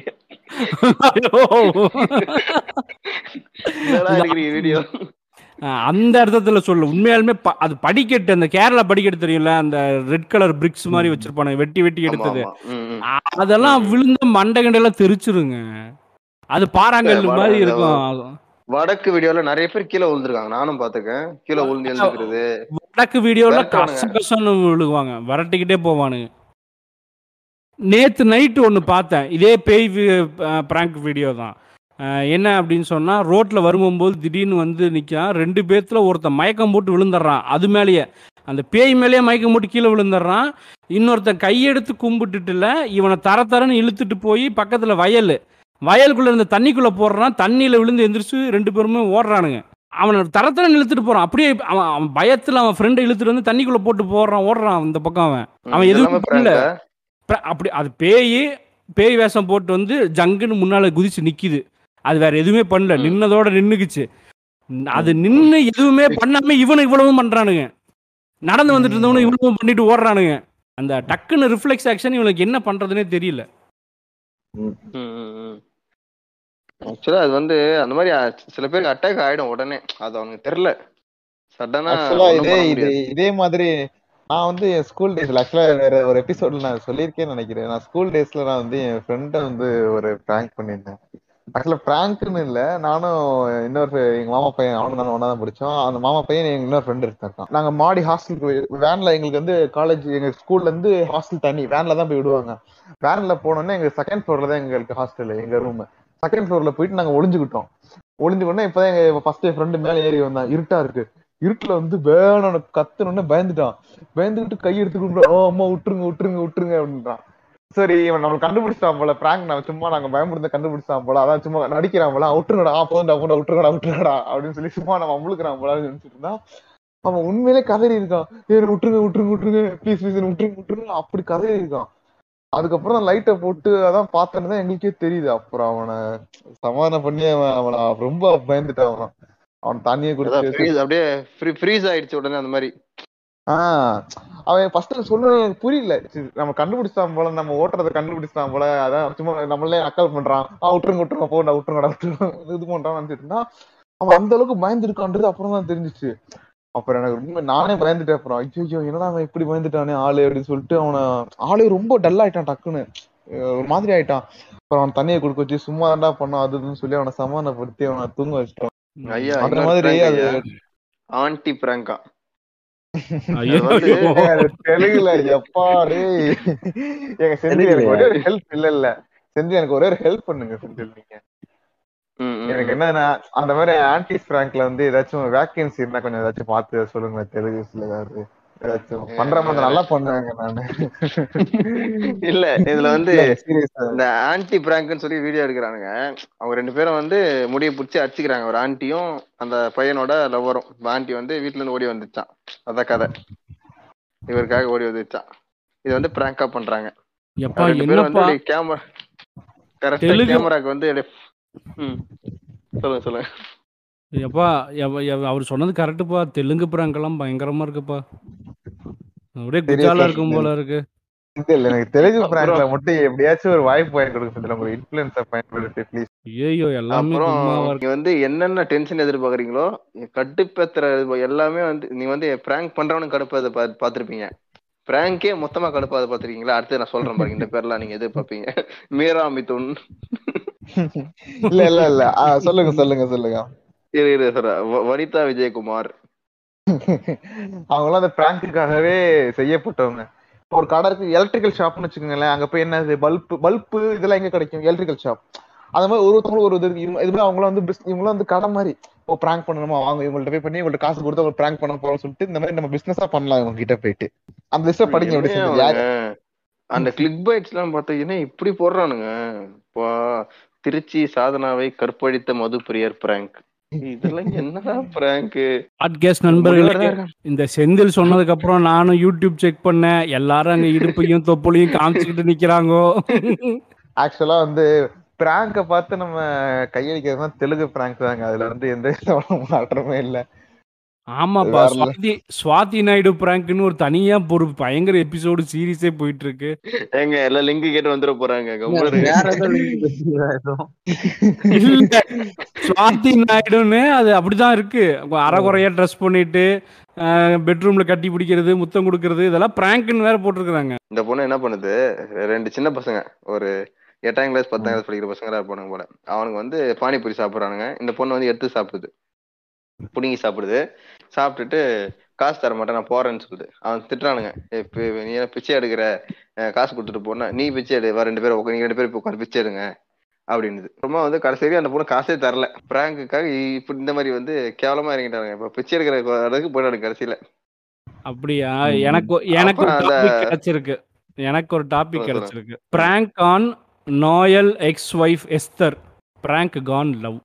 என்னடா இருக்கிறீங்க வீடியோ அஹ் அந்த அர்த்தத்துல சொல்லு உண்மையாலுமே ப- அது படிக்கட்டு அந்த கேரளா படிக்கட்டு தெரியும்ல அந்த ரெட் கலர் பிரிக்ஸ் மாதிரி வச்சிருப்பானுங்க வெட்டி வெட்டி எடுத்தது அதெல்லாம் விழுந்த மண்டை கண்டையெல்லாம் தெரிச்சிருங்க அது பாறாங்கல் வட- மாதிரி இருக்கும் வடக்கு வீடியோல நிறைய பேர் கீழே விழுந்திருக்காங்க நானும் பாத்துக்கேன் கீழே விழுந்து எழுந்துக்கிறது வடக்கு வீடியோல விரட்டுவானுங்க. கச கசன்னு விழுகுவாங்க விரட்டிக்கிட்டே போவானுங்க நேத்து நைட்டு ஒன்று பார்த்தேன் இதே பேய் பிராங்க் வீடியோ தான் அஹ் என்ன அப்படின்னு சொன்னா ரோட்ல வரும்போது திடீர்னு வந்து நிற்கான் ரெண்டு பேர்த்துல ஒருத்தன் மயக்கம் போட்டு விழுந்துடுறான் அது மேலேயே அந்த பேய் மேலேயே மயக்கம் போட்டு கீழே விழுந்துடுறான் இன்னொருத்தன் கையெடுத்து கும்பிட்டுட்டுல இவனை தர தரன்னு இழுத்துட்டு போய் பக்கத்துல வயல் வயலுக்குள்ள இருந்த தண்ணிக்குள்ள போடுறான் தண்ணியில விழுந்து எந்திரிச்சு ரெண்டு பேருமே ஓடுறானுங்க அவனை தரத்தரன்னு இழுத்துட்டு போறான் அப்படியே அவன் அவன் பயத்துல அவன் ஃப்ரெண்டை இழுத்துட்டு வந்து தண்ணிக்குள்ள போட்டு போடுறான் ஓடுறான் இந்த பக்கம் அவன் அவன் எதுவும் பண்ணல பிர- அப்படி அது பேய் பேய் வேஷம் போட்டு வந்து ஜங்குன்னு முன்னால குதிச்சு நிக்குது அது வேற எதுவுமே பண்ணல ம். நின்னதோட நின்னுக்குச்சு ந- அது நின்னு எதுவுமே பண்ணாம இவனுக்கு இவ்வளவும் பண்றானுங்க நடந்து வந்துட்டு இருந்தவனு இவ்வளவும் பண்ணிட்டு ஓடுறானுங்க அந்த டக்குன்னு ரிஃப்ளெக்ஸ் ஆக்ஷன் இவனுக்கு என்ன பண்றதுனே தெரியல ஆக்சுவலா அது வந்து அந்த மாதிரி அ- சில பேருக்கு அட்டாக் ஆயிடும் உடனே அது அவனுக்கு தெரியல சடனா ஆக்சுவலா இதே இது இதே மாதிரி நான் வந்து என் ஸ்கூல் டேஸ்ல ஆக்சுவலா வேற ஒரு எபிசோட்ல நான் சொல்லியிருக்கேன்னு நினைக்கிறேன் நான் ஸ்கூல் டேஸ்ல நான் வந்து என் ஃப்ரெண்டை வந்து ஒரு பிராங்க் பண்ணியிருந்தேன் ஆக்சுவலா பிராங்க்னு இல்ல நானும் இன்னொரு எங்க மாமா பையன் அவனும் நானும் ஒன்னா தான் படிச்சோம் அந்த மாமா பையன் எங்க இன்னொரு ஃப்ரெண்ட் இருக்கான் நாங்க மாடி ஹாஸ்டலுக்கு வேன்ல எங்களுக்கு வந்து காலேஜ் எங்க ஸ்கூல்ல இருந்து ஹாஸ்டல் தனி வேன்ல தான் போய் விடுவாங்க வேன்ல போனோடனே எங்க செகண்ட் ஃப்ளோர்ல தான் எங்களுக்கு ஹாஸ்டல் எங்க ரூம் செகண்ட் ஃப்ளோர்ல போயிட்டு நாங்க ஒளிஞ்சுக்கிட்டோம் ஒளிஞ்சுக்கிட்டோம் இப்பதான் எங்க ஃபர்ஸ்ட் ஃப்ரெண்டு மேல ஏறி வந்தான் இருட்டா இருக்கு இருட்டுல வந்து வேணும்னு கத்துனோடனே பயந்துட்டான் பயந்துகிட்டு கை எடுத்து கூப்பிடுறான் ஓ அம்மா விட்டுருங்க விட்டுருங்க விட்டுருங்க அப்படின்றான் சரி இவன் நம்ம கண்டுபிடிச்சிட்டான் போல பிராங்க் நான் சும்மா நாங்க பயமுறுத்த கண்டுபிடிச்சிட்டான் போல அதான் சும்மா நடிக்கிறான் போல விட்டுருங்கடா ஆ போதுண்டா போண்டா விட்டுருங்கடா விட்டுருங்கடா அப்படின்னு சொல்லி சும்மா நம்ம அமுழுக்கிறான் போல நினைச்சிட்டு இருந்தான் அவன் உண்மையிலே கதறி இருக்கான் ஏ விட்டுருங்க விட்டுருங்க விட்டுருங்க ப்ளீஸ் ப்ளீஸ் விட்டுருங்க விட்டுருங்க அப்படி கதறி இருக்கான் அதுக்கப்புறம் லைட்டை போட்டு அதான் பார்த்தேன்னு தான் எங்களுக்கே தெரியுது அப்புறம் அவனை சமாதானம் பண்ணி அவன் அவனை ரொம்ப பயந்துட்டான் அவன் அவன் தண்ணியை குடிச்சு அப்படியே ஃப்ரீஸ் ஆயிடுச்சு உடனே அந்த மாதிரி ஆஹ் அவன் ஃபர்ஸ்ட் சொல்ல எனக்கு புரியல சரி, நம்ம கண்டுபிடிச்சான் போல நம்ம ஓட்டுறத கண்டுபிடிச்சான் போல அதான் சும்மா நம்மளே அக்கல் பண்றான் ஆ விட்டுருங்க விட்டுருங்க போடா விட்டுருங்கடா விட்டுருங்க இது பண்றான்னு நினைச்சிட்டு இருந்தா அவன் அந்த அளவுக்கு பயந்துருக்கான்றது அப்புறம் தான் தெரிஞ்சுச்சு அப்புறம் எனக்கு ரொம்ப நானே பயந்துட்டேன் அப்புறம் ஐயோ என்னடா அவன் இப்படி பயந்துட்டானே ஆளு அப்படின்னு சொல்லிட்டு அவனை ஆளே ரொம்ப டல் ஆயிட்டான் டக்குன்னு அஹ் ஒரு மாதிரி ஆயிட்டான் அப்புறம் அவன் தண்ணியை கொடுக்க வச்சு சும்மா தான்டா பண்ணோம் அது இதுன்னு சொல்லி அவனை சமாதானப்படுத்தி அவனை தூங்க வச்சிட்டோம் ஐயா அந்த மாதிரி அது ஆன்டி பிராங்கா ஐயோ வந்து- ஐயோ. ஏங்க, அது தெலுங்குல எப்பா டேய் எங்க செஞ்சு எனக்கு ஒரே ஒரு ஹெல்ப் இல்ல இல்ல செஞ்சு எனக்கு ஒரே ஒரு ஹெல்ப் பண்ணுங்க செஞ்சு நீங்க எனக்கு என்னன்னா அந்த மாதிரி ஆன்டி பிராங்க்ல வந்து ஏதாச்சும் வேக்கன்சி இருந்தா கொஞ்சம் ஏதாச்சும் பார்த்து சொல்லுங்க தெலுங்குல ஏதாவது ஏதாச்சும் பண்ற மாதிரி நல்லா பண்ணுவாங்க நானு இல்ல இதுல வந்து சீரியஸா இந்த ஆன்டி பிராங்க்னு சொல்லி வீடியோ எடுக்கிறானுங்க அவங்க ரெண்டு பேரும் வந்து முடிய பிடிச்சி அடிச்சுக்கிறாங்க ஒரு ஆன்ட்டியும் அந்த பையனோட லவ்வரும் ஆன்ட்டி வந்து வீட்ல இருந்து ஓடி வந்துச்சான் அதான் கதை இவருக்காக ஓடி வந்துச்சான் இது வந்து பிராங்கா பண்றாங்க எப்பா ரெண்டு பேரும் என்னப்பா வந்து கேமரா கரெக்டா தெலுங்கு- கேமராக்கு வந்து அப்படியே- ம். சொல்லுங்க சொல்லுங்க எப்பா எவ- எவ- அவர் சொன்னது கரெக்டுப்பா தெலுங்கு பிராங்கெல்லாம் பயங்கரமா இருக்குப்பா அப்படியே சரியா குஜாலா சொன்னீங்க. இருக்கும் போல இருக்கு இல்ல இல்ல எனக்கு தெலுங்கு அப்புறம் பிராங்க்ல மட்டும் எப்படியாச்சும் ஒரு வாய்ப்பு வாங்கி கொடுக்க செந்தில் உங்க இன்ஃபுளுன்ஸை பயன்படுத்தி ப்ளீஸ் ஐயோ எல்லாமே அப்புறம் கும்மாவா இருக்கு நீங்க வந்து என்னென்ன டென்ஷன் எதிர்பார்க்கறீங்களோ கடுப்பேத்துற இது எல்லாமே வந்து நீ வந்து பிராங்க் பண்றவனு கடுப்பதை பாத்திருப்பீங்க பிராங்கே மொத்தமா கடுப்பாத பாத்திருக்கீங்களா அடுத்து நான் சொல்றேன் பாருங்க இந்த பேர்லாம் நீங்க எதிர்பார்ப்பீங்க மீரா மிதுன் இல்ல இல்ல இல்ல ஆ, சொல்லுங்க சொல்லுங்க சொல்லுங்க இரு இரு சொல்றேன் வ- வனிதா விஜயகுமார் அவங்களாம் அந்த பிராங்குக்காகவே செய்யப்பட்டவங்க இப்போ ஒரு கடை இருக்கு எலக்ட்ரிக்கல் ஷாப்னு வச்சுக்கோங்களேன் அங்க போய் என்னது பல்ப் பல்ப் இதெல்லாம் எங்க கிடைக்கும் எலக்ட்ரிக்கல் ஷாப் அந்த மாதிரி ஒரு ஒருத்தவங்களும் ஒரு இது இருக்கு. இவங்க- இது மாதிரி அவங்களாம் வந்து business- இவங்களாம் வந்து கடை மாதிரி ஓ பிராங்க் பண்ணணுமா வாங்க இவங்கள்ட்ட போய் பண்ணி இவங்கள்ட்ட காசு கொடுத்து அவங்க பிராங்க் பண்ண போறோம்னு சொல்லிட்டு இந்த மாதிரி நம்ம பிசினஸா பண்ணலாம் இவங்க கிட்ட போயிட்டு அந்த லிஸ்ட படிங்க எப்படி என்னையா செஞ்சது யாரு அவனுங்க? அந்த கிளிக் பைட்ஸ் எல்லாம் பார்த்தீங்கன்னா இப்படி போடுறானுங்க இப்போ திருச்சி சாதனாவை கற்பழித்த மது பிரியர் பிராங்க் இதெல்லாம் என்னடா பிராங்க் பாட்காஸ்ட் நண்பர்களே இந்த செந்தில் சொன்னதுக்கு அப்புறம் நானும் யூடியூப் செக் பண்ணேன் எல்லாரும் அங்க இடுப்பையும் தொப்புளையும் காமிச்சுக்கிட்டு நிக்கிறாங்கோ ஆக்சுவலா வந்து பிராங்க பார்த்து நம்ம கையடிக்கிறது தான் தெலுங்கு பிராங்க் தாங்க அதுல வந்து எந்த விதமான மாற்றமே இல்ல ஆமாப்பா வேற level. சுவாதி சுவாதி நாயுடு பிராங்க்னு ஒரு தனியா ஒரு பயங்கர எபிசோடு சீரிஸே போயிட்டு இருக்கு ஏங்க எல்லாம் லிங்க் கேட்டு வந்துட போறாங்க கம்முனு இருங்க. வேற ஏதோ link பேசுறீங்களா எதுவும்? இல்ல சுவாதி நாயுடுன்னு அது அப்படிதான் இருக்கு அறகுறையா ட்ரெஸ் பண்ணிட்டு பெட்ரூம்ல கட்டி பிடிக்கிறது முத்தம் கொடுக்கறது இதெல்லாம் பிராங்க்னு வேற போட்டிருக்காங்க இந்த பொண்ணு என்ன பண்ணுது ரெண்டு சின்ன பசங்க ஒரு எட்டாம் கிளாஸ் பத்தாம் கிளாஸ் படிக்கிற பசங்க இருப்பானுங்க போல அவனுக்கு வந்து பானிபூரி சாப்பிடுறானுங்க இந்த பொண்ணு வந்து எடுத்து சாப்பிடுது புடுங்கி சாப்பிடுது சாப்பிட்டுட்டு காசு தர மாட்டேன் நான் போறேன்னு சொல்லுது அவன் திட்டுறானுங்க "ஏய், பி- நீ என்ன பிச்சை எடுக்கிற அஹ் காசு கொடுத்துட்டு போனா நீ பிச்சை எடு வா ரெண்டு பேரும் உட்கா- நீங்க ரெண்டு பேரும் இப்போ உட்காந்து பிச்சை எடுங்க அப்படின்னுது ரொம்ப வந்து கடைசி வரைக்கும் அந்த பொண்ணு காசே தரல பிராங்குக்காக இப்படி இந்த மாதிரி வந்து கேவலமா இறங்கிட்டாங்க இப்போ பிச்சை எடுக்கிற அளவுக்கு போயிடாது கடைசியில அப்படியா ம். எனக்கு எனக்கு ஒரு அப்புறம் அந்த- டாபிக் கிடைச்சிருக்கு எனக்கு ஒரு டாபிக் சொல்லுங்க, சொல்லுங்க. கிடைச்சிருக்கு prank on Noel ex wife Esther prank கான் லவ்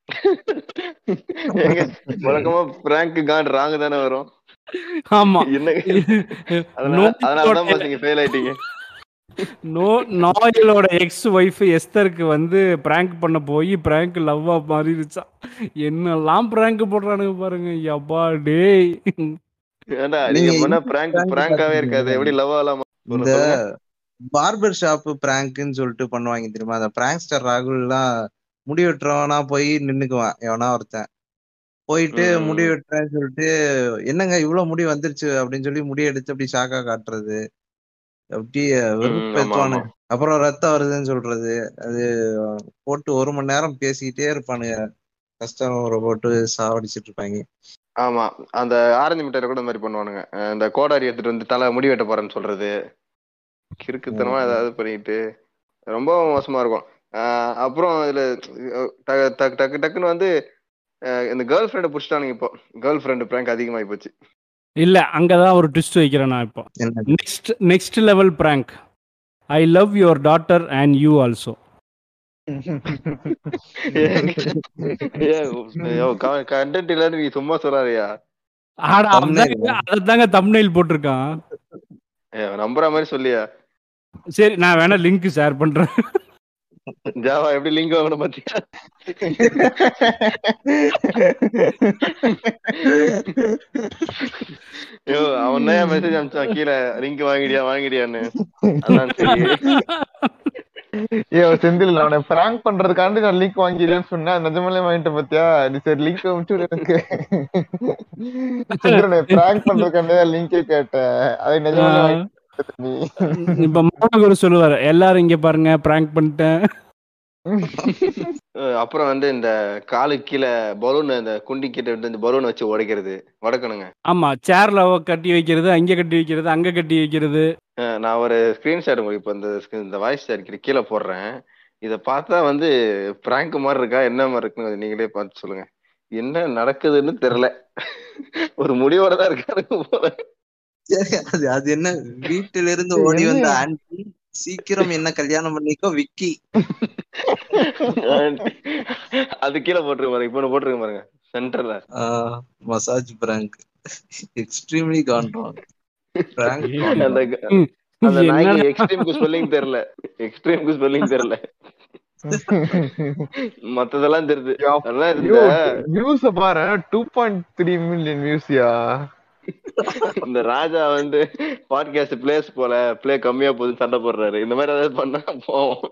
ஏங்க, வழக்கமா பிராங்க் கான் ராங் தானே வரும் ஆமா என்னங்க அதனால நோயலோட- அதனாலதான் பாஸ் நீங்க ஃபெயில் ஆயிட்டீங்க நோ நாயலோட எக்ஸ் ஒய்ஃப் எஸ்தருக்கு வந்து பிராங்க் பண்ண போய் பிராங்க் லவ்வா மாறிடுச்சா என்னெல்லாம் பிராங்க் போடுறானுங்க பாருங்க யப்பா டேய் ஏன்டா நீங்க நீங்க பண்ண பிராங்க் prank பிராங்காவே இருக்காது பாத்தீங்களா? எப்படி லவ் ஆலாமா இந்த பார்பர் ஷாப் பிராங்க்னு சொல்லிட்டு பண்ணுவாங்க தெரியுமா அந்த பிராங்க்ஸ்டர் ராகுல்லாம் முடி வெட்டுறவனா போய் நின்னுக்குவான் எவனா ஒருத்தன் போயிட்டு ம். முடி வெட்டுறேன்னு சொல்லிட்டு என்னங்க இவ்வளவு முடி வந்துருச்சு அப்படின்னு சொல்லி முடி எடுத்து அப்படி ஷாக்கா காட்டுறது அப்படியே வெறுப்பேத்துவானுங்க அப்புறம் ரத்தம் வருதுன்னு சொல்றது அது போட்டு ஒரு மணி நேரம் பேசிக்கிட்டே இருப்பானுங்க கஸ்டமரை போட்டு சாவடிச்சிட்டு இருப்பாங்க ஆமா அந்த ஆரஞ்சு மிட்டாயில கூட இந்த மாதிரி பண்ணுவானுங்க அஹ் இந்த கோடாரி எடுத்துட்டு வந்து தலை முடி வெட்ட போறேன்னு சொல்றது கிறுக்குத்தனமா ம். ஏதாவது பண்ணிட்டு ரொம்ப மோசமா இருக்கும் அஹ் அப்புறம் இதுல அஹ் டக்கு டக்கு டக்கு டக்குன்னு வந்து அஹ் இந்த கேர்ள் ஃப்ரெண்டை புடிச்சிட்டானுங்க இப்போ கேர்ள் ஃப்ரெண்டு பிராங்க் அதிகமாகி போச்சு இல்ல அங்கதான் ஒரு ட்விஸ்ட் வைக்கிறேன் நான் இப்போ என்ன next next level prank I love your daughter and you also content இல்லன்னு நீ சும்மா சொல்லாதயா ஆடா Thumbnail. அதாங்க தம்ப்நெயில் போட்டிருக்கான் நம்புற மாதிரி சொல்லியா சரி நான் வேணா லிங்க் ஷேர் பண்றேன் ஜாவா எப்படி லிங்க் வாங்கணும் பாத்தியா ஐயோ அவன் தான் மெசேஜ் அனுப்பிச்சான் கீழே லிங்க் வாங்கிடியா வாங்கிடியான்னு அதான் சரி ஏ செந்தில் அவனை பிராங்க் பண்றதுக்காண்டி நான் லிங்க் வாங்கிடுறேன்னு சொன்னேன் நிஜமாலே வாங்கிட்டேன் பாத்தியா நீ சரி லிங்க் அனுப்பிச்சு விடு எனக்கு செந்தில் பிராங்க் பண்றதுக்காண்டி தான் லிங்கே கேட்டேன் அதை நிஜமாலே வாங்கிட்ட நீ இப்ப மோனகுரு சொல்லுவாரு எல்லாரும் இங்க பாருங்க பிராங்க் பண்ணிட்டேன் அஹ் அப்புறம் வந்து இந்த காலுக்கு கீழே பலூன் இந்த குண்டி கிட்ட வந்து இந்த பலூன் வச்சு உடைக்கிறது உடைக்கணுங்க ஆமா சேர்ல கட்டி வைக்கிறது அங்க கட்டி வைக்கிறது அங்க கட்டி வைக்கிறது அஹ் நான் ஒரு ஸ்கிரீன்ஷாட் உங்களுக்கு இப்போ இந்த screen- இந்த வாய்ஸ் ஷேர் கீழே போடுறேன் இதை பார்த்தா வந்து பிராங்க் மாதிரி இருக்கா என்ன மாதிரி இருக்குன்னு கொஞ்சம் நீங்களே பார்த்து சொல்லுங்க என்ன நடக்குதுன்னு தெரியல ஒரு முடிவோட தான் இருக்கானுங்க போல சரி, அது அது என்ன வீட்டில இருந்து ஓடி வந்த ஆன்டி சீக்கிரம் என்ன கல்யாணம் பண்ணிக்கோ விக்கி அது கீழே போட்டுருக்க பாருங்க இப்போ போட்டுருக்க பாருங்க சென்டர்ல massage prank extremely control prank அந்த ம். அந்த நாய்க்கு என்னடா? எக்ஸ்ட்ரீமுக்கு ஸ்பெல்லிங் தெரியல எக்ஸ்ட்ரீமுக்கு ஸ்பெல்லிங் தெரியல மத்ததெல்லாம் தெரியுது அதெல்லாம் இந்த வியூஸ் பாரு டூ பாயிண்ட் த்ரீ மில்லியன் வியூஸ்யா இந்த ராஜா வந்து பாட்காஸ்ட் பிளேஸ் போல பிளே கம்மியா போகுது சண்டை போடுறாரு இந்த மாதிரி ஏதாவது பண்ணா போவோம்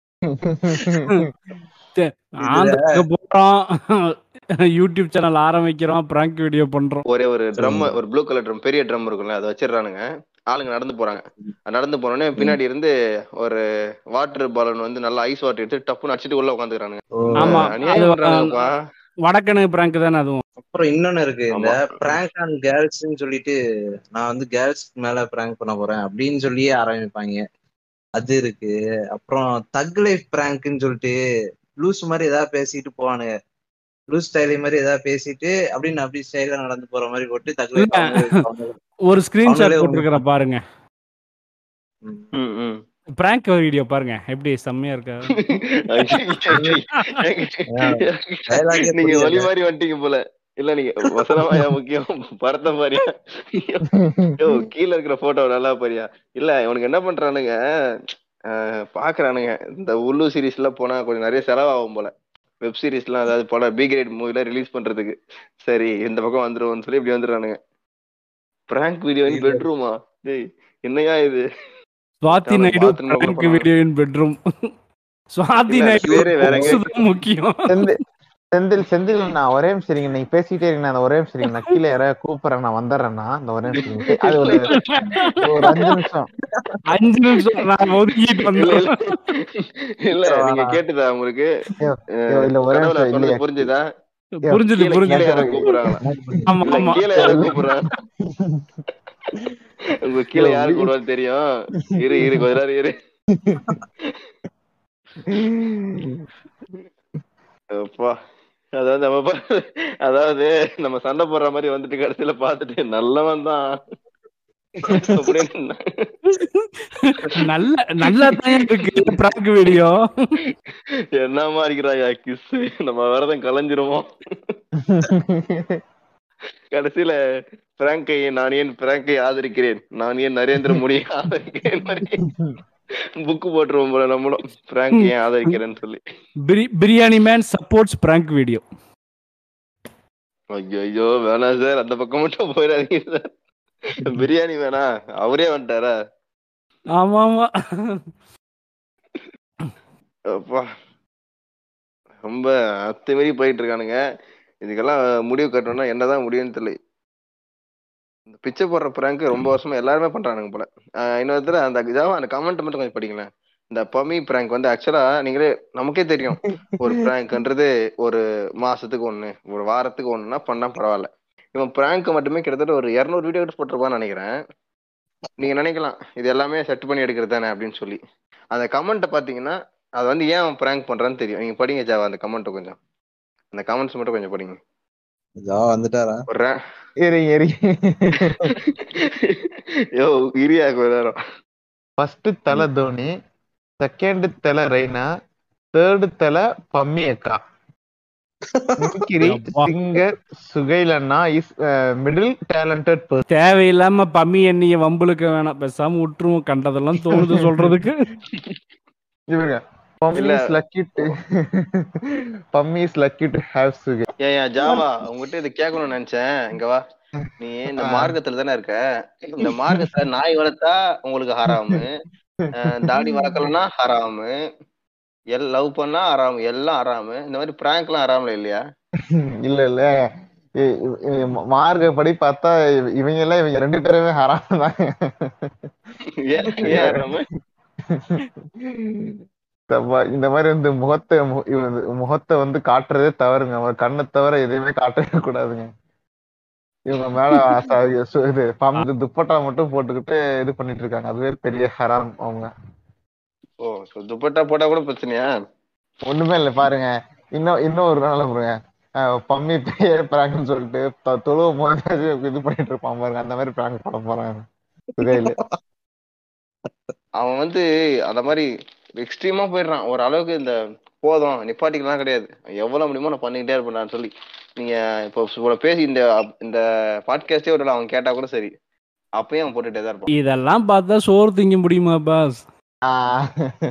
ஆந்திராக்கு போறோம் யூடியூப் சேனல் ஆரம்பிக்கிறோம் பிராங்க் வீடியோ பண்றோம் ஒரே ஒரு ட்ரம் ஒரு ப்ளூ கலர் ட்ரம் பெரிய ட்ரம் இருக்கும்ல அதை வச்சிடறானுங்க ஆளுங்க நடந்து போறாங்க நடந்து போனோடனே பின்னாடி இருந்து ஒரு வாட்டர் பாலன் வந்து நல்லா ஐஸ் வாட்டர் எடுத்து டப்புன்னு அடிச்சிட்டு உள்ள உட்காந்துக்கிறானுங்க ஆமா அநியாயம் அது பண்றானுங்கப்பா. வடக்கணு பிராங்க் தானே அதுவும் அப்புறம் இன்னொன்னு இருக்கு இந்த ஆமா. பிராங்க் ஆன் கேர்ள்ஸ்னு சொல்லிட்டு நான் வந்து கேர்ள்ஸ் மேல பிராங்க் பண்ண போறேன் அப்படின்னு சொல்லியே ஆரம்பிப்பாங்க அது இருக்கு அப்புறம் தக் லைஃப் பிராங்க்னு சொல்லிட்டு லூஸ் மாதிரி ஏதாவது பேசிட்டு போவானுங்க லூஸ் ஸ்டைல் மாதிரி ஏதாவது பேசிட்டு அப்படின்னு அப்படி ஸ்டைலா நடந்து போற மாதிரி போட்டு தக் லைஃப் இல்ல. ஒரு ஸ்கிரீன்ஷாட் அவங்களே போட்டிருக்கிற பாருங்க ம், ம். பிராங்க் வீடியோ பாருங்க எப்படி செம்மையா இருக்கா நீங்க வழி மாதிரி வந்துட்டீங்க போல இல்ல நீங்க வசனமாயா முக்கியம் பரத்த மாதிரியா யோ, கீழ இருக்கிற போட்டோ நல்லா பாரியா இல்ல இவனுக்கு என்ன பண்றானுங்க அஹ், பாக்குறானுங்க இந்த உள்ளு சீரிஸ் எல்லாம் போனா கொஞ்சம் நிறைய செலவாகும் போல வெப் சீரிஸ் எல்லாம் அதாவது படம் பி கிரேட் மூவில ரிலீஸ் பண்றதுக்கு சரி இந்த பக்கம் வந்துருவோம்னு சொல்லி இப்படி வந்துடுறானுங்க பிராங்க் வீடியோ இன் பெட்ரூமா டேய் என்னையா இது சுவாதி அவன் நாயுடு bathroom ல கூட பிராங்க் போனான். வீடியோ இன் பெட்ரூம் சுவாதி இல்ல, நாயுடு பேரே வேற books எங்கேயும் தான் முக்கியம் செந்தில் செந்தில் செந்தில் நான் ஒரே நிமிஷம் இருங்க நீங்க பேசிட்டே இருங்க நான் ஒரே நிமிஷம் இருங்க நான் கீழே யாராவது கூப்பிடுறேன் நான் வந்துடுறேன்னா அந்த ஒரே நிமிஷம் இருங்க. அது ஒரு ஒரு அஞ்சு நிமிஷம் அஞ்சு நிமிஷம் நான் ஒதுக்கிட்டு இல்ல வந்தேன் இல்ல இல்ல நீங்க கேட்டுதா உங்களுக்கு ஐயோ, அஹ், ஐயோ, இல்ல ஒரே கனவுல நிமிஷம் சொன்னது இல்லையா புரிஞ்சுதா புரிஞ்சுது கீழே கீழே புரிஞ்சுது யாரோ கூப்பிடுறாங்களா ஆமா இல்ல ஆமா கீழே யாரோ கூப்பிடுறாங்க உங்க கீழே யாரு கூடுவான்னு தெரியும் இரு இரு கொஞ்ச நேரம் இரு அப்பா அதாவது நம்ம பா- அதாவது நம்ம சண்டை போடுற மாதிரி வந்துட்டு கடைசியில பாத்துட்டு நல்லவன் தான் அப்படின்னு நல்ல நல்லா தான் இருக்கு பிராங்க் வீடியோ என்னமா இருக்கிறாயா கிஸ் நம்ம வரதான் கலைஞ்சிருவோம் கடைசியில பிராங்கை நான் ஏன் பிராங்கை ஆதரிக்கிறேன் நான் ஏன் நரேந்திர மோடியை ஆதரிக்கிறேன் புக்கு போட்டுருவோம் போல நம்மளும் பிராங்கை ஏன் ஆதரிக்கிறேன்னு சொல்லி பிரி- biryani man supports prank video ஐயோ ஐயோ வேணாம் சார் அந்த பக்கம் மட்டும் போயிடாதீங்க சார் பிரியாணி வேணா அவரே வந்துட்டாரா ஆமா ஆமா அப்பா ரொம்ப அத்துமீறி போயிட்டு இருக்கானுங்க இதுக்கெல்லாம் முடிவு கட்டணும்னா என்னதான் முடியும்னு தெரியல இந்த பிச்சை போடுற பிராங்க் ரொம்ப வருஷமா எல்லாருமே பண்றானுங்க போல ஆஹ் இன்னொருத்தர் அந்த ஜாவா அந்த கமெண்ட் மட்டும் கொஞ்சம் படிங்களேன் இந்த பமி பிராங்க் வந்து ஆக்சுவலா நீங்களே நமக்கே தெரியும் ஒரு பிராங்க்ன்றது ஒரு மாசத்துக்கு ஒண்ணு ஒரு வாரத்துக்கு ஒண்ணுன்னா பண்ணா பரவாயில்ல இவன் பிராங்க் மட்டுமே கிட்டத்தட்ட ஒரு இரநூறு வீடியோ கிட்ட போட்டிருப்பான்னு நினைக்கிறேன் நீங்க நினைக்கலாம் இது எல்லாமே செட் பண்ணி எடுக்கிறது தானே அப்படின்னு சொல்லி அந்த கமெண்ட்டை பாத்தீங்கன்னா அது வந்து ஏன் அவன் பிராங்க் பண்றான்னு தெரியும் நீங்க படிங்க ஜாவா அந்த கமெண்ட் கொஞ்சம் அந்த கமெண்ட்ஸ் மட்டும் கொஞ்சம் படிங்க ஜாவா வந்துட்டாரா ஒரு ரே- இருங்க இருங்க யோ இரியா கொஞ்ச நேரம் ஃபர்ஸ்ட் தலை தோனி செகண்ட் தலை ரெய்னா தேர்டு தலை பம்மி அக்கா மிமிக்ரி அப்பா. சிங்கர் சுகைல் அண்ணா இஸ் மிடில் டேலண்டட் பர்சன் தேவையில்லாம பம்மி எண்ணிய வம்புலுக்க வேணாம் பேசாம விட்டுருவோம் கண்டதெல்லாம் தோணுது சொல்றதுக்கு இவங்க பம்மி இல்ல. Is lucky to Pammi is lucky to have Suhail ஏன் ஏன் ஜாவா உங்ககிட்ட இது கேட்கணும்னு நினைச்சேன் இங்க வா நீ இந்த ஆ. மார்க்கத்துல தானே இருக்க இந்த மார்க்கத்துல நாய் வளர்த்தா உங்களுக்கு ஹராமு அஹ் தாடி வளர்க்கலன்னா ஹராமு எல் லவ் பண்ணா ஹராமு எல்லாம் ஹராமு இந்த மாதிரி பிராங்க் எல்லாம் ஹராம்ல இல்லையா இல்ல இல்ல இ- இ- இ- மார்க்க படி பார்த்தா இவ- இவங்க எல்லாம் இவங்க ரெண்டு பேருமே ஹராம் தான் ஏன் ஏன் ஹராமு தப்பா- இந்த மாதிரி வந்து முகத்தை மு- இவ- வந்து முகத்தை வந்து காட்டுறதே தவறுங்க அவங்க கண்ணை தவிர எதுவுமே காட்டவே கூடாதுங்க இவங்க மேல ச- சு- இது பம்- இது துப்பட்டா மட்டும் போட்டுக்கிட்டு இது பண்ணிட்டு இருக்காங்க அதுவே பெரிய ஹராம் அவங்க ஓ so துப்பட்டா போட்டா கூட பிரச்சனையா ஒண்ணுமே இல்ல பாருங்க இன்னும் இன்னும் ஒரு நாள் பாருங்க அஹ் பம்மி பேர் பிராங்க்னு சொல்லிட்டு தொ- தொழுவும் போது இது பண்ணிட்டு இருப்பான் பாருங்க அந்த மாதிரி பிராங்க் பண்ண போறாங்க சுகையில அவன் வந்து அந்த மாதிரி எக்ஸ்ட்ரீமா போயிடுறான் ஒரு அளவுக்கு இந்த போதும் நிப்பாட்டிக்கலாம் கிடையாது எவ்வளவு முடியுமோ நான் பண்ணிக்கிட்டே இருப்பேன் சொல்லி நீங்க இப்போ இவ்வளவு பேசி இந்த இந்த பாட்காஸ்டே ஒரு அவன் கேட்டா கூட சரி அப்பயும் அவன் போட்டுட்டே தான் இருப்பான் இதெல்லாம் பார்த்தா சோறு திங்க முடியுமா பாஸ் ஆஹ்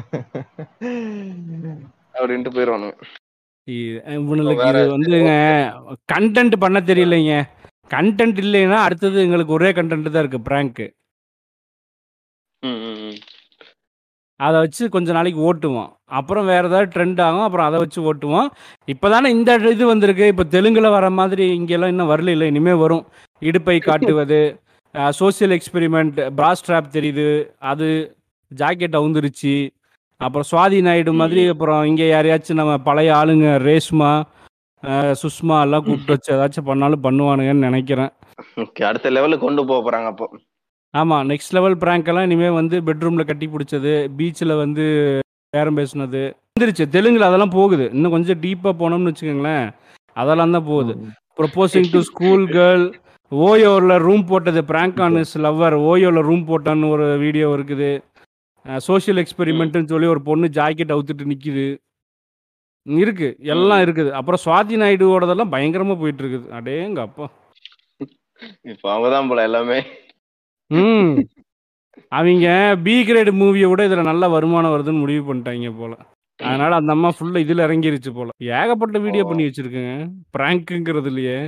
அப்படின்ட்டு போயிடுவானுங்க இ- இவனுக்கு வேற இது வந்துங்க கண்டென்ட் பண்ண தெரியலைங்க கண்டென்ட் இல்லைன்னா அடுத்தது எங்களுக்கு ஒரே கண்டென்ட் தான் இருக்குது ப்ராங்க்கு ம், ம், ம். அதை வச்சு கொஞ்ச நாளைக்கு ஓட்டுவோம் அப்புறம் வேறு ஏதாவது ட்ரெண்ட் ஆகும் அப்புறம் அதை வச்சு ஓட்டுவோம் இப்போ தானே இந்த இது வந்திருக்கு இப்போ தெலுங்கில் வர மாதிரி இங்கெல்லாம் இன்னும் வரல இல்லை இனிமேல் வரும் இடுப்பை காட்டுவது சோஷியல் எக்ஸ்பெரிமெண்ட் பிராஸ் ட்ராப் தெரியுது அது ஜாக்கெட் அவுந்துருச்சு அப்புறம் சுவாதி நாயுடு மாதிரி அப்புறம் இங்கே யாரையாச்சும் நம்ம பழைய ஆளுங்க ரேஷ்மா அஹ், சுஷ்மா எல்லாம் கூப்பிட்டு வச்சு ஏதாச்சும் பண்ணாலும் பண்ணுவானுங்கன்னு நினைக்கிறேன் ஓகே அடுத்த லெவலுக்கு கொண்டு போக போறாங்க அப்போ ஆமாம் நெக்ஸ்ட் லெவல் ப்ராங்க் எல்லாம் இனிமேல் வந்து பெட்ரூமில் கட்டி பிடிச்சது பீச்சில் வந்து பேரம் பேசுனது வந்துருச்சு தெலுங்குல அதெல்லாம் போகுது இன்னும் கொஞ்சம் டீப்பாக போனோம்னு வச்சுக்கோங்களேன் அதெல்லாம் தான் போகுது ப்ரொபோசிங் டு ஸ்கூல் கேர்ள் ஓயோவில் ரூம் போட்டது பிராங்க் ஆன் இஸ் லவ்வர் ஓயோவில் ரூம் போட்டான்னு ஒரு வீடியோ இருக்குது சோஷியல் எக்ஸ்பெரிமெண்ட்னு சொல்லி ஒரு பொண்ணு ஜாக்கெட் அவுத்துட்டு நிற்கிது இருக்கு எல்லாம் இருக்குது அப்புறம் சுவாதி நாயுடுவோடதெல்லாம் பயங்கரமாக போயிட்டு இருக்குது அடேங்க அப்பா இப்போ அவங்கதான் போல எல்லாமே ம் அவங்க பி கிரேட் மூவியை விட இதுல நல்ல வருமானம் வருதுன்னு முடிவு பண்ணிட்டாங்க போல அதனால அந்த அம்மா ஃபுல்லா இதுல இறங்கிருச்சு போல ஏகப்பட்ட வீடியோ ஓ. பண்ணி வச்சிருக்குங்க பிராங்க்குங்கிறதுலயே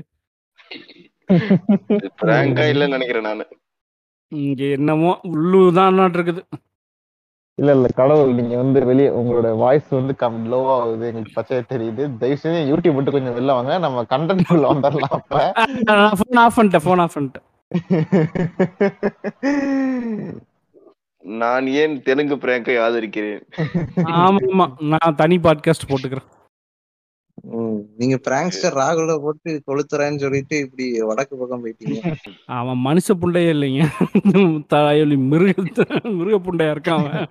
பிராங்கா இல்லைன்னு நினைக்கிறேன் நானு இங்க என்னமோ உள்ளுதான் இருக்குது இல்ல இல்ல கடவுள் நீங்க வந்து வெளியே உங்களோட வாய்ஸ் வந்து கம் லோவா ஆகுது எங்களுக்கு பச்சையா தெரியுது தயவு செஞ்சு யூடியூப் விட்டு கொஞ்சம் வெளில வாங்க நம்ம கண்டென்ட் உள்ள வந்துடலாம் அப்ப ஃபோன் ஆஃப் பண்ணிட்டேன் ஃபோன் ஆஃப் பண்ணிட்டேன் நான் ஏன் தெலுங்கு பிராங்கை ஆதரிக்கிறேன் ஆமா ஆமா நான் தனி பாட்காஸ்ட் போட்டுக்கிறேன் ம், நீங்க பிராங்க்ஸ்டர் ராகுல போட்டு கொளுத்துறேன்னு சொல்லிட்டு இப்படி வடக்கு பக்கம் போயிட்டீங்க அவன் மனுஷ புண்டையே இல்லைங்க தாயொலி மிருக மிருக புண்டையா இருக்கான் அவன்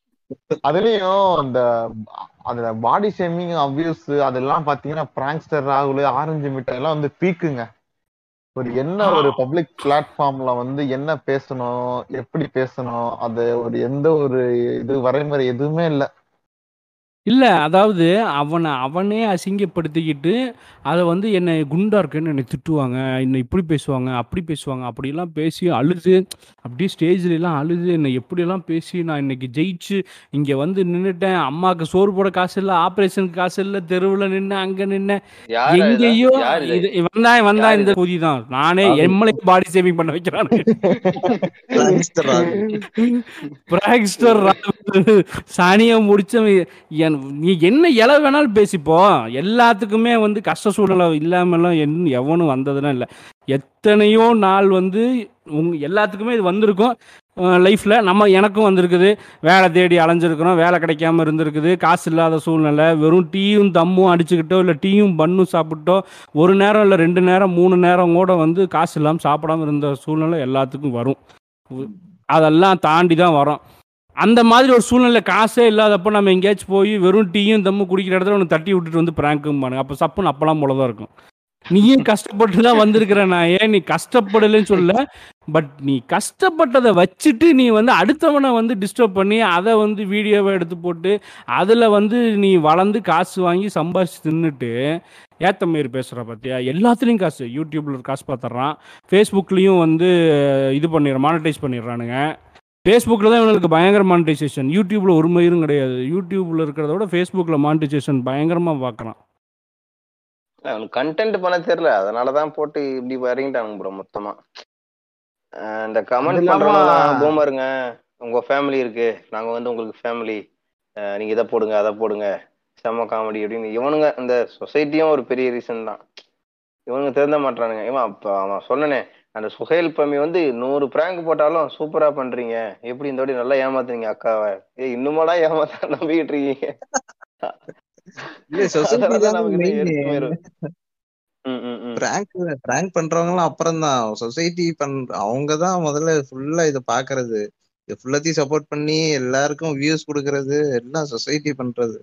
அதுலயும் அந்த அந்த பாடி ஷேமிங் அபியூஸ் அதெல்லாம் பாத்தீங்கன்னா பிராங்க்ஸ்டர் ராகுல் ஆரஞ்சு மிட்டாய் எல்லாம் வந்து பீக்குங்க ஒரு என்ன ஒரு பப்ளிக் பிளாட்ஃபார்ம்ல வந்து என்ன பேசணும் எப்படி பேசணும் அது ஒரு எந்த ஒரு இது வரைமுறை எதுவுமே இல்ல இல்ல அதாவது அவனை அவனே அசிங்கப்படுத்திக்கிட்டு அதை வந்து என்னை குண்டா இருக்குன்னு என்னை திட்டுவாங்க என்னை இப்படி பேசுவாங்க அப்படி பேசுவாங்க அப்படிலாம் பேசி அழுது அப்படியே ஸ்டேஜ்ல எல்லாம் அழுது என்னை எப்படியெல்லாம் பேசி நான் இன்னைக்கு ஜெயிச்சு இங்க வந்து நின்னுட்டேன் அம்மாவுக்கு சோறு போட காசு இல்லை ஆப்ரேஷனுக்கு காசு இல்லை தெருவில் நின்று அங்க நின்று யார் இது? எங்கேயோ யார் இது? இது வந்தான் வந்தான் யார் இந்த புதி தான் நானே அது- எம்மளை பாடி சேவிங் பண்ண வைக்கிறானு பிராங்க்ஸ்டர் ராகு பிராக்ஸ்டர் சாணியை முடிச்சவன் என் நீ என்ன இலை வேணாலும் பேசிப்போ எல்லாத்துக்குமே வந்து கஷ்ட சூழ்நிலை இல்லாமலாம் என் எவனும் வந்ததுலாம் இல்லை எத்தனையோ நாள் வந்து உங் எல்லாத்துக்குமே இது வந்திருக்கும் லைஃப்பில் நம்ம எனக்கும் வந்திருக்குது வேலை தேடி அலைஞ்சிருக்கிறோம் வேலை கிடைக்காம இருந்திருக்குது காசு இல்லாத சூழ்நிலை வெறும் டீயும் தம்மும் அடிச்சுக்கிட்டோ இல்லை டீயும் பண்ணும் சாப்பிட்டோ ஒரு நேரம் இல்லை ரெண்டு நேரம் மூணு நேரம் கூட வந்து காசு இல்லாமல் சாப்பிடாம இருந்த சூழ்நிலை எல்லாத்துக்கும் வரும் உ- அதெல்லாம் தாண்டி தான் வரோம் அந்த மாதிரி ஒரு சூழ்நிலை காசே இல்லாதப்போ நம்ம எங்கேயாச்சும் போய் வெறும் டீயும் தம்மு குடிக்கிற இடத்துல ஒன்று தட்டி விட்டுட்டு வந்து பிராங்கும் பாருங்க அப்போ சப்புன்னு அப்பெல்லாம் போல தான் இருக்கும் நீயும் கஷ்டப்பட்டு தான் வந்திருக்கிற நான் ஏன் நீ கஷ்டப்படலைன்னு சொல்ல பட் நீ கஷ்டப்பட்டதை வச்சுட்டு நீ வந்து அடுத்தவனை வந்து டிஸ்டர்ப் பண்ணி அதை வந்து வீடியோவை எடுத்து போட்டு அதில் வந்து நீ வளர்ந்து காசு வாங்கி சம்பாதிச்சு தின்னுட்டு ஏத்த மாரி பேசுகிற பார்த்தியா எல்லாத்துலேயும் காசு யூடியூப்பில் காசு பார்த்துட்றான் ஃபேஸ்புக்லேயும் வந்து இது பண்ணிடுற மானிட்டைஸ் பண்ணிடுறானுங்க ஃபேஸ்புக்கில் தான் இவனுக்கு பயங்கர மானிட்டைசேஷன் யூடியூப்பில் ஒரு மயிரும் கிடையாது யூடியூப்பில் இருக்கிறத விட ஃபேஸ்புக்கில் மானிட்டைசேஷன் பயங்கரமாக பார்க்குறான் அவனுக்கு கண்டென்ட் பண்ண தெரியல அதனாலதான் போட்டு இப்படி இறங்கிட்டானுங்க ப்ரோ மொத்தமா அஹ் இந்த கமெண்ட் அது இல்லாம- பண்றவங்க பூமருங்க உங்க ஃபேமிலி இருக்கு நாங்க வந்து உங்களுக்கு ஃபேமிலி நீங்க இதை போடுங்க அதை போடுங்க செம்ம காமெடி அப்படின்னு இவனுங்க இந்த சொசைட்டியும் ஒரு பெரிய ரீசன் தான் இவனுங்க திருந்த மாட்டானுங்க இவன் அப்ப அவன் சொன்னனே அந்த சுஹேல் பம்மி வந்து நூறு பிராங்க் போட்டாலும் சூப்பரா பண்றீங்க எப்படி இந்த வாட்டி நல்லா ஏமாத்துறீங்க அக்காவை ஏய் இன்னுமாடா ஏமாத்த நம்பிக்கிட்டு இருக்கீங்க இல்ல சொசைட்டி அதனாலதான் தான் நமக்கு மெயின் எடுத்து போயிரும். ம், ம், ம். பிராங்க் பிராங்க் பண்றவங்கலாம் அப்புறம் தான் சொசைட்டி பண்ற அவங்க தான் முதல்ல ஃபுல்லா இதை பாக்குறது இது ஃபுல்லாத்தையும் சப்போர்ட் பண்ணி எல்லாருக்கும் வியூஸ் கொடுக்கறது எல்லாம் சொசைட்டி பண்றது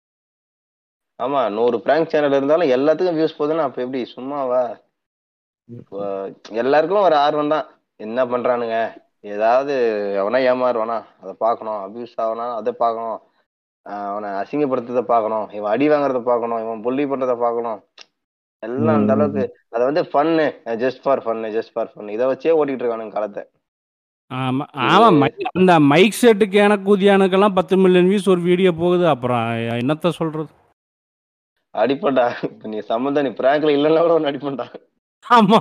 ஆமா நூறு பிராங்க் சேனல் இருந்தாலும் எல்லாத்துக்கும் வியூஸ் போகுதுன்னா அப்ப எப்படி சும்மாவா இப்போ எல்லாருக்கும் ஒரு ஆர்வம் தான் என்ன பண்றானுங்க ஏதாவது அவனா ஏமாறுவானா அதை பார்க்கணும் அபியூஸ் ஆகனா அதை பார்க்கணும் ஆஹ் அவனை அசிங்கப்படுத்துறத பார்க்கணும் இவன் அடி வாங்குறத பார்க்கணும் இவன் புள்ளி பண்றத பார்க்கணும் எல்லாம் அந்த ம். அளவுக்கு அதை வந்து ஃபன்னு ஜஸ்ட் ஃபார் ஃபன்னு ஜஸ்ட் ஃபார் ஃபன் இதை வச்சே ஓட்டிட்டு இருக்கானுங்க காலத்தை ஆமாம் ஆமாம் மைக் அந்த மைக் செட்டுக்கு எனக்கு ஊதியானுக்கெல்லாம் பத்து மில்லியன் வியூஸ் ஒரு வீடியோ போகுது அப்புறம் என்னத்த சொல்கிறது அடிப்பண்டா இப்ப நீ சம்மந்தம் நீ பிராங்க்ல இல்லைன்னா கூட ஒன்று அடிப்பண்டா ஆமா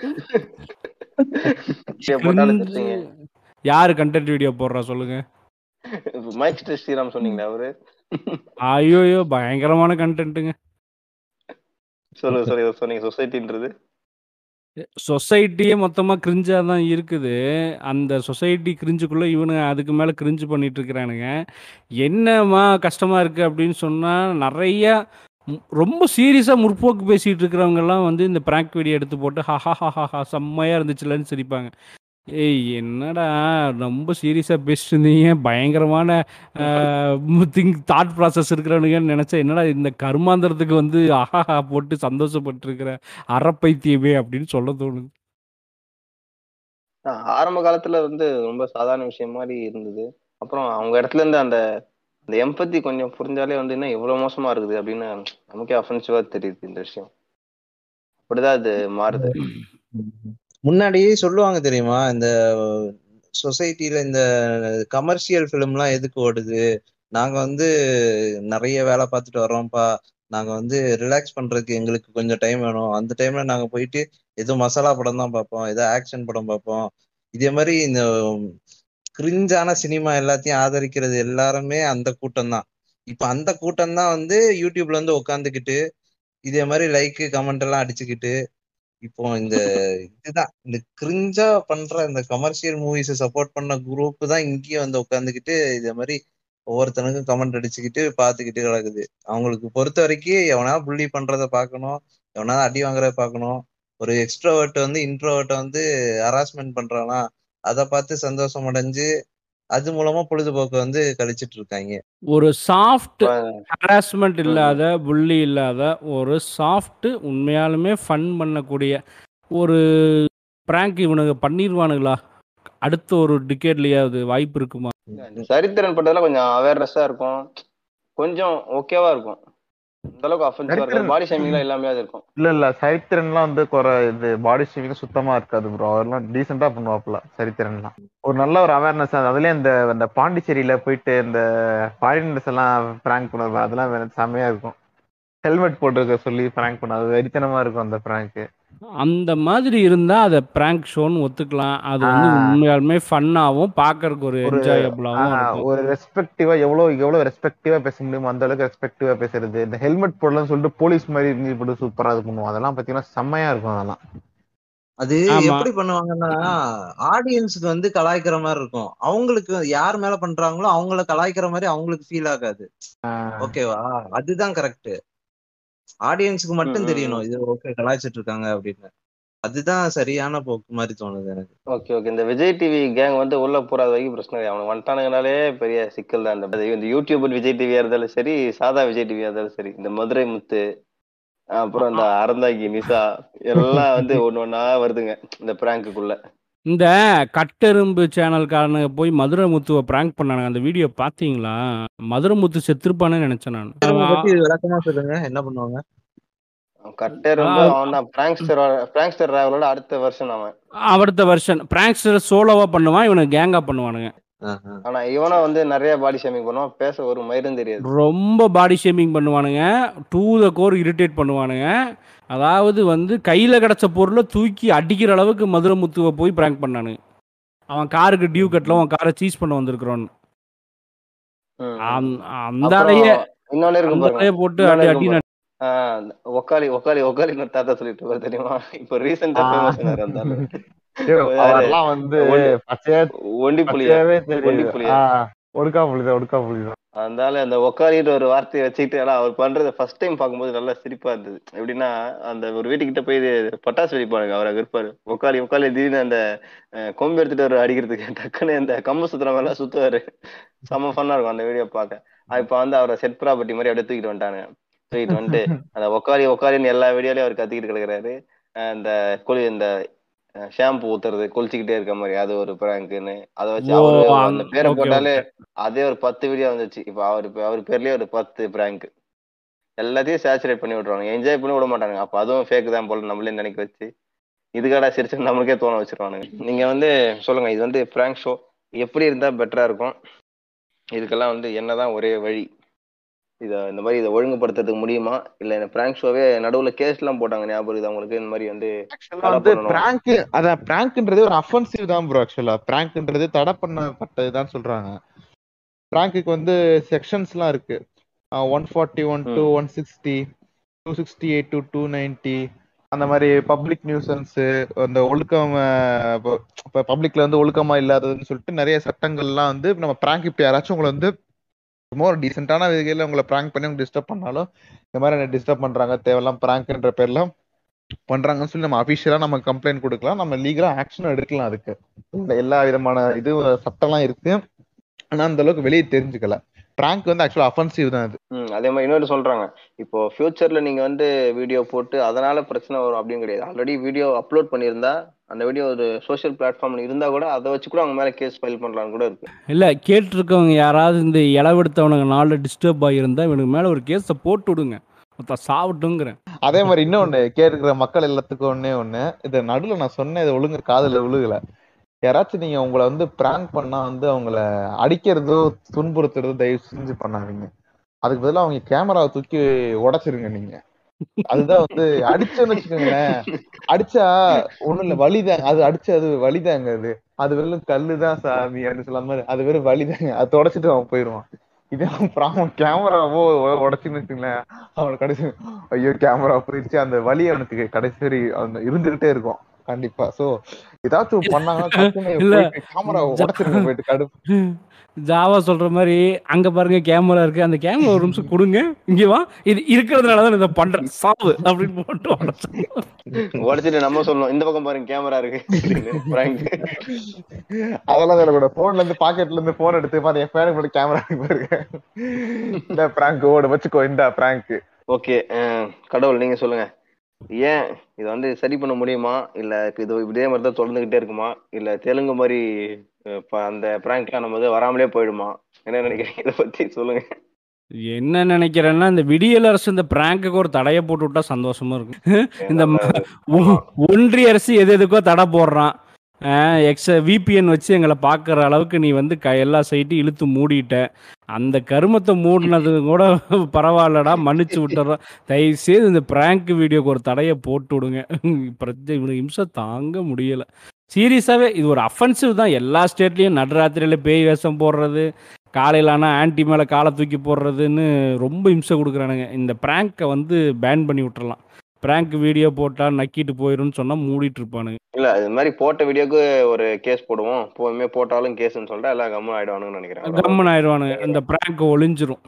வீடியோ போட்டாலும் திட்டுறீங்க யாரு கண்டென்ட் வீடியோ போடுறா சொல்லுங்க மைக் ஸ்டே ஸ்ரீராம் சொன்னீங்களா அவரு ஐயோயோ பயங்கரமான கண்டென்ட்டுங்க சொல்லுங்க சொல்லுங்க இதை சொன்னீங்க சொசைட்டின்றது சொசைட்டியே மொத்தமா கிரிஞ்சா தான் இருக்குது அந்த சொசைட்டி கிரிஞ்சுக்குள்ள இவனுங்க அதுக்கு மேல கிரிஞ்சு பண்ணிட்டு இருக்கிறானுங்க என்னமா கஷ்டமா இருக்கு அப்படின்னு சொன்னா நிறைய ம், ரொம்ப சீரியஸா முற்போக்கு பேசிட்டு இருக்கிறவங்க எல்லாம் வந்து இந்த பிராங்க் வீடியோ எடுத்து போட்டு ஹஹா ஹஹா ஹா செம்மையா இருந்துச்சுலன்னு சிரிப்பாங்க ஏய் என்னடா ரொம்ப சீரியஸா பேசிட்டு இருந்தீங்க பயங்கரமான திங்க் தாட் ப்ராசஸ் இருக்கிறவனுங்கன்னு நினைச்சா என்னடா இந்த கருமாந்திரத்துக்கு வந்து ஆஹா போட்டு சந்தோஷப்பட்டு இருக்கிற அறப்பைத்தியமே அப்படின்னு சொல்ல தோணுது ஆஹ் ஆரம்ப காலத்துல வந்து ரொம்ப சாதாரண விஷயம் மாதிரி இருந்தது அப்புறம் அவங்க இடத்துல இருந்து அந்த அந்த எம்பத்தி கொஞ்சம் புரிஞ்சாலே வந்து என்ன இவ்வளவு மோசமா இருக்குது அப்படின்னு நமக்கே அஃபென்சிவா தெரியுது இந்த விஷயம் அப்படிதான் அது மாறுது முன்னாடியே சொல்லுவாங்க தெரியுமா இந்த சொசைட்டில இந்த கமர்ஷியல் ஃபிலிம்லாம் எதுக்கு ஓடுது நாங்க வந்து நிறைய வேலை பார்த்துட்டு வர்றோம்ப்பா நாங்க வந்து ரிலாக்ஸ் பண்றதுக்கு எங்களுக்கு கொஞ்சம் டைம் வேணும் அந்த டைம்ல நாங்க போயிட்டு ஏதோ மசாலா படம் தான் பார்ப்போம் ஏதோ ஆக்ஷன் படம் பார்ப்போம் இதே மாதிரி இந்த கிரிஞ்சான சினிமா எல்லாத்தையும் ஆதரிக்கிறது எல்லாருமே அந்த கூட்டம் தான் இப்ப அந்த கூட்டம் தான் வந்து யூடியூப்ல இருந்து உட்காந்துக்கிட்டு இதே மாதிரி லைக் கமெண்ட் எல்லாம் அடிச்சுக்கிட்டு இப்போ இந்த இதுதான் இந்த கிரிஞ்சா பண்ற இந்த கமர்ஷியல் மூவிஸை சப்போர்ட் பண்ண குரூப் தான் இங்கேயும் வந்து உட்காந்துக்கிட்டு இதே மாதிரி ஒவ்வொருத்தனுக்கும் கமெண்ட் அடிச்சுக்கிட்டு பாத்துக்கிட்டு கிடக்குது அவங்களுக்கு பொறுத்த வரைக்கும் எவனா புள்ளி பண்றத பார்க்கணும் எவனா அடி வாங்குறத பார்க்கணும் ஒரு எக்ஸ்ட்ரோவர்ட் வந்து இன்ட்ரோவர்ட்டை வந்து ஹராஸ்மெண்ட் பண்றானா அதை பார்த்து சந்தோஷம் அடைஞ்சு அது மூலமா பொழுதுபோக்கு வந்து கழிச்சிட்டு இருக்காங்க ஒரு சாஃப்ட் இப்ப ஹராஸ்மெண்ட் இல்லாத புள்ளி இல்லாத ஒரு சாஃப்ட் உண்மையாலுமே ஃபன் பண்ணக்கூடிய ஒரு பிராங்க் இவனுங்க பண்ணிடுவானுங்களா அடுத்த ஒரு டிக்கெட்லயாவது வாய்ப்பு இருக்குமா இந்த சரித்திரன் பட்டதுல கொஞ்சம் அவேர்னஸா இருக்கும் கொஞ்சம் ஓகேவா இருக்கும் இந்த அளவுக்கு அஃபென்சிவா இருக்கும் சரித்திரன் பாடி ஷேமிங்லாம் எல்லாமே அது இருக்கும் இல்ல இல்ல சரித்திரன்லாம் வந்து குறை இது பாடி ஷேவிங் சுத்தமா இருக்காது ப்ரோ அவர்லாம் டீசெண்டா பண்ணுவாப்ல சரித்திரன்லாம் ஒரு நல்ல ஒரு அவேர்னஸ் அதுலயும் இந்த இந்த பாண்டிச்சேரியில போயிட்டு இந்த ஃபாரினர்ஸ் எல்லாம் பிராங்க் பண்ணுவாங்க அதெல்லாம் வேற செமையா இருக்கும் ஹெல்மெட் போட்டுருக்க சொல்லி பிராங்க் பண்ண அது வெறித்தனமா இருக்கும் அந்த பிராங்க் அந்த மாதிரி இருந்தா அதை பிராங்க் ஷோன்னு ஒத்துக்கலாம் அது வந்து ஆஹ் உண்மையாலுமே ஃபன்னாகவும் பார்க்கறதுக்கு ஒரு ஒரு என்ஜாயபிளாகவும் ஆஹ் இருக்கும் ஒரு ரெஸ்பெக்டிவா எவ்வளவு எவ்வளவு ரெஸ்பெக்டிவா பேச முடியுமோ அந்த அளவுக்கு ரெஸ்பெக்டிவா பேசுறது இந்த ஹெல்மெட் போடலன்னு சொல்லிட்டு போலீஸ் மாதிரி இருந்து போட்டு சூப்பரா இது பண்ணுவோம் அதெல்லாம் பாத்தீங்கன்னா செம்மையா இருக்கும் அதெல்லாம் அது ஆமா எப்படி பண்ணுவாங்கன்னா ஆடியன்ஸுக்கு வந்து கலாய்க்கிற மாதிரி இருக்கும் அவங்களுக்கு யார் மேல பண்றாங்களோ அவங்கள கலாய்க்கிற மாதிரி அவங்களுக்கு ஃபீல் ஆகாது ஆஹ் ஓகேவா அதுதான் கரெக்ட் ஆடியன்ஸுக்கு ம், மட்டும் ம், தெரியணும் ம். இது ஓகே கலாய்ச்சிட்டு இருக்காங்க அப்படின்னு அதுதான் சரியான போக்கு மாதிரி தோணுது எனக்கு ஓகே ஓகே இந்த விஜய் டிவி கேங் வந்து உள்ள போறாத வரைக்கும் பிரச்சனை இல்லை அவனுக்கு வந்துட்டானுங்கனாலே பெரிய சிக்கல் தான் இந்த இந்த யூடியூப் விஜய் டிவியா இருந்தாலும் சரி சாதா விஜய் டிவியா இருந்தாலும் சரி இந்த மதுரை முத்து அப்புறம் இந்த அறந்தாங்கி நிசா எல்லாம் வந்து ஒண்ணு ஒண்ணா வருதுங்க இந்த பிராங்குக்குள்ள இந்த கட்டெரும்பு சேனல்காரனுங்க போய் மதுரை முத்துவை பிராங்க் பண்ணானுங்க அந்த வீடியோ பார்த்தீங்களா மதுரை முத்து செத்துருப்பானே நினைச்சேன் நான் அவனை பத்தி விளக்கமா சொல்லுங்க என்ன பண்ணுவாங்க கட்டே ரொம்ப அவன் தான் பிராங்க்ஸ்டர் பிராங்க்ஸ்டர் ராவலோட அடுத்த வருஷன் அவன் அடுத்த வருஷன் பிராங்க்ஸ்டர் சோலோவா பண்ணுவான் இவனை கேங்கா பண்ணுவானுங்க ஆஹ் ஆனா இவனும் வந்து நிறைய பாடி ஷேமிங் பண்ணுவான் பேச ஒரு மயிரும் தெரியாது ரொம்ப பாடி ஷேமிங் பண்ணுவானுங்க டூ த கோர் இரிட்டேட் பண்ணுவானுங்க அதாவது வந்து கையில் கிடச்ச பொருளை தூக்கி அடிக்கிற அளவுக்கு மதுரை முத்துவை போய் பிராங்க் பண்ணானுங்க அவன் காருக்கு டியூ கட்டல அவன் காரை சீஸ் பண்ண வந்திருக்கிறான்னு ம், ம். அந்த- அந்த அப்புறம் அலைய இன்னொன்னு இருக்கு அந்த பாருங்க அலைய போட்டு இன்னொன்னு அடி இருக்கு அடி பாருங்க. ஆஹ் இந்த ஒக்காளி ஒக்காளி ஒக்காளின்னு ஒரு தாத்தா சொல்லிட்டு இருப்பாரு தெரியுமா இப்ப ரீசெண்டா ஆஹ் ஃபேமஸ் ஆனாரு அந்த ஆளு ஐயோ, யாரு அவர்லாம் வந்து ஒண்டி பச்சையா ஒண்டி புலியா பச்சையாவே ஒண்டி தெரியுது புலியா ஆஹ் ஒடுக்கா புலிதான் ஒடுக்கா புலிதான் அதனால அந்த ஒக்காலின்ற ஒரு வார்த்தையை வச்சுக்கிட்டு ஆனா அவர் பண்றத ஃபர்ஸ்ட் டைம் பார்க்கும்போது நல்லா சிரிப்பா இருந்தது எப்படின்னா அந்த ஒரு வீட்டுக்கிட்ட போய் இது பட்டாசு வெடிப்பானுங்க அவர் அங்க இருப்பாரு ஒக்காளி ஒக்காளி திடீர்னு அந்த அஹ், கொம்பு எடுத்துட்டு வர அடிக்கிறதுக்கு டக்குன்னு அந்த கம்பு சுத்துற மாதிரிலாம் சுத்துவாரு செம்ம ஃபன்னா இருக்கும் அந்த வீடியோ பார்க்க அது இப்ப வந்து அவரை செட் ப்ராப்பர்ட்டி மாதிரி அப்படியே தூக்கிட்டு வந்துட்டானுங்க தூக்கிட்டு வந்துட்டு அந்த ஒக்காளி ஒக்காளின்னு எல்லா வீடியோலயும் அவர் கத்திக்கிட்டு கிடக்குறாரு அஹ் இந்த குளி இந்த ஷாம்பு ஊத்துறது குளிச்சுக்கிட்டே இருக்க மாதிரி அது ஒரு பிராங்க்னு அதை வச்சு ஓ அவரு அந்த அந்த பேரை ஓகே போட்டாலே ஓகே அதே ஒரு பத்து வீடியோ வந்துச்சு இப்ப அவர் அவர் பேர்லயே ஒரு பத்து பிராங்க் எல்லாத்தையும் சேச்சுரேட் பண்ணி விட்டுருவாங்க என்ஜாய் பண்ணி விட மாட்டாங்க அப்ப அதுவும் ஃபேக் தான் போல நம்மளே நினைக்க வச்சு இதுக்காடா சிரிச்சு நம்மளுக்கே தோண வச்சிருவானுங்க நீங்க வந்து சொல்லுங்க இது வந்து பிராங்க் ஷோ எப்படி இருந்தா பெட்டரா இருக்கும் இதுக்கெல்லாம் வந்து என்னதான் ஒரே வழி இத இந்த மாதிரி இதை ஒழுங்குபடுத்துறதுக்கு முடியுமா இல்ல இந்த பிராங்க் ஷோவே நடுவுல கேஸ் எல்லாம் போட்டாங்க ஞாபகம் இருக்குது அவங்களுக்கு இந்த மாதிரி வந்து ஆக்சுவலா தடை வந்து பண்ணணும். பிராங்க் அதான் பிராங்க்ன்றது ஒரு அஃபென்சிவ் தான் ப்ரோ ஆக்சுவலா பிராங்க்ன்றது தடை பண்ணப்பட்டதுதான் சொல்றாங்க பிராங்க்குக்கு வந்து செக்ஷன்ஸ்லாம் இருக்கு one forty one to one sixty two sixty eight to two ninety அந்த மாதிரி பப்ளிக் நியூசன்ஸ் அந்த ஒழுக்கம் அஹ், இப்போ இப்போ பப்ளிக்ல வந்து ஒழுக்கமா இல்லாததுன்னு சொல்லிட்டு நிறைய சட்டங்கள்லாம் வந்து நம்ம பிராங்க் இப்போ யாராச்சும் உங்களை வந்து ரொம்ப ஒரு டீசென்டான வகையில் உங்களை பிராங்க் பண்ணி உங்களை டிஸ்டர்ப் பண்ணாலும் இந்த மாதிரி டிஸ்டர்ப் பண்றாங்க தேவையில்லாம் பிராங்க்ன்ற பேர்லாம் பண்றாங்கன்னு சொல்லி நம்ம அபிஷியலா நம்ம கம்ப்ளைண்ட் கொடுக்கலாம் நம்ம லீகலா ஆக்ஷன் எடுக்கலாம் அதுக்கு இந்த எல்லா விதமான இது சட்டம்லாம் இருக்கு ஆனா அந்த அளவுக்கு வெளியே தெரிஞ்சுக்கல பிராங்க் வந்து ஆக்சுவலா அஃபென்சிவ் தான் இது ம், அதே மாதிரி இன்னொரு சொல்றாங்க இப்போ ஃபியூச்சர்ல நீங்க வந்து வீடியோ போட்டு அதனால பிரச்சனை வரும் அப்படின்னு கிடையாது ஆல்ரெடி வீடியோ அப்லோட் பண்ணியிருந்தா அந்த வீடியோ ஒரு சோஷியல் பிளாட்ஃபார்ம்ல இருந்தா கூட அதை வச்சு கூட அவங்க மேல கேஸ் ஃபைல் பண்றான்னு கூட இருக்கு இல்லை கேட்டிருக்கவங்க யாராவது இந்த இளவெடுத்தவனுங்க நாளில் டிஸ்டர்ப் ஆகியிருந்தா இவனுக்கு மேலே ஒரு கேஸை போட்டு விடுங்க மொத்தம் சாவட்டுங்கிறேன் அதே மாதிரி இன்னொன்னு கேட்கிற மக்கள் எல்லாத்துக்கும் ஒண்ணே ஒண்ணு இது நடுவுல நான் சொன்னேன் இது ஒழுங்கு காதுல விழுகல யாராச்சும் நீங்க உங்களை வந்து பிராங்க் பண்ணா வந்து அவங்கள அடிக்கிறதோ துன்புறுத்துறதோ தயவு செஞ்சு பண்ணாதீங்க அதுக்கு பதிலா அவங்க கேமராவை தூக்கி உடைச்சிருங்க நீங்க அதுதான் வந்து அடிச்சோன்னு வச்சுக்கோங்களேன் அடிச்சா ஒண்ணும் இல்ல வலிதாங்க அது அடிச்சா அது வலிதாங்க அது அது வெறும் கல்லுதான் சாமி அப்படின்னு சொல்லாம மாதிரி அது வெறும் வலிதாங்க அது தொடச்சிட்டு அவன் போயிருவான் இதே அவன் கேமராவோ உடச்சுன்னு வச்சுங்களேன் அவனுக்கு கடைசி ஐயோ கேமரா போயிடுச்சு அந்த வலி அவனுக்கு கடைசி வரை அந்த இருந்துகிட்டே இருக்கும் கண்டிப்பா சோ ஏதாச்சும் பண்ணாங்கன்னா இல்ல. கேமரா உடச்சிருங்க போயிட்டு கடுப்பு ஜாவா சொல்ற மாதிரி அங்க பாருங்க கேமரா இருக்கு அந்த கேமரா ஒரு நிமிஷம் கொடுங்க இங்க வா இது இருக்கிறதுனால தான் இதை பண்றேன் சாவு அப்படின்னு போட்டு உடைச்சு. உடச்சிட்டு நம்ம சொல்லணும் இந்த பக்கம் பாருங்க கேமரா இருக்கு பிராங்க் அதெல்லாம் வேலை கூட போன்ல இருந்து பாக்கெட்ல இருந்து போன் எடுத்து பாரு என் ஃபேனுக்கு மட்டும் கேமரா பாருங்க இந்த பிராங்க் ஓட வச்சுக்கோ இந்த பிராங்க் ஓகே கடவுள் நீங்க சொல்லுங்க ஏன் இதை வந்து சரி பண்ண முடியுமா இல்ல இது இதே மாதிரி தான் தொடர்ந்துகிட்டே இருக்குமா இல்ல தெலுங்கு மாதிரி அஹ், ப- அந்த பிராங்க்லாம் நம்ம வந்து வராமலே போயிடுமா என்ன நினைக்கிறீங்க இதை பத்தி சொல்லுங்க என்ன நினைக்கிறேன்னா இந்த விடியல் அரசு இந்த பிராங்குக்கு ஒரு தடையை போட்டு விட்டா சந்தோஷமா இருக்கும் இந்த ம- ஒ- ஒன்றிய அரசு எது எதுக்கோ தடை போடுறான் எக்ஸ விபிஎன் வச்சு எங்களை பார்க்குற அளவுக்கு நீ வந்து க எல்லா சைட்டையும் இழுத்து மூடிட்ட அந்த கருமத்தை மூடினது கூட பரவாயில்லடா மன்னிச்சு விட்டுறோம் தயவுசெய்து இந்த பிராங்க் வீடியோக்கு ஒரு தடையை போட்டு விடுங்க பிரச்சனை இவனுக்கு இம்சை தாங்க முடியலை சீரியஸாகவே இது ஒரு அஃபென்சிவ் தான் எல்லா ஸ்டேட்லேயும் நடுராத்திரியில் பேய் வேஷம் போடுறது காலையில் ஆனால் ஆன்டி மேலே காலை தூக்கி போடுறதுன்னு ரொம்ப இம்சை கொடுக்குறானுங்க இந்த ப்ராங்கை வந்து பேன் பண்ணி விட்டுறலாம் ப்ராங்க் வீடியோ போட்டால் நக்கிட்டு போயிரும்னு சொன்னால் மூடிட்டு இருப்பானுங்க இல்ல இது மாதிரி போட்ட வீடியோக்கு ஒரு கேஸ் போடுவோம் எப்பவுமே போட்டாலும் கேஸ்ன்னு சொல்லிட்டு எல்லாம் கம்மன் ஆயிடுவானுங்கன்னு நினைக்கிறேன் கம்மன் ஆயிடுவானுங்க இந்த ப்ராங்க் ஒளிஞ்சிரும்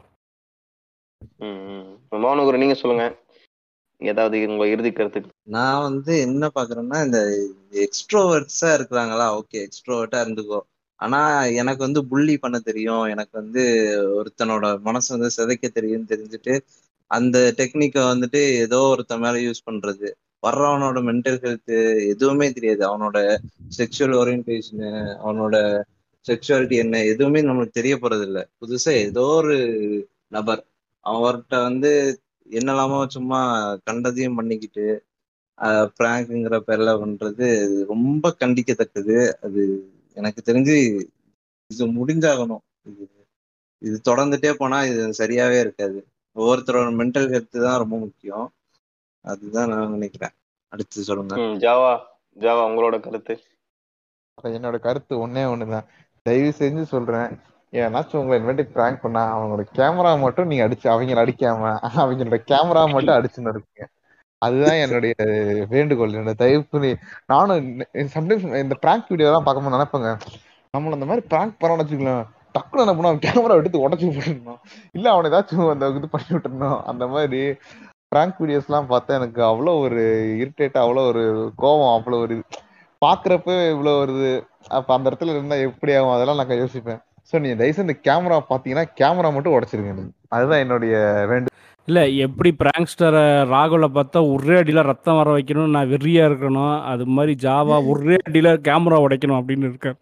ம், ம். இப்ப மௌனகுரு நீங்க சொல்லுங்க ஏதாவது உங்க இறுதி கருத்து நான் வந்து என்ன பாக்குறேன்னா இந்த எக்ஸ்ட்ரோவர்ட்ஸா இருக்கிறாங்களா ஓகே எக்ஸ்ட்ரோவர்ட்டா இருந்துக்கோ ஆனா எனக்கு வந்து புள்ளி பண்ண தெரியும் எனக்கு வந்து ஒருத்தனோட மனசு வந்து சிதைக்க தெரியும்னு தெரிஞ்சுட்டு அந்த டெக்னிக்கை வந்துட்டு ஏதோ ஒருத்தன் மேல யூஸ் பண்றது வர்றவனோட மென்டல் ஹெல்த் எதுவுமே தெரியாது அவனோட செக்ஷுவல் ஓரியன்டேஷனு அவனோட செக்ஷுவாலிட்டி என்ன எதுவுமே நம்மளுக்கு தெரிய போறது இல்ல புதுசா ஏதோ ஒரு நபர் அவர்கிட்ட வந்து என்னெல்லாமோ சும்மா கண்டதையும் பண்ணிக்கிட்டு பிராங்க்ங்கிற பேர்ல பண்றது ரொம்ப கண்டிக்கத்தக்கது அது எனக்கு தெரிஞ்சு இது முடிஞ்சாகணும் இது இது தொடர்ந்துட்டே போனா இது சரியாவே இருக்காது ஒவ்வொருத்தரோட மென்டல் ஹெல்த் தான் ரொம்ப முக்கியம் அதுதான் நான் நினைக்கிறேன் அடுத்து சொல்லுங்க ம், ஜாவா ஜாவா உங்களோட கருத்து என்னோட கருத்து ஒன்னே ஒண்ணுதான் தயவு செஞ்சு சொல்றேன் ஏன்னாச்சும் உங்களை இன்வெர்டி பிராங்க் பண்ணா அவங்களோட கேமரா மட்டும் நீங்க அடிச்சு அவங்கள அடிக்காம அவங்களோட கேமரா மட்டும் அடிச்சு நறுக்குங்க அதுதான் என்னுடைய வேண்டுகோள் என்னோட தயவு பண்ணி நானும் சம்டைம்ஸ் இந்த பிராங்க் வீடியோ எல்லாம் பார்க்கும்போது நினைப்பேங்க நம்மள அந்த மாதிரி பிராங்க் பண்ணோம்னு வச்சுக்கலாம் டக்குனு என்ன பண்ணுவோம் கேமரா எடுத்து உடச்சு போட்டுருந்தோம் இல்ல அவனை ஏதாச்சும் அந்த இது பண்ணி விட்டுருந்தோம் அந்த மாதிரி பிராங்க் வீடியோஸ் எல்லாம் பார்த்தா எனக்கு அவ்வளோ ஒரு இரிட்டேட் அவ்வளோ ஒரு கோவம் அவ்வளோ ஒரு இது. பாக்குறப்ப இவ்வளோ வருது அப்ப அந்த இடத்துல இருந்தா எப்படி ஆகும் அதெல்லாம் நான் யோசிப்பேன் சோ நீங்க தயவுசெய்து இந்த கேமரா பாத்தீங்கன்னா கேமரா மட்டும் உடைச்சிருங்க நீங்க அதுதான் என்னுடைய வேண்டு இல்லை எப்படி பிராங்க்ஸ்டரை ராகுல பார்த்தா ஒரே அடியில் ரத்தம் வர வைக்கணும் நான் வெறியா இருக்கணும் அது மாதிரி ஜாவா ஒரே அடியில் கேமரா உடைக்கணும் அப்படின்னு இருக்கேன்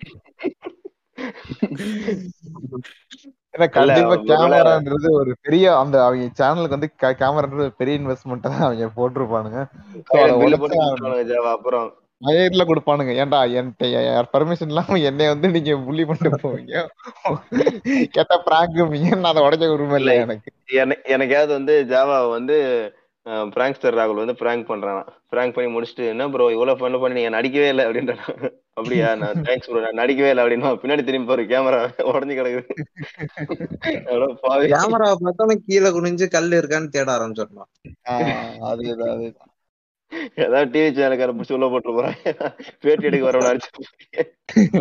ஏன்னா கண்டிப்பா ஒருவேளை- கேமரான்றது ஒரு பெரிய அந்த அவங்க சேனலுக்கு வந்து கேமரான்றது ஒரு பெரிய இன்வெஸ்ட்மெண்ட் தான் அவங்க போட்டிருப்பானுங்க So அதை பில்லு உடைச்சா போட்டு கொடுத்துருவானுங்க ஜாவா அப்புறம் மயிர்ல கொடுப்பானுங்க ஏன்டா என்கிட்ட பர்மிஷன் இல்லாம என்னைய வந்து நீங்க புள்ளி பண்ணிட்டு போவீங்க கேட்டா பிராங்க் நான் அதை உடைக்க உரிமை இல்லை எனக்கு எனக்கு எனக்காவது வந்து ஜாவா வந்து பிராங்க்ஸ்டர் ராகுல் வந்து பிராங்க் பண்றான் பிராங்க் பண்ணி முடிச்சுட்டு என்ன ப்ரோ இவ்வளவு பண்ண பண்ணி நீங்க நடிக்கவே இல்லை அப்படின்றான் அப்படியா நான் தேங்க்ஸ் ப்ரோ நான் நடிக்கவே இல்லை அப்படின்னா பின்னாடி திரும்பி பாரு கேமரா உடஞ்சு கிடக்குது அவ்வளோ பாவி கேமரா பார்த்தோன்னே கீழே குனிஞ்சு கல் இருக்கான்னு தேட ஆரம்பிச்சிடலாம் ஆஹ் அதேதான் அதேதான் ஏதாவது டிவி சேனலுக்கார பிடிச்சி உள்ள போட்டு போறான் பேட்டி எடுக்க வரவன அடிச்சு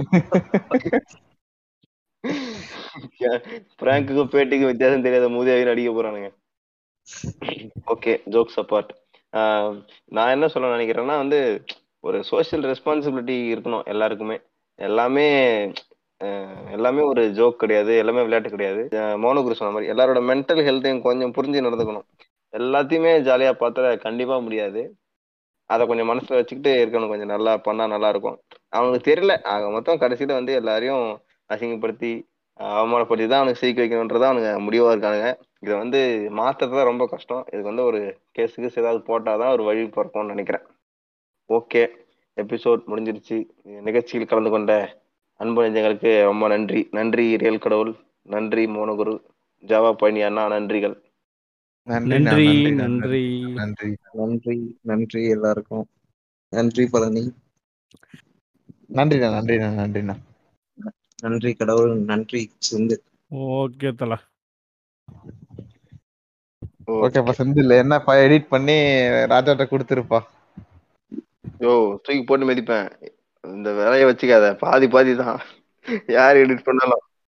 பிராங்குக்கும் பேட்டிக்கும் வித்தியாசம் தெரியாத மூதியாவே நடிக்க போறானுங்க ஓகே ஜோக்ஸ் அப்பார்ட் நான் என்ன சொல்ல நினைக்கிறேன்னா வந்து ஒரு சோஷியல் ரெஸ்பான்சிபிலிட்டி இருக்கணும் எல்லாருக்குமே எல்லாமே அஹ், எல்லாமே ஒரு ஜோக் கிடையாது எல்லாமே விளையாட்டு கிடையாது மோனோகுரு சொன்ன மாதிரி எல்லாரோட மென்டல் ஹெல்த்தையும் கொஞ்சம் புரிஞ்சு நடந்துக்கணும் எல்லாத்தையுமே ஜாலியா பார்த்தா கண்டிப்பா முடியாது அதை கொஞ்சம் மனசுல வச்சுக்கிட்டு இருக்கணும் கொஞ்சம் நல்லா பண்ணா நல்லா இருக்கும் அவனுக்கு தெரியல ஆக மொத்தம் கடைசியில வந்து எல்லாரையும் அசிங்கப்படுத்தி அஹ், அவமானப்படுத்தி தான் அவனுக்கு சீக்க வைக்கணுன்றதா அவனுங்க முடிவா இருக்கானுங்க இதை வந்து மாத்துறது ரொம்ப கஷ்டம் இதுக்கு வந்து ஒரு கேஸுக்கு ஏதாவது போட்டாதான் ஒரு வழி பிறக்கும்னு நினைக்கிறேன் ஓகே எபிசோட் முடிஞ்சிருச்சு நிகழ்ச்சியில் கலந்து கொண்ட அன்பு நெஞ்சங்களுக்கு ரொம்ப நன்றி நன்றி ரியல் கடவுள் நன்றி மோனகுரு ஜாவா பயணி அண்ணா நன்றிகள் நன்றிண்ணா, நன்றி நன்றி நன்றி நன்றி நன்றி நன்றி எல்லாருக்கும் நன்றி பழனி நன்றிண்ணா நன்றிண்ணா நன்றிண்ணா நன்றி கடவுள் நன்றி சிந்து ஓகே தல ஓகேப்பா செந்தில் என்னப்பா எடிட் பண்ணி ராஜாட்ட கொடுத்துருப்பா யோ தூக்கி போட்டு மிதிப்பேன் இந்த வேலையை வச்சுக்காத பாதி பாதி தான் யார் எடிட் பண்ணாலும்